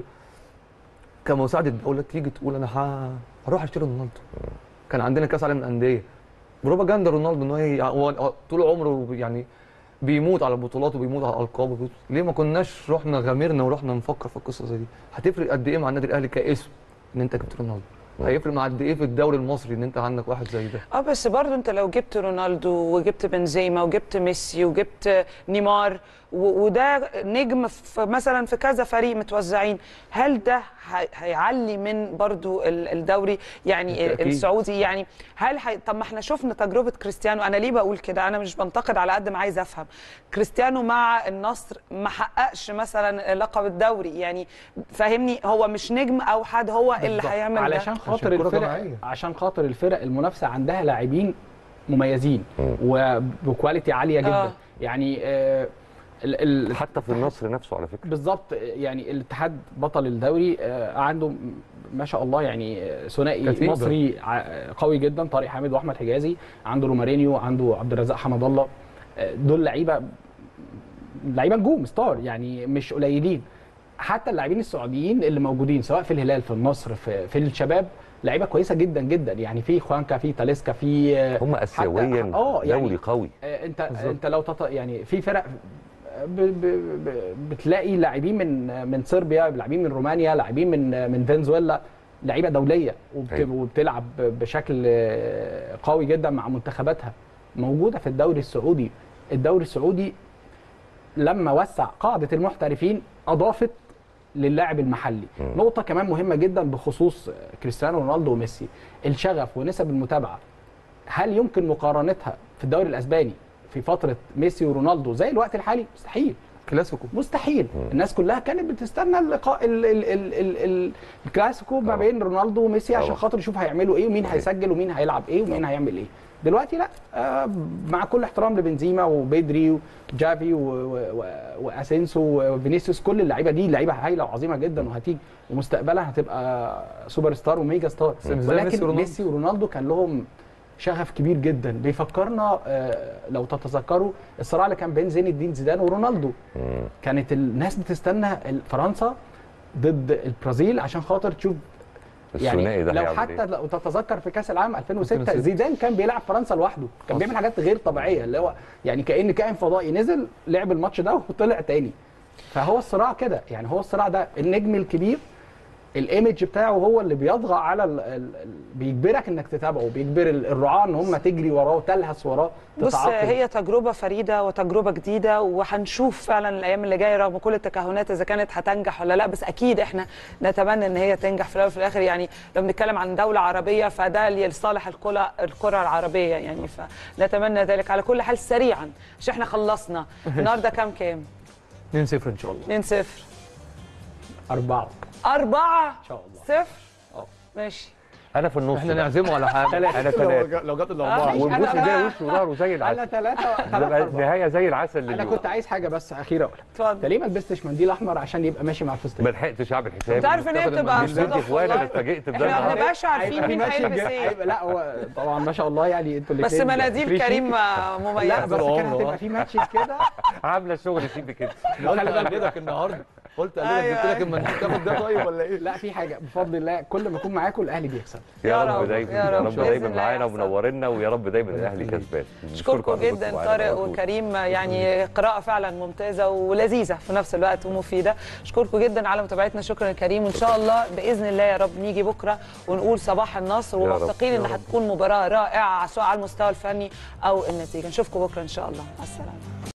كمساعده دوله تيجي تقول انا ه- هروح اشتري رونالدو كان عندنا كاس عالم الانديه بروباجندا رونالدو ان هو ي- هو طول عمره يعني بيموت على البطولات وبيموت على الالقاب وبيموت. ليه ما كناش رحنا غامرنا ورحنا نفكر في القصه زي دي هتفرق قد ايه مع النادي الاهلي كاسم ان انت جبت رونالدو هيفرق مع قد ايه في الدوري المصري ان انت عندك واحد زي ده اه بس برضه انت لو جبت رونالدو وجبت بنزيما وجبت ميسي وجبت نيمار و- وده نجم في مثلا في كذا فريق متوزعين هل ده هي- هيعلي من برضه ال- الدوري يعني بالتأكيد. السعودي يعني هل هي... طب ما احنا شفنا تجربه كريستيانو انا ليه بقول كده انا مش بنتقد على قد ما عايز افهم كريستيانو مع النصر ما حققش مثلا لقب الدوري يعني فاهمني هو مش نجم او حد هو اللي بالظبط. هيعمل ده علشان خاطر كرة الفرق جماعية. عشان خاطر الفرق المنافسه عندها لاعبين مميزين وبكواليتي عاليه جدا آه. يعني آه ال- ال- حتى في النصر نفسه على فكره بالظبط يعني الاتحاد بطل الدوري آه، عنده م- ما شاء الله يعني آه، ثنائي كتيبة. مصري ع- قوي جدا طارق حامد واحمد حجازي عنده رومارينيو عنده عبد الرزاق حمد الله آه، دول لعيبه لعيبه نجوم ستار يعني مش قليلين حتى اللاعبين السعوديين اللي موجودين سواء في الهلال في النصر في, في الشباب لعيبه كويسه جدا جدا يعني في خوانكا في تاليسكا في آه، هم حتى- اسيويا اه يعني دوري قوي آه، انت انت لو تط... يعني في فرق ب... ب... ب... بتلاقي لاعبين من من صربيا لاعبين من رومانيا لاعبين من من فنزويلا لعيبه دوليه وبت... أيوة. وبتلعب بشكل آه، قوي جدا مع منتخباتها موجوده في الدوري السعودي الدوري السعودي لما وسع قاعده المحترفين اضافت للاعب المحلي نقطه كمان مهمه جدا بخصوص كريستيانو رونالدو وميسي الشغف ونسب المتابعه هل يمكن مقارنتها في الدوري الاسباني في فتره ميسي ورونالدو زي الوقت الحالي مستحيل كلاسيكو مستحيل الناس كلها كانت بتستنى اللقاء ال ال ال ال ال الكلاسيكو ما طبعا. بين رونالدو وميسي عشان طبعا. خاطر يشوف هيعملوا ايه ومين صحيح. هيسجل ومين هيلعب ايه ومين هيعمل ايه دلوقتي لا آه مع كل احترام لبنزيما وبيدري وجافي و- و- و- واسينسو وفينيسيوس كل اللعيبه دي لعيبه هايله وعظيمه جدا وهتيجي ومستقبلها هتبقى سوبر ستار وميجا ستار بس مش زي ميسي ولكن ورونالدو. ميسي ورونالدو كان لهم شغف كبير جدا بيفكرنا آه، لو تتذكروا الصراع اللي كان بين زين الدين زيدان ورونالدو كانت الناس بتستنى فرنسا ضد البرازيل عشان خاطر تشوف الثنائي يعني ده لو هيعمل حتى إيه؟ لو تتذكر في كاس العالم 2006 2006. زيدان كان بيلعب فرنسا لوحده كان بيعمل حاجات غير طبيعيه اللي هو يعني كان كائن فضائي نزل لعب الماتش ده وطلع تاني فهو الصراع كده يعني هو الصراع ده النجم الكبير الايمج بتاعه هو اللي بيطغى على ال ال ال بيجبرك انك تتابعه بيجبر ال- الرعاة ان هم تجري وراه وتلهث وراه بص تتعاقب. هي تجربة فريدة وتجربة جديدة وهنشوف فعلا الأيام اللي جاية رغم كل التكهنات إذا كانت هتنجح ولا لا بس أكيد إحنا نتمنى إن هي تنجح في الأول وفي الآخر يعني لو بنتكلم عن دولة عربية فده لصالح الكرة الكرة العربية يعني فنتمنى ذلك على كل حال سريعا عشان إحنا خلصنا النهارده كام كام؟ 2-0 ان شاء الله 2-0 اربعه أربعة ان شاء الله صفر ماشي انا في النص احنا بقى. نعزمه على حاجه انا ثلاثه لو جت آه، الاربعه ماشي. والبوس أنا ده بقى- وش وظهره زي انا العسل ثلاثه تبقى النهايه زي العسل انا لليوم كنت عايز حاجه بس اخيره اقولها انت اتفضل ليه ما لبستش منديل احمر عشان يبقى ماشي مع ما الفستان لحقتش اعمل حساب أنت عارف إن هي بتبقى مش بنتي صدف اخوان انا والله اتفاجئت بده إحنا ما النهاردة. بنبقاش عارفين هيبقى مين في ماتش هيلبس جاي- إيه هيبقى لا هو طبعا ما شاء الله يعني انتوا بس الاثنين مناديل فريشي. كريم لا مميزة بس كان هتبقى في ماتش كده عامله شغل سيبي كده قلت اقلدك النهارده قلت اقلدك أيوة، جبت لك المنديل تاخد ده طيب ولا ايه؟ لا في حاجه بفضل الله كل ما اكون معاكم الاهلي بيكسب يا يا رب رب، دايما يا يا رب. رب بإذن دايما الله معانا يحصل. ومنورنا ويا رب دايما الاهلي كسبان اشكركم جدا طارق وكريم يعني قراءه فعلا ممتازه ولذيذه في نفس الوقت ومفيده اشكركم جدا على متابعتنا شكرا يا كريم وان شاء الله باذن الله يا رب نيجي بكره ونقول صباح النصر يا رب، وموثقين يا ان رب. هتكون مباراه رائعه سواء على المستوى الفني او النتيجه نشوفكم بكره ان شاء الله مع السلامه